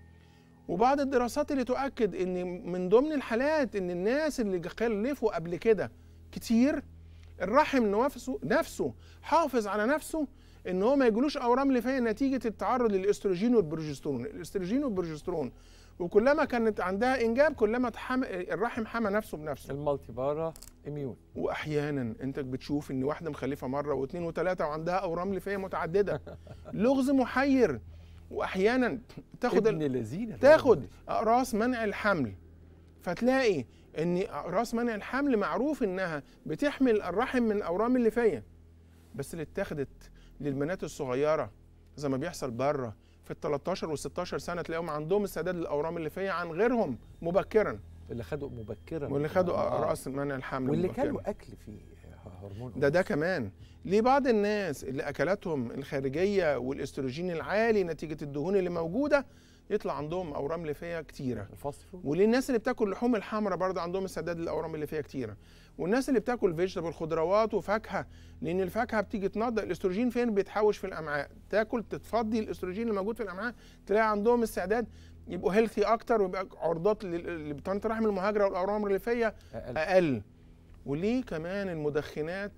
وبعض الدراسات اللي تؤكد ان من ضمن الحالات ان الناس اللي خلفوا قبل كده كتير الرحم نفسه نفسه حافظ على نفسه ان هو ما يجيلوش اورام ليفيه نتيجه التعرض للاستروجين والبروجسترون الاستروجين والبروجسترون وكلما كانت عندها انجاب كلما تحم... الرحم حمى نفسه بنفسه المالتي بارا اميون واحيانا انت بتشوف ان واحده مخلفه مره واثنين وثلاثه وعندها اورام ليفيه متعدده لغز محير واحيانا تاخد ابن لذينه تاخد اقراص منع الحمل فتلاقي ان اقراص منع الحمل معروف انها بتحمل الرحم من اورام الليفيه بس اللي اتاخدت للبنات الصغيره زي ما بيحصل بره في ال 13 وال 16 سنه تلاقيهم عندهم استعداد للاورام الليفيه عن غيرهم مبكرا اللي خدوا مبكرا واللي خدوا آه. اقراص منع الحمل واللي مبكراً. كانوا اكل فيه هرمون ده ده كمان ليه بعض الناس اللي اكلاتهم الخارجيه والاستروجين العالي نتيجه الدهون اللي موجوده يطلع عندهم اورام ليفيه كتيره الفاست فود وليه الناس اللي بتاكل لحوم الحمراء برضه عندهم استعداد للاورام الليفيه كتيره والناس اللي بتاكل فيجيتابل خضروات وفاكهه لان الفاكهه بتيجي تنضف الاستروجين فين بيتحوش في الامعاء تاكل تتفضي الاستروجين اللي موجود في الامعاء تلاقي عندهم استعداد يبقوا هيلثي اكتر ويبقى عرضات لل- لبطانه الرحم المهاجره والاورام الليفيه أقل. اقل وليه كمان المدخنات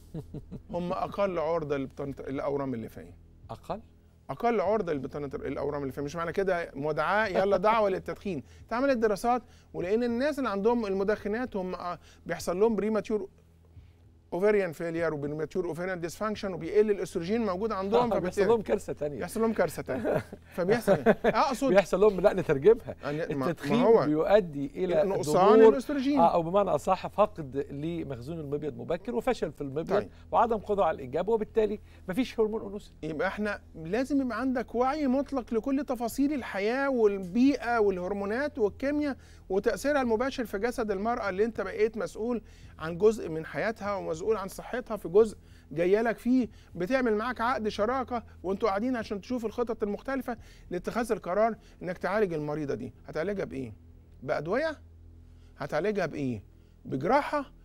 هم اقل عرضه لبطانه الاورام الليفيه اقل اقل عرضه لبطانه الاورام اللي فيها مش معنى كده مدعاه يلا دعوه للتدخين اتعملت دراسات ولقينا الناس اللي عندهم المدخنات هم آه، بيحصل لهم بريماتيور اوفريان فيلير وبريماتيور اوفريان ديسفانكشن وبيقل الاستروجين موجود عندهم بيحصل فبالتالي لهم كارثه تانية بيحصل لهم كارثه تانية فبيحصل اقصد بيحصل لهم لا نترجمها يعني ما- التدخين ما هو بيؤدي الى نقصان ظهور الاستروجين آه او بمعنى اصح فقد لمخزون المبيض مبكر وفشل في المبيض طيب. وعدم قدره على الانجاب وبالتالي مفيش هرمون انوثه يبقى احنا لازم يبقى عندك وعي مطلق لكل تفاصيل الحياه والبيئه والهرمونات والكيمياء وتاثيرها المباشر في جسد المراه اللي انت بقيت مسؤول عن جزء من حياتها ومسؤول عن صحتها في جزء جايه لك فيه بتعمل معاك عقد شراكه وانتوا قاعدين عشان تشوف الخطط المختلفه لاتخاذ القرار انك تعالج المريضه دي هتعالجها بايه بادويه هتعالجها بايه بجراحه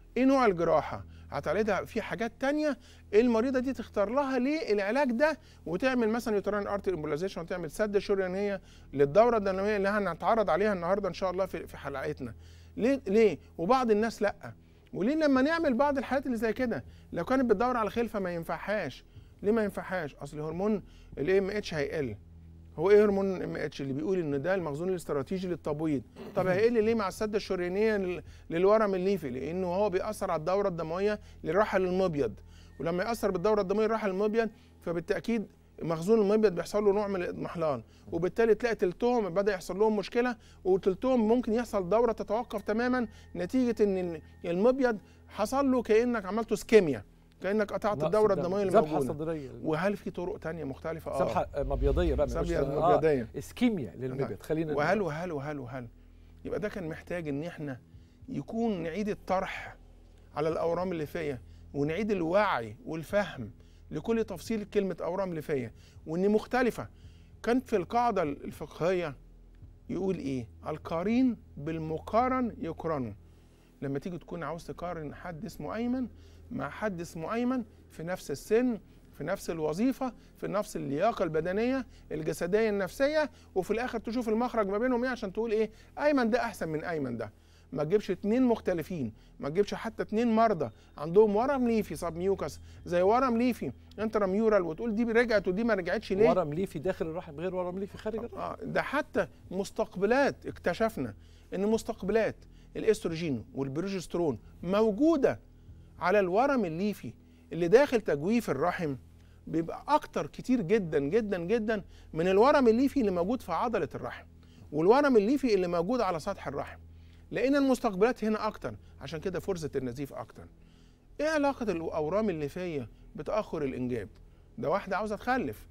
ايه نوع الجراحه هتعالجها في حاجات تانية المريضه دي تختار لها ليه العلاج ده وتعمل مثلا يوترين ارتري امبوليزيشن وتعمل سد شريانيه للدوره الدمويه اللي هنتعرض عليها النهارده ان شاء الله في في حلقتنا ليه ليه وبعض الناس لا وليه لما نعمل بعض الحالات اللي زي كده لو كانت بتدور على خلفه ما ينفعهاش ليه ما ينفعهاش اصل هرمون الاي ام اتش هيقل هو ايه هرمون الام اتش اللي بيقول ان ده المخزون الاستراتيجي للتبويض طب هيقل ليه مع السده الشريانيه لل- للورم الليفي لانه هو بيأثر على الدوره الدمويه للرحل المبيض ولما يأثر بالدوره الدمويه للرحل المبيض فبالتاكيد مخزون المبيض بيحصل له نوع من الاضمحلال وبالتالي تلاقي تلتهم بدا يحصل لهم مشكله وتلتهم ممكن يحصل دوره تتوقف تماما نتيجه ان ال- المبيض حصل له كانك عملته سكيميا كانك قطعت نقص الدوره الدم. الدمويه ذبحه الموجوده صدريه وهل في طرق تانية مختلفه اه ذبحه مبيضيه بقى مش- سابية آه، مبيضية. اسكيميا للمبيض خلينا وهل وهل وهل وهل يبقى ده كان محتاج ان احنا يكون نعيد الطرح على الاورام الليفيه ونعيد الوعي والفهم لكل تفصيل كلمه اورام ليفيه وان مختلفه كانت في القاعده الفقهيه يقول ايه القارين بالمقارن يقرنوا لما تيجي تكون عاوز تقارن حد اسمه ايمن مع حد اسمه ايمن في نفس السن في نفس الوظيفه في نفس اللياقه البدنيه الجسديه النفسيه وفي الاخر تشوف المخرج ما بينهم ايه عشان تقول ايه ايمن ده احسن من ايمن ده ما تجيبش اتنين مختلفين ما تجيبش حتى اتنين مرضى عندهم ورم ليفي سب ميوكس زي ورم ليفي انتراميورال وتقول دي رجعت ودي ما رجعتش ليه ورم ليفي داخل الرحم غير ورم ليفي خارج الرحم آه، ده حتى مستقبلات اكتشفنا ان مستقبلات الاستروجين والبروجسترون موجوده على الورم الليفي اللي داخل تجويف الرحم بيبقى اكتر كتير جدا جدا جدا من الورم الليفي اللي موجود في عضله الرحم والورم الليفي اللي موجود على سطح الرحم لان المستقبلات هنا اكتر عشان كده فرصه النزيف اكتر ايه علاقه الاورام الليفيه بتاخر الانجاب ده واحده عاوزه تخلف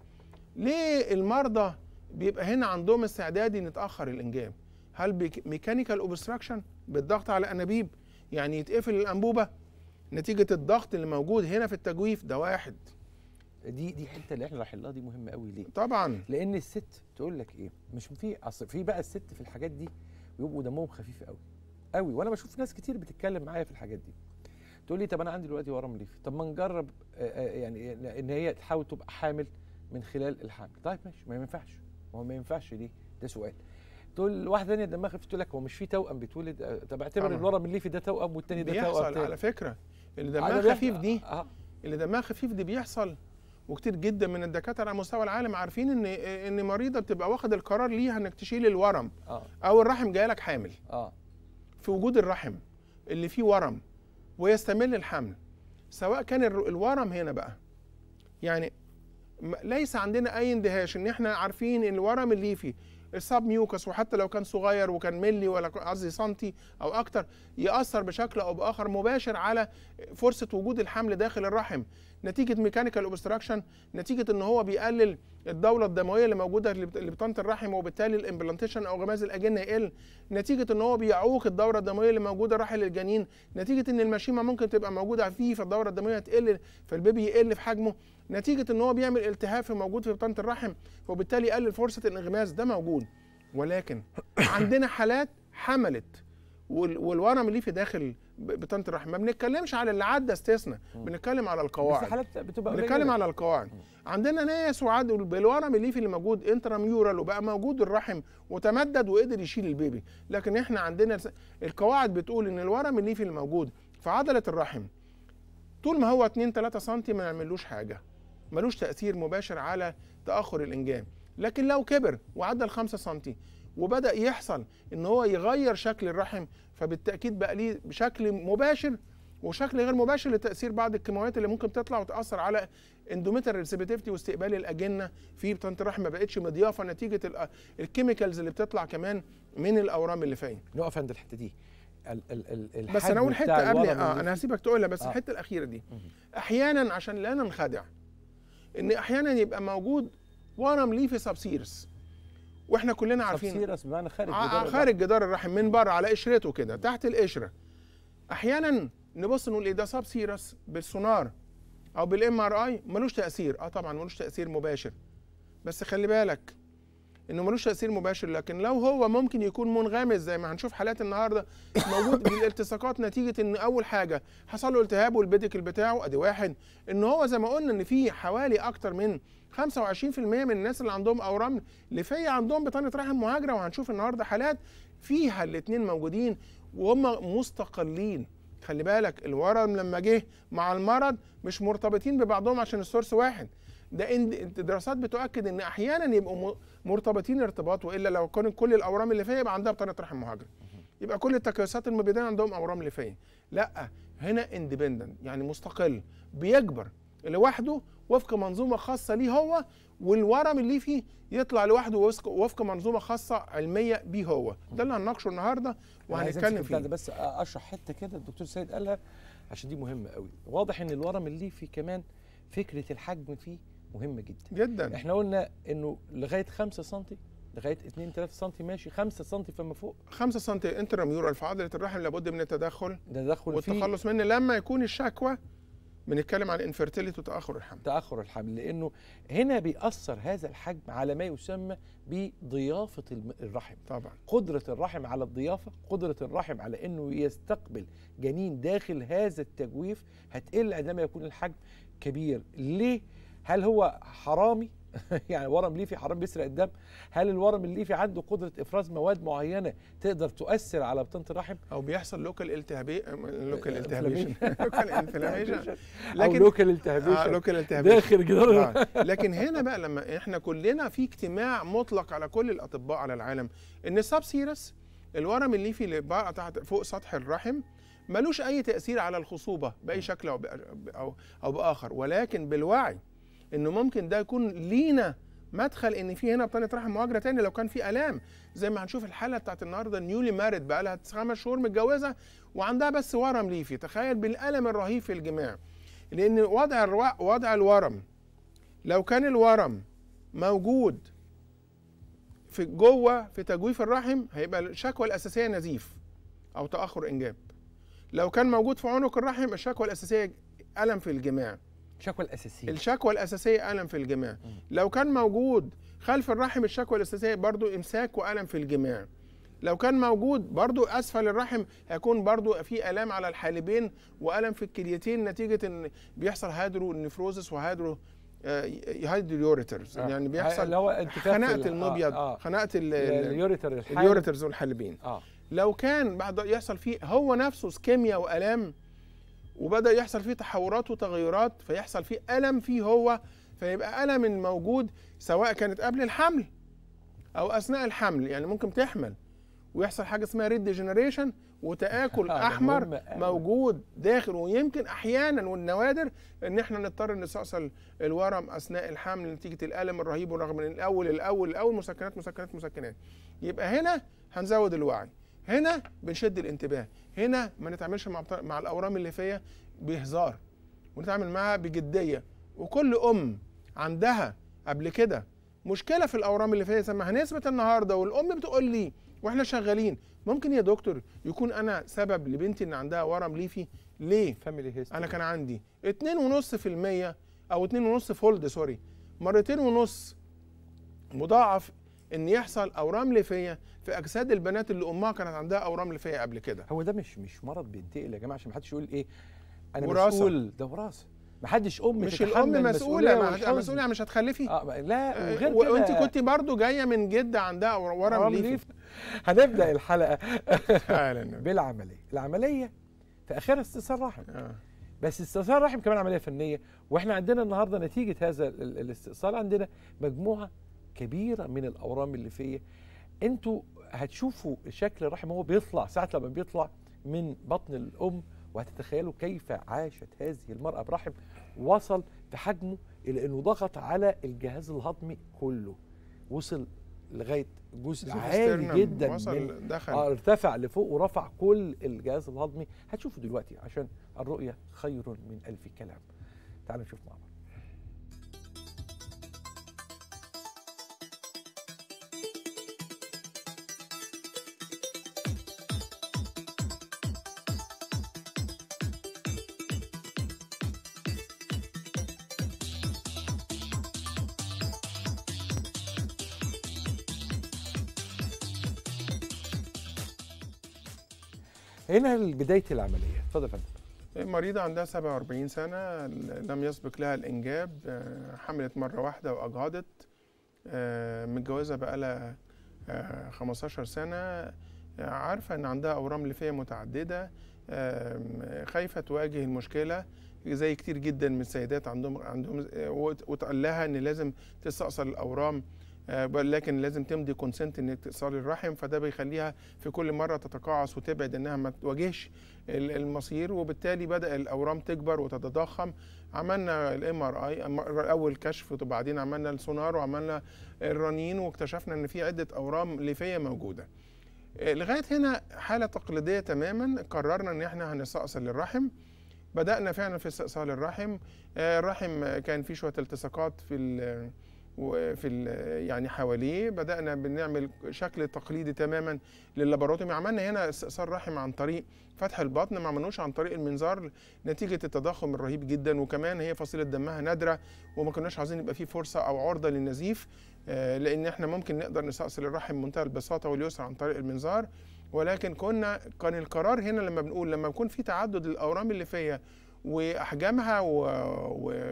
ليه المرضى بيبقى هنا عندهم استعداد ان يتاخر الانجاب هل ميكانيكال اوبستراكشن بالضغط على انابيب يعني يتقفل الانبوبه نتيجه الضغط اللي موجود هنا في التجويف ده واحد دي دي الحته اللي احنا رايحين لها دي مهمه قوي ليه؟ طبعا لان الست تقول لك ايه مش في اصل في بقى الست في الحاجات دي بيبقوا دمهم خفيف قوي قوي وانا بشوف ناس كتير بتتكلم معايا في الحاجات دي تقول لي طب انا عندي دلوقتي ورم ليفي طب ما نجرب آه، آه، يعني ان هي تحاول تبقى حامل من خلال الحمل طيب ماشي ما ينفعش ما هو ما ينفعش ليه ده سؤال تقول واحده ثانيه دماغها خفيف تقول لك هو مش في توأم بيتولد آه، طب اعتبر طبعا. الورم الليفي ده توأم والتاني ده توأم بيحصل تاني. على فكره اللي آه، ده دمها بيحصل. خفيف دي اه اللي دمها خفيف دي بيحصل وكتير جدا من الدكاتره على مستوى العالم عارفين ان ان مريضه بتبقى واخد القرار ليها انك تشيل الورم اه او الرحم جاي لك حامل اه في وجود الرحم اللي فيه ورم ويستمر الحمل سواء كان الر- الورم هنا بقى يعني م- ليس عندنا اي اندهاش ان احنا عارفين ان الورم الليفي السب ميوكس وحتى لو كان صغير وكان ملي ولا قصدي سنتي او اكتر ياثر بشكل او باخر مباشر على فرصه وجود الحمل داخل الرحم نتيجه ميكانيكال اوبستراكشن نتيجه ان هو بيقلل الدوره الدمويه اللي موجوده اللي بت- اللي بطانه الرحم وبالتالي الامبلانتيشن او غماز الاجنه يقل نتيجه ان هو بيعوق الدوره الدمويه اللي موجوده رحل الجنين نتيجه ان المشيمه ممكن تبقى موجوده فيه فالدوره الدمويه تقل فالبيبي يقل في حجمه نتيجه ان هو بيعمل التهاب في موجود في بطانه الرحم وبالتالي يقلل فرصه الانغماس ده موجود ولكن عندنا حالات حملت وال- والورم اللي في داخل ب- بطانه الرحم ما بنتكلمش على اللي عدى استثناء بنتكلم على بس القواعد حالات بتبقى بنتكلم قليلة. على القواعد عندنا ناس وعدوا بالورم الليفي اللي موجود انتراميورال وبقى موجود الرحم وتمدد وقدر يشيل البيبي لكن احنا عندنا الس- القواعد بتقول ان الورم الليفي اللي موجود في عضله الرحم طول ما هو 2 3 سم ما يعملوش حاجه ملوش تاثير مباشر على تاخر الانجاب لكن لو كبر وعدى ال 5 سم وبدا يحصل ان هو يغير شكل الرحم فبالتاكيد بقى ليه بشكل مباشر وشكل غير مباشر لتاثير بعض الكيماويات اللي ممكن تطلع وتاثر على اندوميتال ريسبيتيفيتي واستقبال الاجنه في بطانه الرحم ما بقتش مضيافه نتيجه ال- الكيميكالز اللي بتطلع كمان من الاورام اللي فيه نقف عند الحته دي ال ال ال بس انا الحجم اقول بتاع حته قبل الورم اه اللي انا هسيبك تقولها بس آه. الحته الاخيره دي احيانا عشان لا ننخدع ان احيانا يبقى موجود ورم ليفي سبسيرس واحنا كلنا عارفين سيرس بمعنى خارج ع- جدار خارج جدار الرحم من بره على قشرته كده تحت القشره احيانا نبص نقول ايه ده سب سيرس بالسونار او بالام ار اي ملوش تاثير اه طبعا ملوش تاثير مباشر بس خلي بالك انه ملوش تاثير مباشر لكن لو هو ممكن يكون منغمس زي ما هنشوف حالات النهارده موجود بالالتصاقات نتيجه ان اول حاجه حصل له التهاب والبيديكل بتاعه ادي واحد ان هو زي ما قلنا ان في حوالي اكتر من 25% من الناس اللي عندهم اورام ليفيه عندهم بطانه رحم مهاجره وهنشوف النهارده حالات فيها الاثنين موجودين وهم مستقلين خلي بالك الورم لما جه مع المرض مش مرتبطين ببعضهم عشان السورس واحد ده إن- دراسات بتؤكد ان احيانا يبقوا م- مرتبطين ارتباط والا لو كانت كل الاورام الليفيه يبقى عندها بطانه رحم مهاجره يبقى كل التكيسات المبيضين عندهم اورام ليفيه لا هنا اندبندنت يعني مستقل بيكبر لوحده وفق منظومه خاصه ليه هو والورم اللي فيه يطلع لوحده وفق وفق منظومه خاصه علميه بيه هو ده اللي هنناقشه النهارده أنا عايز وهنتكلم أمسك البتاع فيه ده بس اشرح حته كده الدكتور سيد قالها عشان دي مهمه قوي واضح ان الورم الليفي كمان فكره الحجم فيه مهمه جدا جدا احنا قلنا انه لغايه 5 سم لغايه 2 3 سم ماشي 5 سم فما فوق 5 سم انتراميورال في عضله الرحم لابد من التدخل ده تدخل فيه والتخلص منه لما يكون الشكوى بنتكلم عن انفيرتيليتي وتاخر الحمل تاخر الحمل لانه هنا بيأثر هذا الحجم على ما يسمى بضيافه الم- الرحم طبعا قدرة الرحم على الضيافة قدرة الرحم على أنه يستقبل جنين داخل هذا التجويف هتقل عندما يكون الحجم كبير ليه؟ هل هو حرامي؟ يعني ورم ليفي حرام بيسرق الدم هل الورم الليفي عنده قدرة إفراز مواد معينة تقدر تؤثر على بطانة الرحم او بيحصل لوكال التهابي لوكال آه، التهابيشن لوكال انفلاميشن أو لوكال التهابيشن لوكال التهابيشن داخل جدار آه. لكن هنا بقى لما احنا كلنا في اجتماع مطلق على كل الاطباء على العالم ان السب سيرس الورم الليفي اللي بقى تحت فوق سطح الرحم ملوش اي تاثير على الخصوبه باي شكل او بأ- او او باخر ولكن بالوعي انه ممكن ده يكون لينا مدخل ان في هنا بطانه رحم مهاجره تاني لو كان في الام زي ما هنشوف الحاله بتاعت النهارده نيولي مارد بقى لها خمس شهور متجوزه وعندها بس ورم ليفي تخيل بالالم الرهيب في الجماع لان وضع الرو... وضع الورم لو كان الورم موجود في جوه في تجويف الرحم هيبقى الشكوى الاساسيه نزيف او تاخر انجاب لو كان موجود في عنق الرحم الشكوى الاساسيه الم في الجماع الشكوى الأساسية الشكوى الاساسيه الم في الجماع لو كان موجود خلف الرحم الشكوى الاساسيه برضو امساك والم في الجماع لو كان موجود برضو اسفل الرحم هيكون برضو في الام على الحالبين والم في الكليتين نتيجه ان بيحصل هيدرو نفروزس وهيدرو هيدريوريترز آه. يعني بيحصل اللي هو انتفاخ في خناقه ال- آه، المبيض آه. خناقه ال- ال- اليوريتر الحالب. اليوريترز والحالبين اه لو كان بعد يحصل فيه هو نفسه سكيميا والام وبدا يحصل فيه تحورات وتغيرات فيحصل فيه الم فيه هو فيبقى الم موجود سواء كانت قبل الحمل او اثناء الحمل يعني ممكن تحمل ويحصل حاجه اسمها ريد ديجنريشن وتاكل ده احمر مهم أوي. موجود داخل ويمكن احيانا والنوادر ان احنا نضطر نستأصل الورم اثناء الحمل نتيجه الالم الرهيب ورغم من الاول الاول الاول مسكنات مسكنات مسكنات يبقى هنا هنزود الوعي هنا بنشد الانتباه هنا ما نتعاملش مع بتا- مع الاورام الليفيه بهزار ونتعامل معاها بجديه وكل ام عندها قبل كده مشكله في الاورام الليفيه زي ما هنثبت النهارده والام بتقول لي واحنا شغالين ممكن يا دكتور يكون انا سبب لبنتي ان عندها ورم ليفي ليه فاميلي هيستوري انا كان عندي 2.5% او 2.5 فولد سوري مرتين ونص مضاعف ان يحصل اورام ليفيه في اجساد البنات اللي امها كانت عندها اورام ليفيه قبل كده هو ده مش مش مرض بينتقل يا جماعه عشان ما حدش يقول ايه انا وراثة. مسؤول ده وراثه ما حدش ام مش تتحمل الام المسؤولية مسؤوله ما والحزن. مسؤوله يعني مش هتخلفي اه ما- لا وغير و- كده وانت كنت برضو جايه من جده عندها ورم ورم ليفي ليف. هنبدا الحلقه فعلا بالعمليه العمليه في اخرها استئصال رحم آه. بس استئصال رحم كمان عمليه فنيه واحنا عندنا النهارده نتيجه هذا ال- ال- الاستئصال عندنا مجموعه كبيره من الاورام الليفيه انتوا هتشوفوا شكل الرحم هو بيطلع ساعه لما بيطلع من بطن الام وهتتخيلوا كيف عاشت هذه المراه برحم وصل في حجمه الى انه ضغط على الجهاز الهضمي كله وصل لغايه جزء عالي جدا من وصل دخل اه ارتفع لفوق ورفع كل الجهاز الهضمي هتشوفوا دلوقتي عشان الرؤية خير من ألف كلام تعالوا نشوف مع بعض هنا بدايه العمليه اتفضل يا فندم مريضة عندها 47 سنة لم يسبق لها الإنجاب آه، حملت مرة واحدة وأجهضت آه، متجوزة بقالها آه، 15 سنة آه، عارفة إن عندها أورام ليفية متعددة آم، خايفة تواجه المشكلة زي كتير جدا من السيدات عندهم عندهم آه، وت- وتقال لها إن لازم تستأصل الأورام آه، بل- لكن لازم تمضي كونسنت انك تأصل الرحم فده بيخليها في كل مره تتقاعس وتبعد انها ما تواجهش ال- المصير وبالتالي بدا الاورام تكبر وتتضخم عملنا الام ار اي اول كشف وبعدين عملنا السونار وعملنا الرنين واكتشفنا ان في عده اورام ليفيه موجوده آه، لغايه هنا حاله تقليديه تماما قررنا ان احنا هنستأصل الرحم بدأنا فعلا في استئصال الرحم آه، الرحم آه، كان فيه شوية التصاقات في ال وفي ال- يعني حواليه بدأنا بنعمل شكل تقليدي تماما لللاباروتومي عملنا هنا استئصال رحم عن طريق فتح البطن ما عملناش عن طريق المنظار نتيجة التضخم الرهيب جدا وكمان هي فصيلة دمها نادرة وما كناش عايزين يبقى فيه فرصة أو عرضة للنزيف آه، لأن احنا ممكن نقدر نستأصل الرحم بمنتهى البساطة واليسر عن طريق المنظار ولكن كنا كان القرار هنا لما بنقول لما يكون في تعدد الأورام الليفية واحجامها و... و...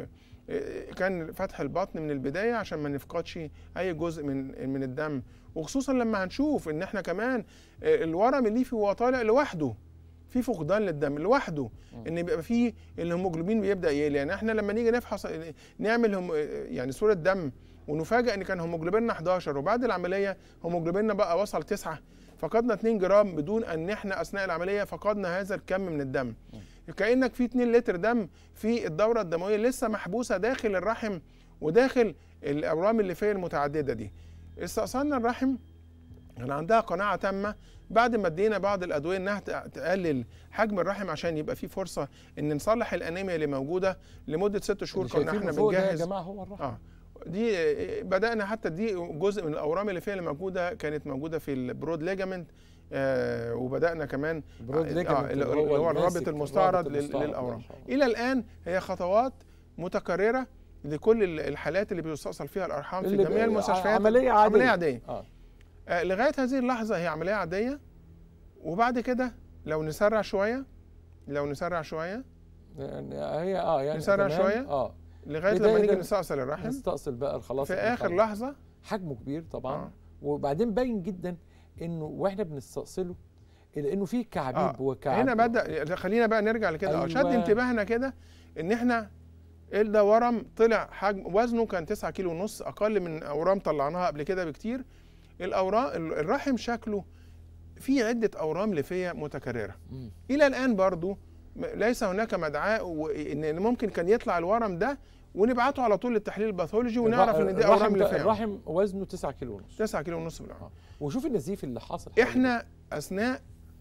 كان فتح البطن من البدايه عشان ما نفقدش اي جزء من من الدم وخصوصا لما هنشوف ان احنا كمان الورم الليفي وهو طالع لوحده في فقدان للدم لوحده ان بيبقى فيه الهيموجلوبين بيبدا يقل يعني احنا لما نيجي نفحص نعمل هم يعني صوره دم ونفاجئ ان كان هيموجلوبيننا 11 وبعد العمليه هيموجلوبيننا بقى وصل 9 فقدنا 2 جرام بدون ان احنا اثناء العمليه فقدنا هذا الكم من الدم كانك في 2 لتر دم في الدوره الدمويه لسه محبوسه داخل الرحم وداخل الاورام الليفيه المتعدده دي استأصلنا الرحم كان عندها قناعه تامه بعد ما ادينا بعض الادويه انها تقلل حجم الرحم عشان يبقى في فرصه ان نصلح الانيميا اللي موجوده لمده ست شهور كنا احنا بنجهز يا جماعه هو الرحم اه دي بدانا حتى دي جزء من الاورام اللي فيها اللي موجوده كانت موجوده في البرود ليجامنت آه وبدانا كمان برود آه ليجامنت اللي هو الرابط المستعرض لل- للاورام الى الان هي خطوات متكرره لكل الحالات اللي بيستأصل فيها الارحام في اللي جميع ب- المستشفيات عملية عادية. عمليه عاديه اه آه لغايه هذه اللحظه هي عمليه عاديه وبعد كده لو نسرع شويه لو نسرع شويه يعني هي اه يعني نسرع تمام. شوية؟ اه لغايه بداية لما نيجي ده- نستأصل الرحم نستأصل بقى خلاص في اخر الرحم. لحظه حجمه كبير طبعا آه. وبعدين باين جدا انه واحنا بنستأصله الا انه في كعبيب آه. وكعب هنا بدا خلينا بقى نرجع لكده أيوة. شد أيوة. انتباهنا كده ان احنا ده ورم طلع حجم وزنه كان 9 كيلو ونص اقل من اورام طلعناها قبل كده بكتير الاورام الرحم شكله في عده اورام ليفيه متكرره مم. الى الان برضو م- ليس هناك مدعاء و- ان ممكن كان يطلع الورم ده ونبعته على طول للتحليل الباثولوجي ونعرف ان دي الرحم اورام ده- ليفيه الرحم وزنه 9 كيلو ونص 9 كيلو ونص بالعمر آه. وشوف النزيف اللي حاصل حواليه. احنا اثناء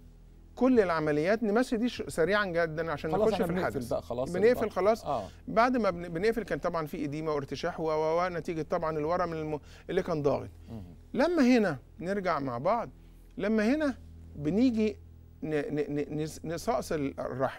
كل العمليات نمشي دي ش- سريعا جدا عشان خلاص نخش احنا في بنقفل الحدث بقى خلاص بنقفل خلاص اه بعد ما بن- بنقفل كان طبعا في اديمه وارتشاح و و و نتيجه طبعا الورم الم- اللي كان ضاغط مم. لما هنا نرجع مع بعض لما هنا بنيجي ن- ن- ن- نس- نستأصل الرحم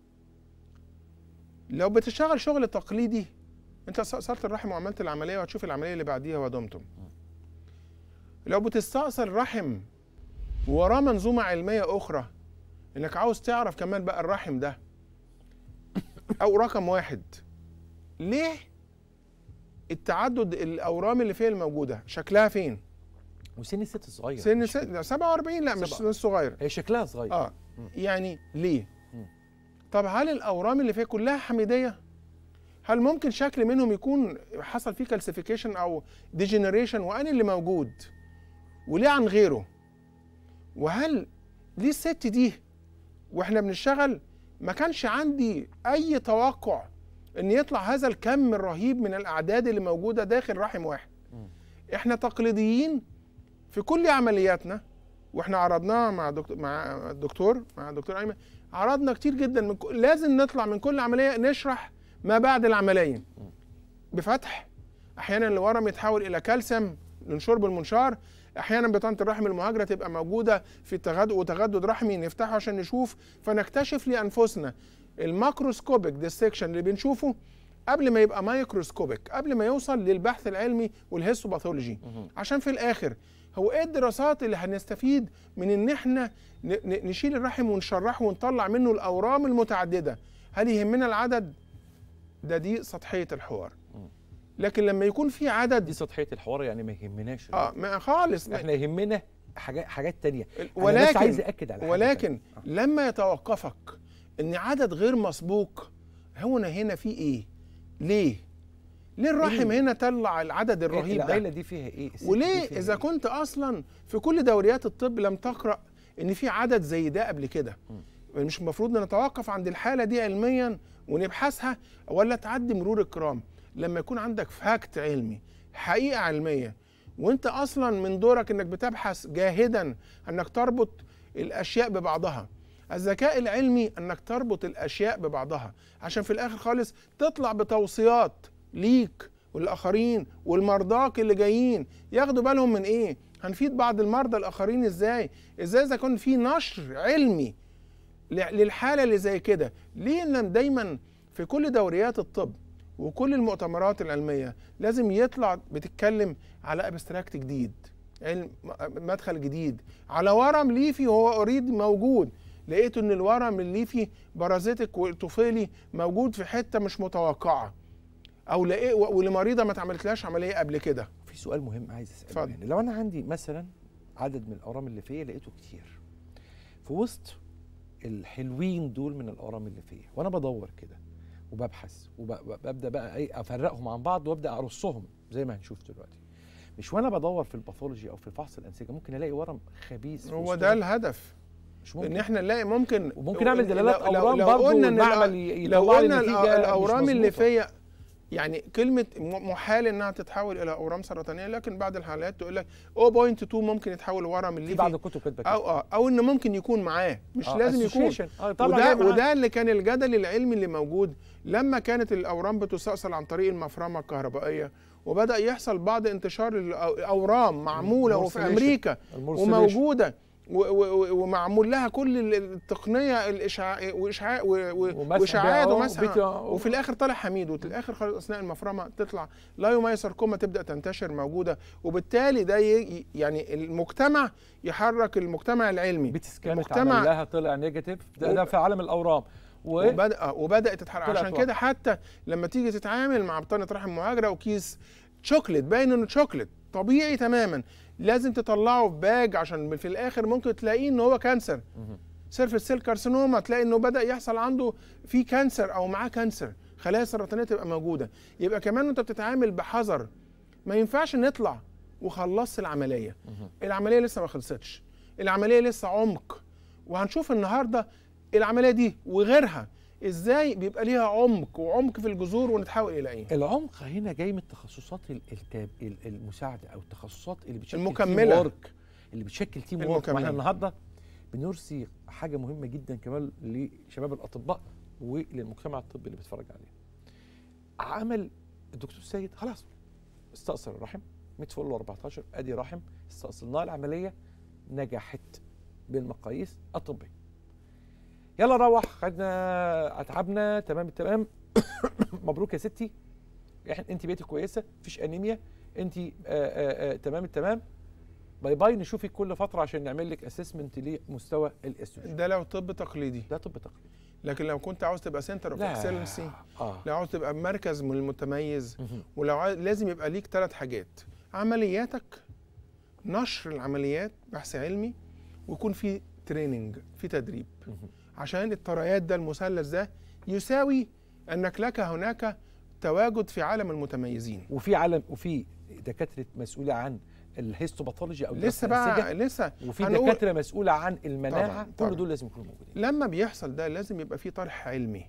لو بتشتغل شغل تقليدي انت استأصلت الرحم وعملت العمليه وهتشوف العمليه اللي بعديها ودمتم لو بتستأصل رحم وراه منظومه علميه اخرى انك عاوز تعرف كمان بقى الرحم ده او رقم واحد ليه التعدد الاورام اللي فيها الموجوده شكلها فين وسن الست صغير سن مش س- لا، 47 لا مش سبعة. سن صغير هي شكلها صغير اه يعني ليه مم. طب هل الاورام اللي فيها كلها حميديه هل ممكن شكل منهم يكون حصل فيه كالسيفيكيشن او ديجنريشن وان اللي موجود وليه عن غيره وهل ليه الست دي واحنا بنشتغل ما كانش عندي اي توقع ان يطلع هذا الكم الرهيب من الاعداد اللي موجوده داخل رحم واحد احنا تقليديين في كل عملياتنا واحنا عرضناها مع دكتور مع الدكتور مع الدكتور ايمن عرضنا كتير جدا من ك- لازم نطلع من كل عمليه نشرح ما بعد العمليه بفتح احيانا الورم يتحول الى كالسيوم ننشره بالمنشار احيانا بطانه الرحم المهاجره تبقى موجوده في التغدد وتغدد رحمي نفتحه عشان نشوف فنكتشف لانفسنا الماكروسكوبيك ديسكشن اللي بنشوفه قبل ما يبقى مايكروسكوبيك قبل ما يوصل للبحث العلمي والهيستوباثولوجي عشان في الاخر هو ايه الدراسات اللي هنستفيد من ان احنا ن- ن- نشيل الرحم ونشرحه ونطلع منه الاورام المتعدده هل يهمنا العدد ده دي سطحيه الحوار لكن لما يكون في عدد دي سطحيه الحوار يعني ما يهمناش اه ما خالص احنا يهمنا حاجات حاجات تانية أنا بس ولكن عايز اكد على حاجة ولكن تانية. لما يتوقفك ان عدد غير مسبوق هنا هنا في ايه ليه ليه الرحم إيه؟ هنا طلع العدد الرهيب ده العيله دي فيها ايه الست دي وليه فيها اذا إيه؟ كنت اصلا في كل دوريات الطب لم تقرا ان في عدد زي ده قبل كده مش المفروض نتوقف عند الحاله دي علميا ونبحثها ولا تعدي مرور الكرام لما يكون عندك فاكت علمي حقيقه علميه وانت اصلا من دورك انك بتبحث جاهدا انك تربط الاشياء ببعضها الذكاء العلمي انك تربط الاشياء ببعضها عشان في الاخر خالص تطلع بتوصيات ليك والاخرين والمرضاك اللي جايين ياخدوا بالهم من ايه هنفيد بعض المرضى الاخرين ازاي ازاي اذا كان في نشر علمي ل- للحاله اللي زي كده ليه لان دايما في كل دوريات الطب وكل المؤتمرات العلميه لازم يطلع بتتكلم على ابستراكت جديد علم م- مدخل جديد على ورم ليفي هو اوريدي موجود لقيت ان الورم الليفي بارازيتك والطفيلي موجود في حته مش متوقعه او لقيت ولمريضه ما اتعملتلهاش عمليه قبل كده في سؤال مهم عايز اساله اتفضل. يعني لو انا عندي مثلا عدد من الاورام الليفيه لقيته كتير في وسط الحلوين دول من الاورام الليفيه وانا بدور كده وببحث وببدا بقى ايه افرقهم عن بعض وابدا ارصهم زي ما هنشوف دلوقتي مش وانا بدور في الباثولوجي او في فحص الانسجه ممكن الاقي ورم خبيث في هو وسطهم. ده الهدف مش ان ممكن احنا نلاقي ممكن وممكن اعمل دلالات لو- لو- اورام لو برضه قلنا إن والمعمل الأ- ي- لو يطلع لي قلنا نتيجه الأ- مش الاورام مظبوطة. اللي فيا يعني كلمه م- محال انها تتحول الى اورام سرطانيه لكن بعض الحالات تقول لك 0.2 ممكن يتحول ورم في الليفي بعض الكتب كاتبه كده او اه او ان ممكن يكون معاه مش آه، لازم يكون association. اه طبعا وده جاي معاه. وده اللي كان الجدل العلمي اللي موجود لما كانت الاورام بتستأصل عن طريق المفرمه الكهربائيه وبدا يحصل بعض انتشار الاورام معموله وفي Morcellation. امريكا المورسيليشن. وموجوده و- و- ومعمول لها كل ال- التقنيه الاشعاع واشعاع و- و- ومسح واشعاعات بقى ومسح وبيت- وفي الاخر طالع حميد وفي الاخر خالص اثناء المفرمه تطلع لايوماي ساركوما تبدا تنتشر موجوده وبالتالي ده ي- يعني المجتمع يحرك المجتمع العلمي بيت سكان المجتمع- اتعمل لها طلع نيجاتيف ده, ده وب- في عالم الاورام و... وبدأ وبدات تتحرك طلعت عشان واحدة. كده حتى لما تيجي تتعامل مع بطانه رحم مهاجره وكيس شوكليت باين انه شوكليت طبيعي تماما لازم تطلعه في باج عشان في الاخر ممكن تلاقيه ان هو كانسر سيرفس سيل كارسينوما تلاقي انه بدا يحصل عنده في كانسر او معاه كانسر خلايا سرطانيه تبقى موجوده يبقى كمان انت بتتعامل بحذر ما ينفعش نطلع وخلصت العمليه العمليه لسه ما خلصتش العمليه لسه عمق وهنشوف النهارده العمليه دي وغيرها ازاي بيبقى ليها عمق وعمق في الجذور ونتحول الى ايه العمق هنا جاي من التخصصات ال- التاب ال- المساعده او التخصصات اللي بتشكل المكملة. تيم وورك اللي بتشكل تيم وورك المكملة. واحنا النهارده بنرسي حاجه مهمه جدا كمان لشباب الاطباء وللمجتمع الطبي اللي بيتفرج عليه عمل الدكتور سيد خلاص استأصل الرحم 100 فوق ال 14 ادي رحم استأصلناه العمليه نجحت بالمقاييس الطبيه يلا روح خدنا اتعبنا تمام التمام مبروك يا ستي إحنا- انت بقيتي كويسه مفيش انيميا انت آه آه آه تمام التمام باي باي نشوفك كل فتره عشان نعمل لك اسسمنت لمستوى الاستروجين ده لو طب تقليدي ده طب تقليدي لكن لو كنت عاوز تبقى سنتر اوف لا. اكسلنسي اه لو عاوز تبقى مركز من المتميز مهم. ولو عايز لازم يبقى ليك ثلاث حاجات عملياتك نشر العمليات بحث علمي ويكون في تريننج في تدريب مهم. عشان الطريات ده المثلث ده يساوي انك لك هناك تواجد في عالم المتميزين وفي عالم وفي دكاتره مسؤوله عن الهيستوباثولوجي او لسه دراسة بقى الأنسجة، لسه وفي هنقول- دكاتره مسؤوله عن المناعه طبعاً، كل طبعاً. دول لازم يكونوا موجودين لما بيحصل ده لازم يبقى في طرح علمي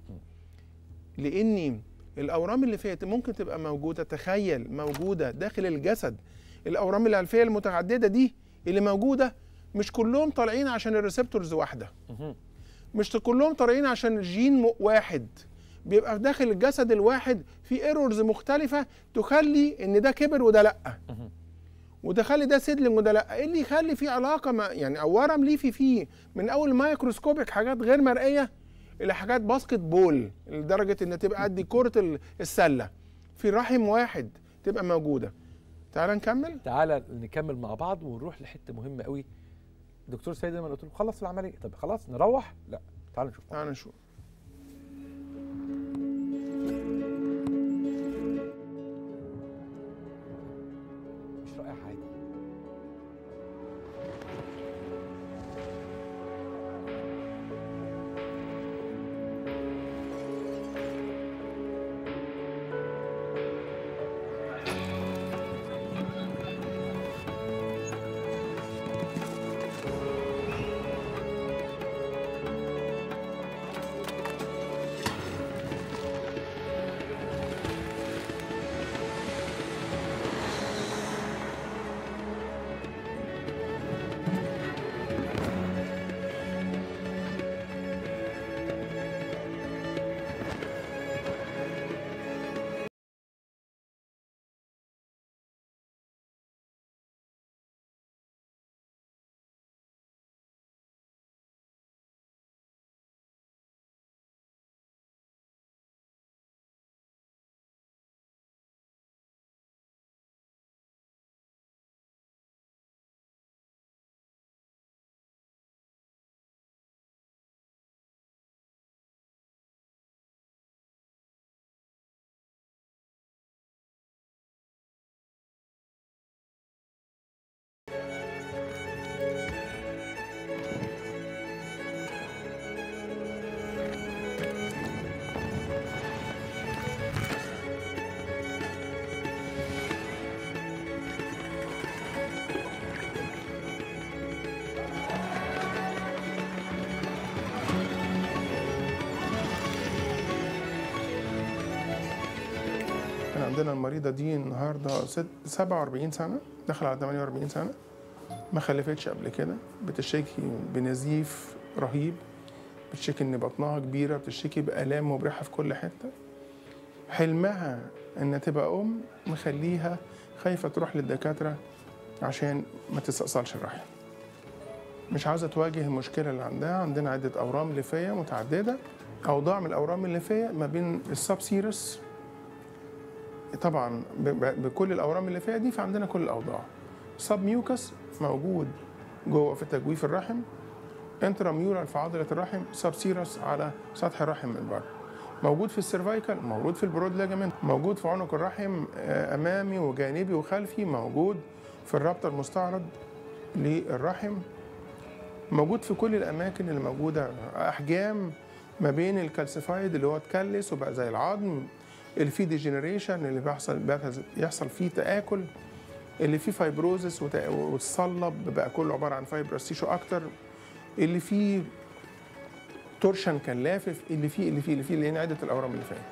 لاني الاورام اللي فاتت ممكن تبقى موجوده تخيل موجوده داخل الجسد الاورام الالفيه المتعدده دي اللي موجوده مش كلهم طالعين عشان الريسبتورز واحده مهم. مش كلهم طالعين عشان الجين م- واحد بيبقى في داخل الجسد الواحد في ايرورز مختلفه تخلي ان ده كبر وده لا مهم. وتخلي ده سيدلنج وده لا ايه اللي يخلي في علاقه ما يعني او ورم ليفي فيه من اول مايكروسكوبيك حاجات غير مرئيه الى حاجات باسكت بول لدرجه ان تبقى قد كره ال- السله في رحم واحد تبقى موجوده تعال نكمل تعالى نكمل مع بعض ونروح لحته مهمه قوي دكتور سيد لما قلت له خلص العمليه طب خلاص نروح لا تعال نشوف تعال نشوف مش رائع عادي كان عندنا المريضة دي النهاردة ست 47 سنة داخل على 48 سنة ما خلفتش قبل كده بتشتكي بنزيف رهيب بتشتكي ان بطنها كبيرة بتشتكي بآلام مبرحة في كل حتة حلمها ان تبقى ام مخليها خايفة تروح للدكاترة عشان ما تستأصلش الرحم مش عاوزة تواجه المشكلة اللي عندها عندنا عدة أورام ليفية متعددة أوضاع من الأورام الليفية ما بين السب سيرس طبعا ب- ب- بكل الاورام اللي فيها دي فعندنا كل الاوضاع سب ميوكس موجود جوه في تجويف الرحم انتراميورال في عضله الرحم سب سيرس على سطح الرحم من بره موجود في السيرفايكال موجود في البرود لاجمنت موجود في عنق الرحم آه، امامي وجانبي وخلفي موجود في الرابطه المستعرض للرحم موجود في كل الاماكن اللي موجوده احجام ما بين الكالسيفايد اللي هو اتكلس وبقى زي العظم اللي فيه ديجنريشن اللي بيحصل يحصل فيه تآكل اللي فيه فايبروزس وت- وتصلب بقى كله عباره عن فايبرس تيشو اكتر اللي فيه تورشن كان لافف اللي فيه اللي فيه اللي فيه لان عده الاورام اللي فيها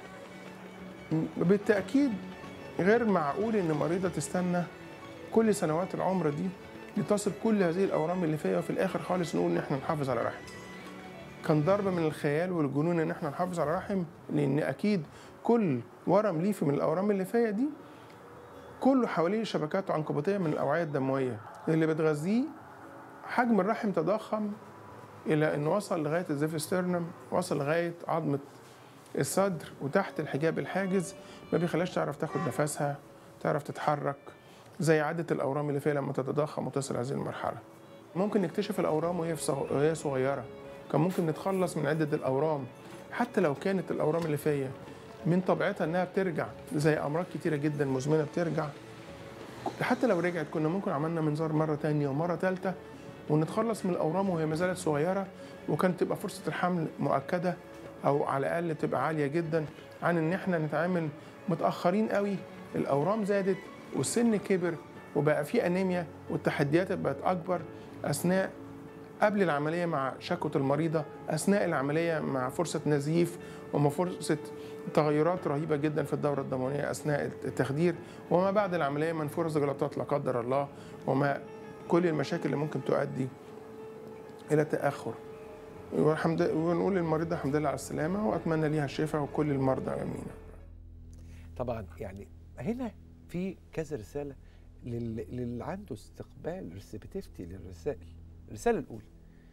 بالتاكيد غير معقول ان مريضه تستنى كل سنوات العمر دي لتصل كل هذه الاورام اللي فيها وفي الاخر خالص نقول ان احنا نحافظ على رحم كان ضرب من الخيال والجنون ان احنا نحافظ على رحم لان اكيد كل ورم ليفي من الاورام اللي فيها دي كله حواليه شبكات عنكبوتيه من الاوعيه الدمويه اللي بتغذيه حجم الرحم تضخم الى انه وصل لغايه الزيفسترنم وصل لغايه عظمه الصدر وتحت الحجاب الحاجز ما بيخليهاش تعرف تاخد نفسها تعرف تتحرك زي عاده الاورام اللي فيها لما تتضخم وتصل هذه المرحله ممكن نكتشف الاورام وهي في صغ- وهي صغيره كان ممكن نتخلص من عده الاورام حتى لو كانت الاورام اللي فيا من طبيعتها انها بترجع زي امراض كتيره جدا مزمنه بترجع حتى لو رجعت كنا ممكن عملنا منظار مره تانية ومره ثالثه ونتخلص من الاورام وهي ما زالت صغيره وكانت تبقى فرصه الحمل مؤكده او على الاقل تبقى عاليه جدا عن ان احنا نتعامل متاخرين قوي الاورام زادت والسن كبر وبقى في انيميا والتحديات بقت اكبر اثناء قبل العمليه مع شكوى المريضه اثناء العمليه مع فرصه نزيف ومع فرصه تغيرات رهيبه جدا في الدوره الدمويه اثناء التخدير وما بعد العمليه من فرص جلطات لا قدر الله وما كل المشاكل اللي ممكن تؤدي الى تاخر والحمد ونقول للمريضه الحمد لله على السلامه واتمنى ليها الشفاء وكل المرضى امين طبعا يعني هنا في كذا رساله لل- للي عنده استقبال ريسبتيفتي للرسائل الرساله الاولى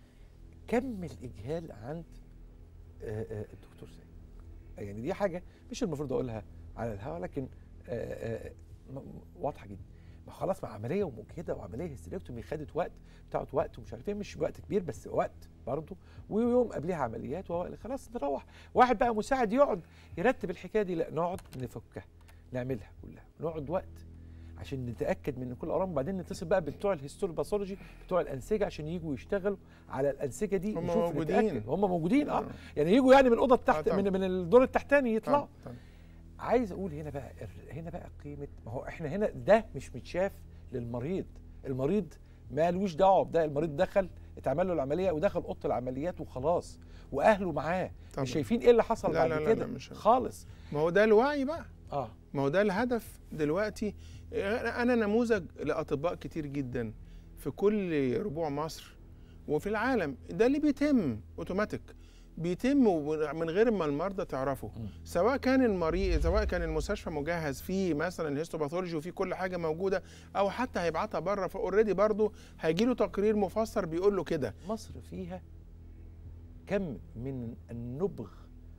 كم الاجهال عند آه، آه، الدكتور سيد يعني دي حاجه مش المفروض اقولها على الهواء لكن آه، آه، م- واضحه جدا ما خلاص مع عمليه ومجهده وعمليه هيستريكتومي خدت وقت بتاعت وقت ومش عارف ايه مش وقت كبير بس وقت برضه ويوم قبلها عمليات و خلاص نروح واحد بقى مساعد يقعد يرتب الحكايه دي لا نقعد نفكها نعملها كلها نقعد وقت عشان نتاكد من كل الاورام وبعدين نتصل بقى بتوع الهيستولوباثولوجي بتوع الانسجه عشان يجوا يشتغلوا على الانسجه دي هم نشوف موجودين. نتأكد. هم موجودين اه آه. يعني يجوا يعني من الاوضه آه تحت طبعا. من من الدور التحتاني يطلعوا طبعاً، طبعاً. عايز اقول هنا بقى هنا بقى قيمه ما هو احنا هنا ده مش متشاف للمريض المريض مالوش دعوه بده المريض دخل اتعمل له العمليه ودخل اوضه العمليات وخلاص واهله معاه طبعاً. مش شايفين ايه اللي حصل لا، بعد لا، لا، كده لا، مش- خالص ما هو ده الوعي بقى اه ما هو ده الهدف دلوقتي انا نموذج لاطباء كتير جدا في كل ربوع مصر وفي العالم ده اللي بيتم اوتوماتيك بيتم من غير ما المرضى تعرفوا سواء كان المريض سواء كان المستشفى مجهز فيه مثلا هيستوباثولوجي وفيه كل حاجه موجوده او حتى هيبعتها بره فاوريدي برضه هيجي له تقرير مفسر بيقول له كده مصر فيها كم من النبغ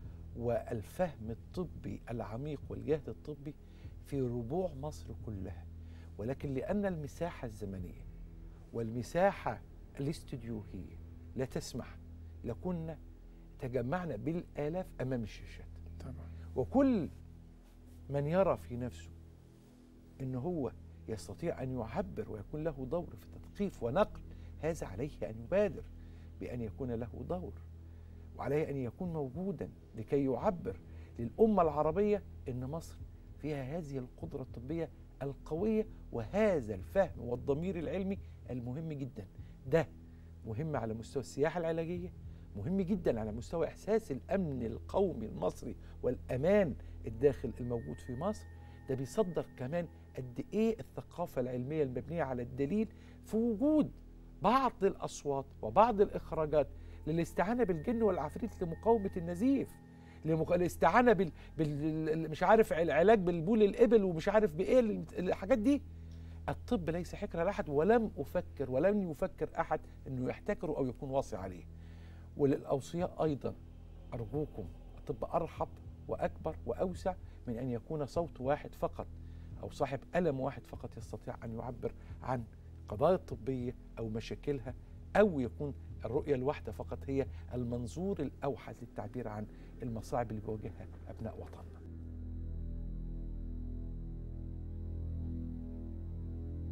والفهم الطبي العميق والجهد الطبي في ربوع مصر كلها ولكن لأن المساحة الزمنية والمساحة الاستديوهية لا تسمح لكنا تجمعنا بالآلاف أمام الشاشات طبعا وكل من يرى في نفسه ان هو يستطيع ان يعبر ويكون له دور في التثقيف ونقل هذا عليه ان يبادر بان يكون له دور وعليه ان يكون موجودا لكي يعبر للامه العربيه ان مصر فيها هذه القدره الطبيه القويه وهذا الفهم والضمير العلمي المهم جدا ده مهم على مستوى السياحه العلاجيه مهم جدا على مستوى احساس الامن القومي المصري والامان الداخل الموجود في مصر ده بيصدر كمان قد ايه الثقافه العلميه المبنيه على الدليل في وجود بعض الاصوات وبعض الاخراجات للاستعانه بالجن والعفريت لمقاومه النزيف لمق... الاستعانه بال... بال... مش عارف العلاج بالبول الابل ومش عارف بايه الحاجات دي الطب ليس حكر لاحد ولم افكر ولم يفكر احد انه يحتكره او يكون واصي عليه وللاوصياء ايضا ارجوكم الطب ارحب واكبر واوسع من ان يكون صوت واحد فقط او صاحب الم واحد فقط يستطيع ان يعبر عن قضايا الطبيه او مشاكلها او يكون الرؤيه الواحده فقط هي المنظور الاوحد للتعبير عن المصاعب اللي بيواجهها ابناء وطننا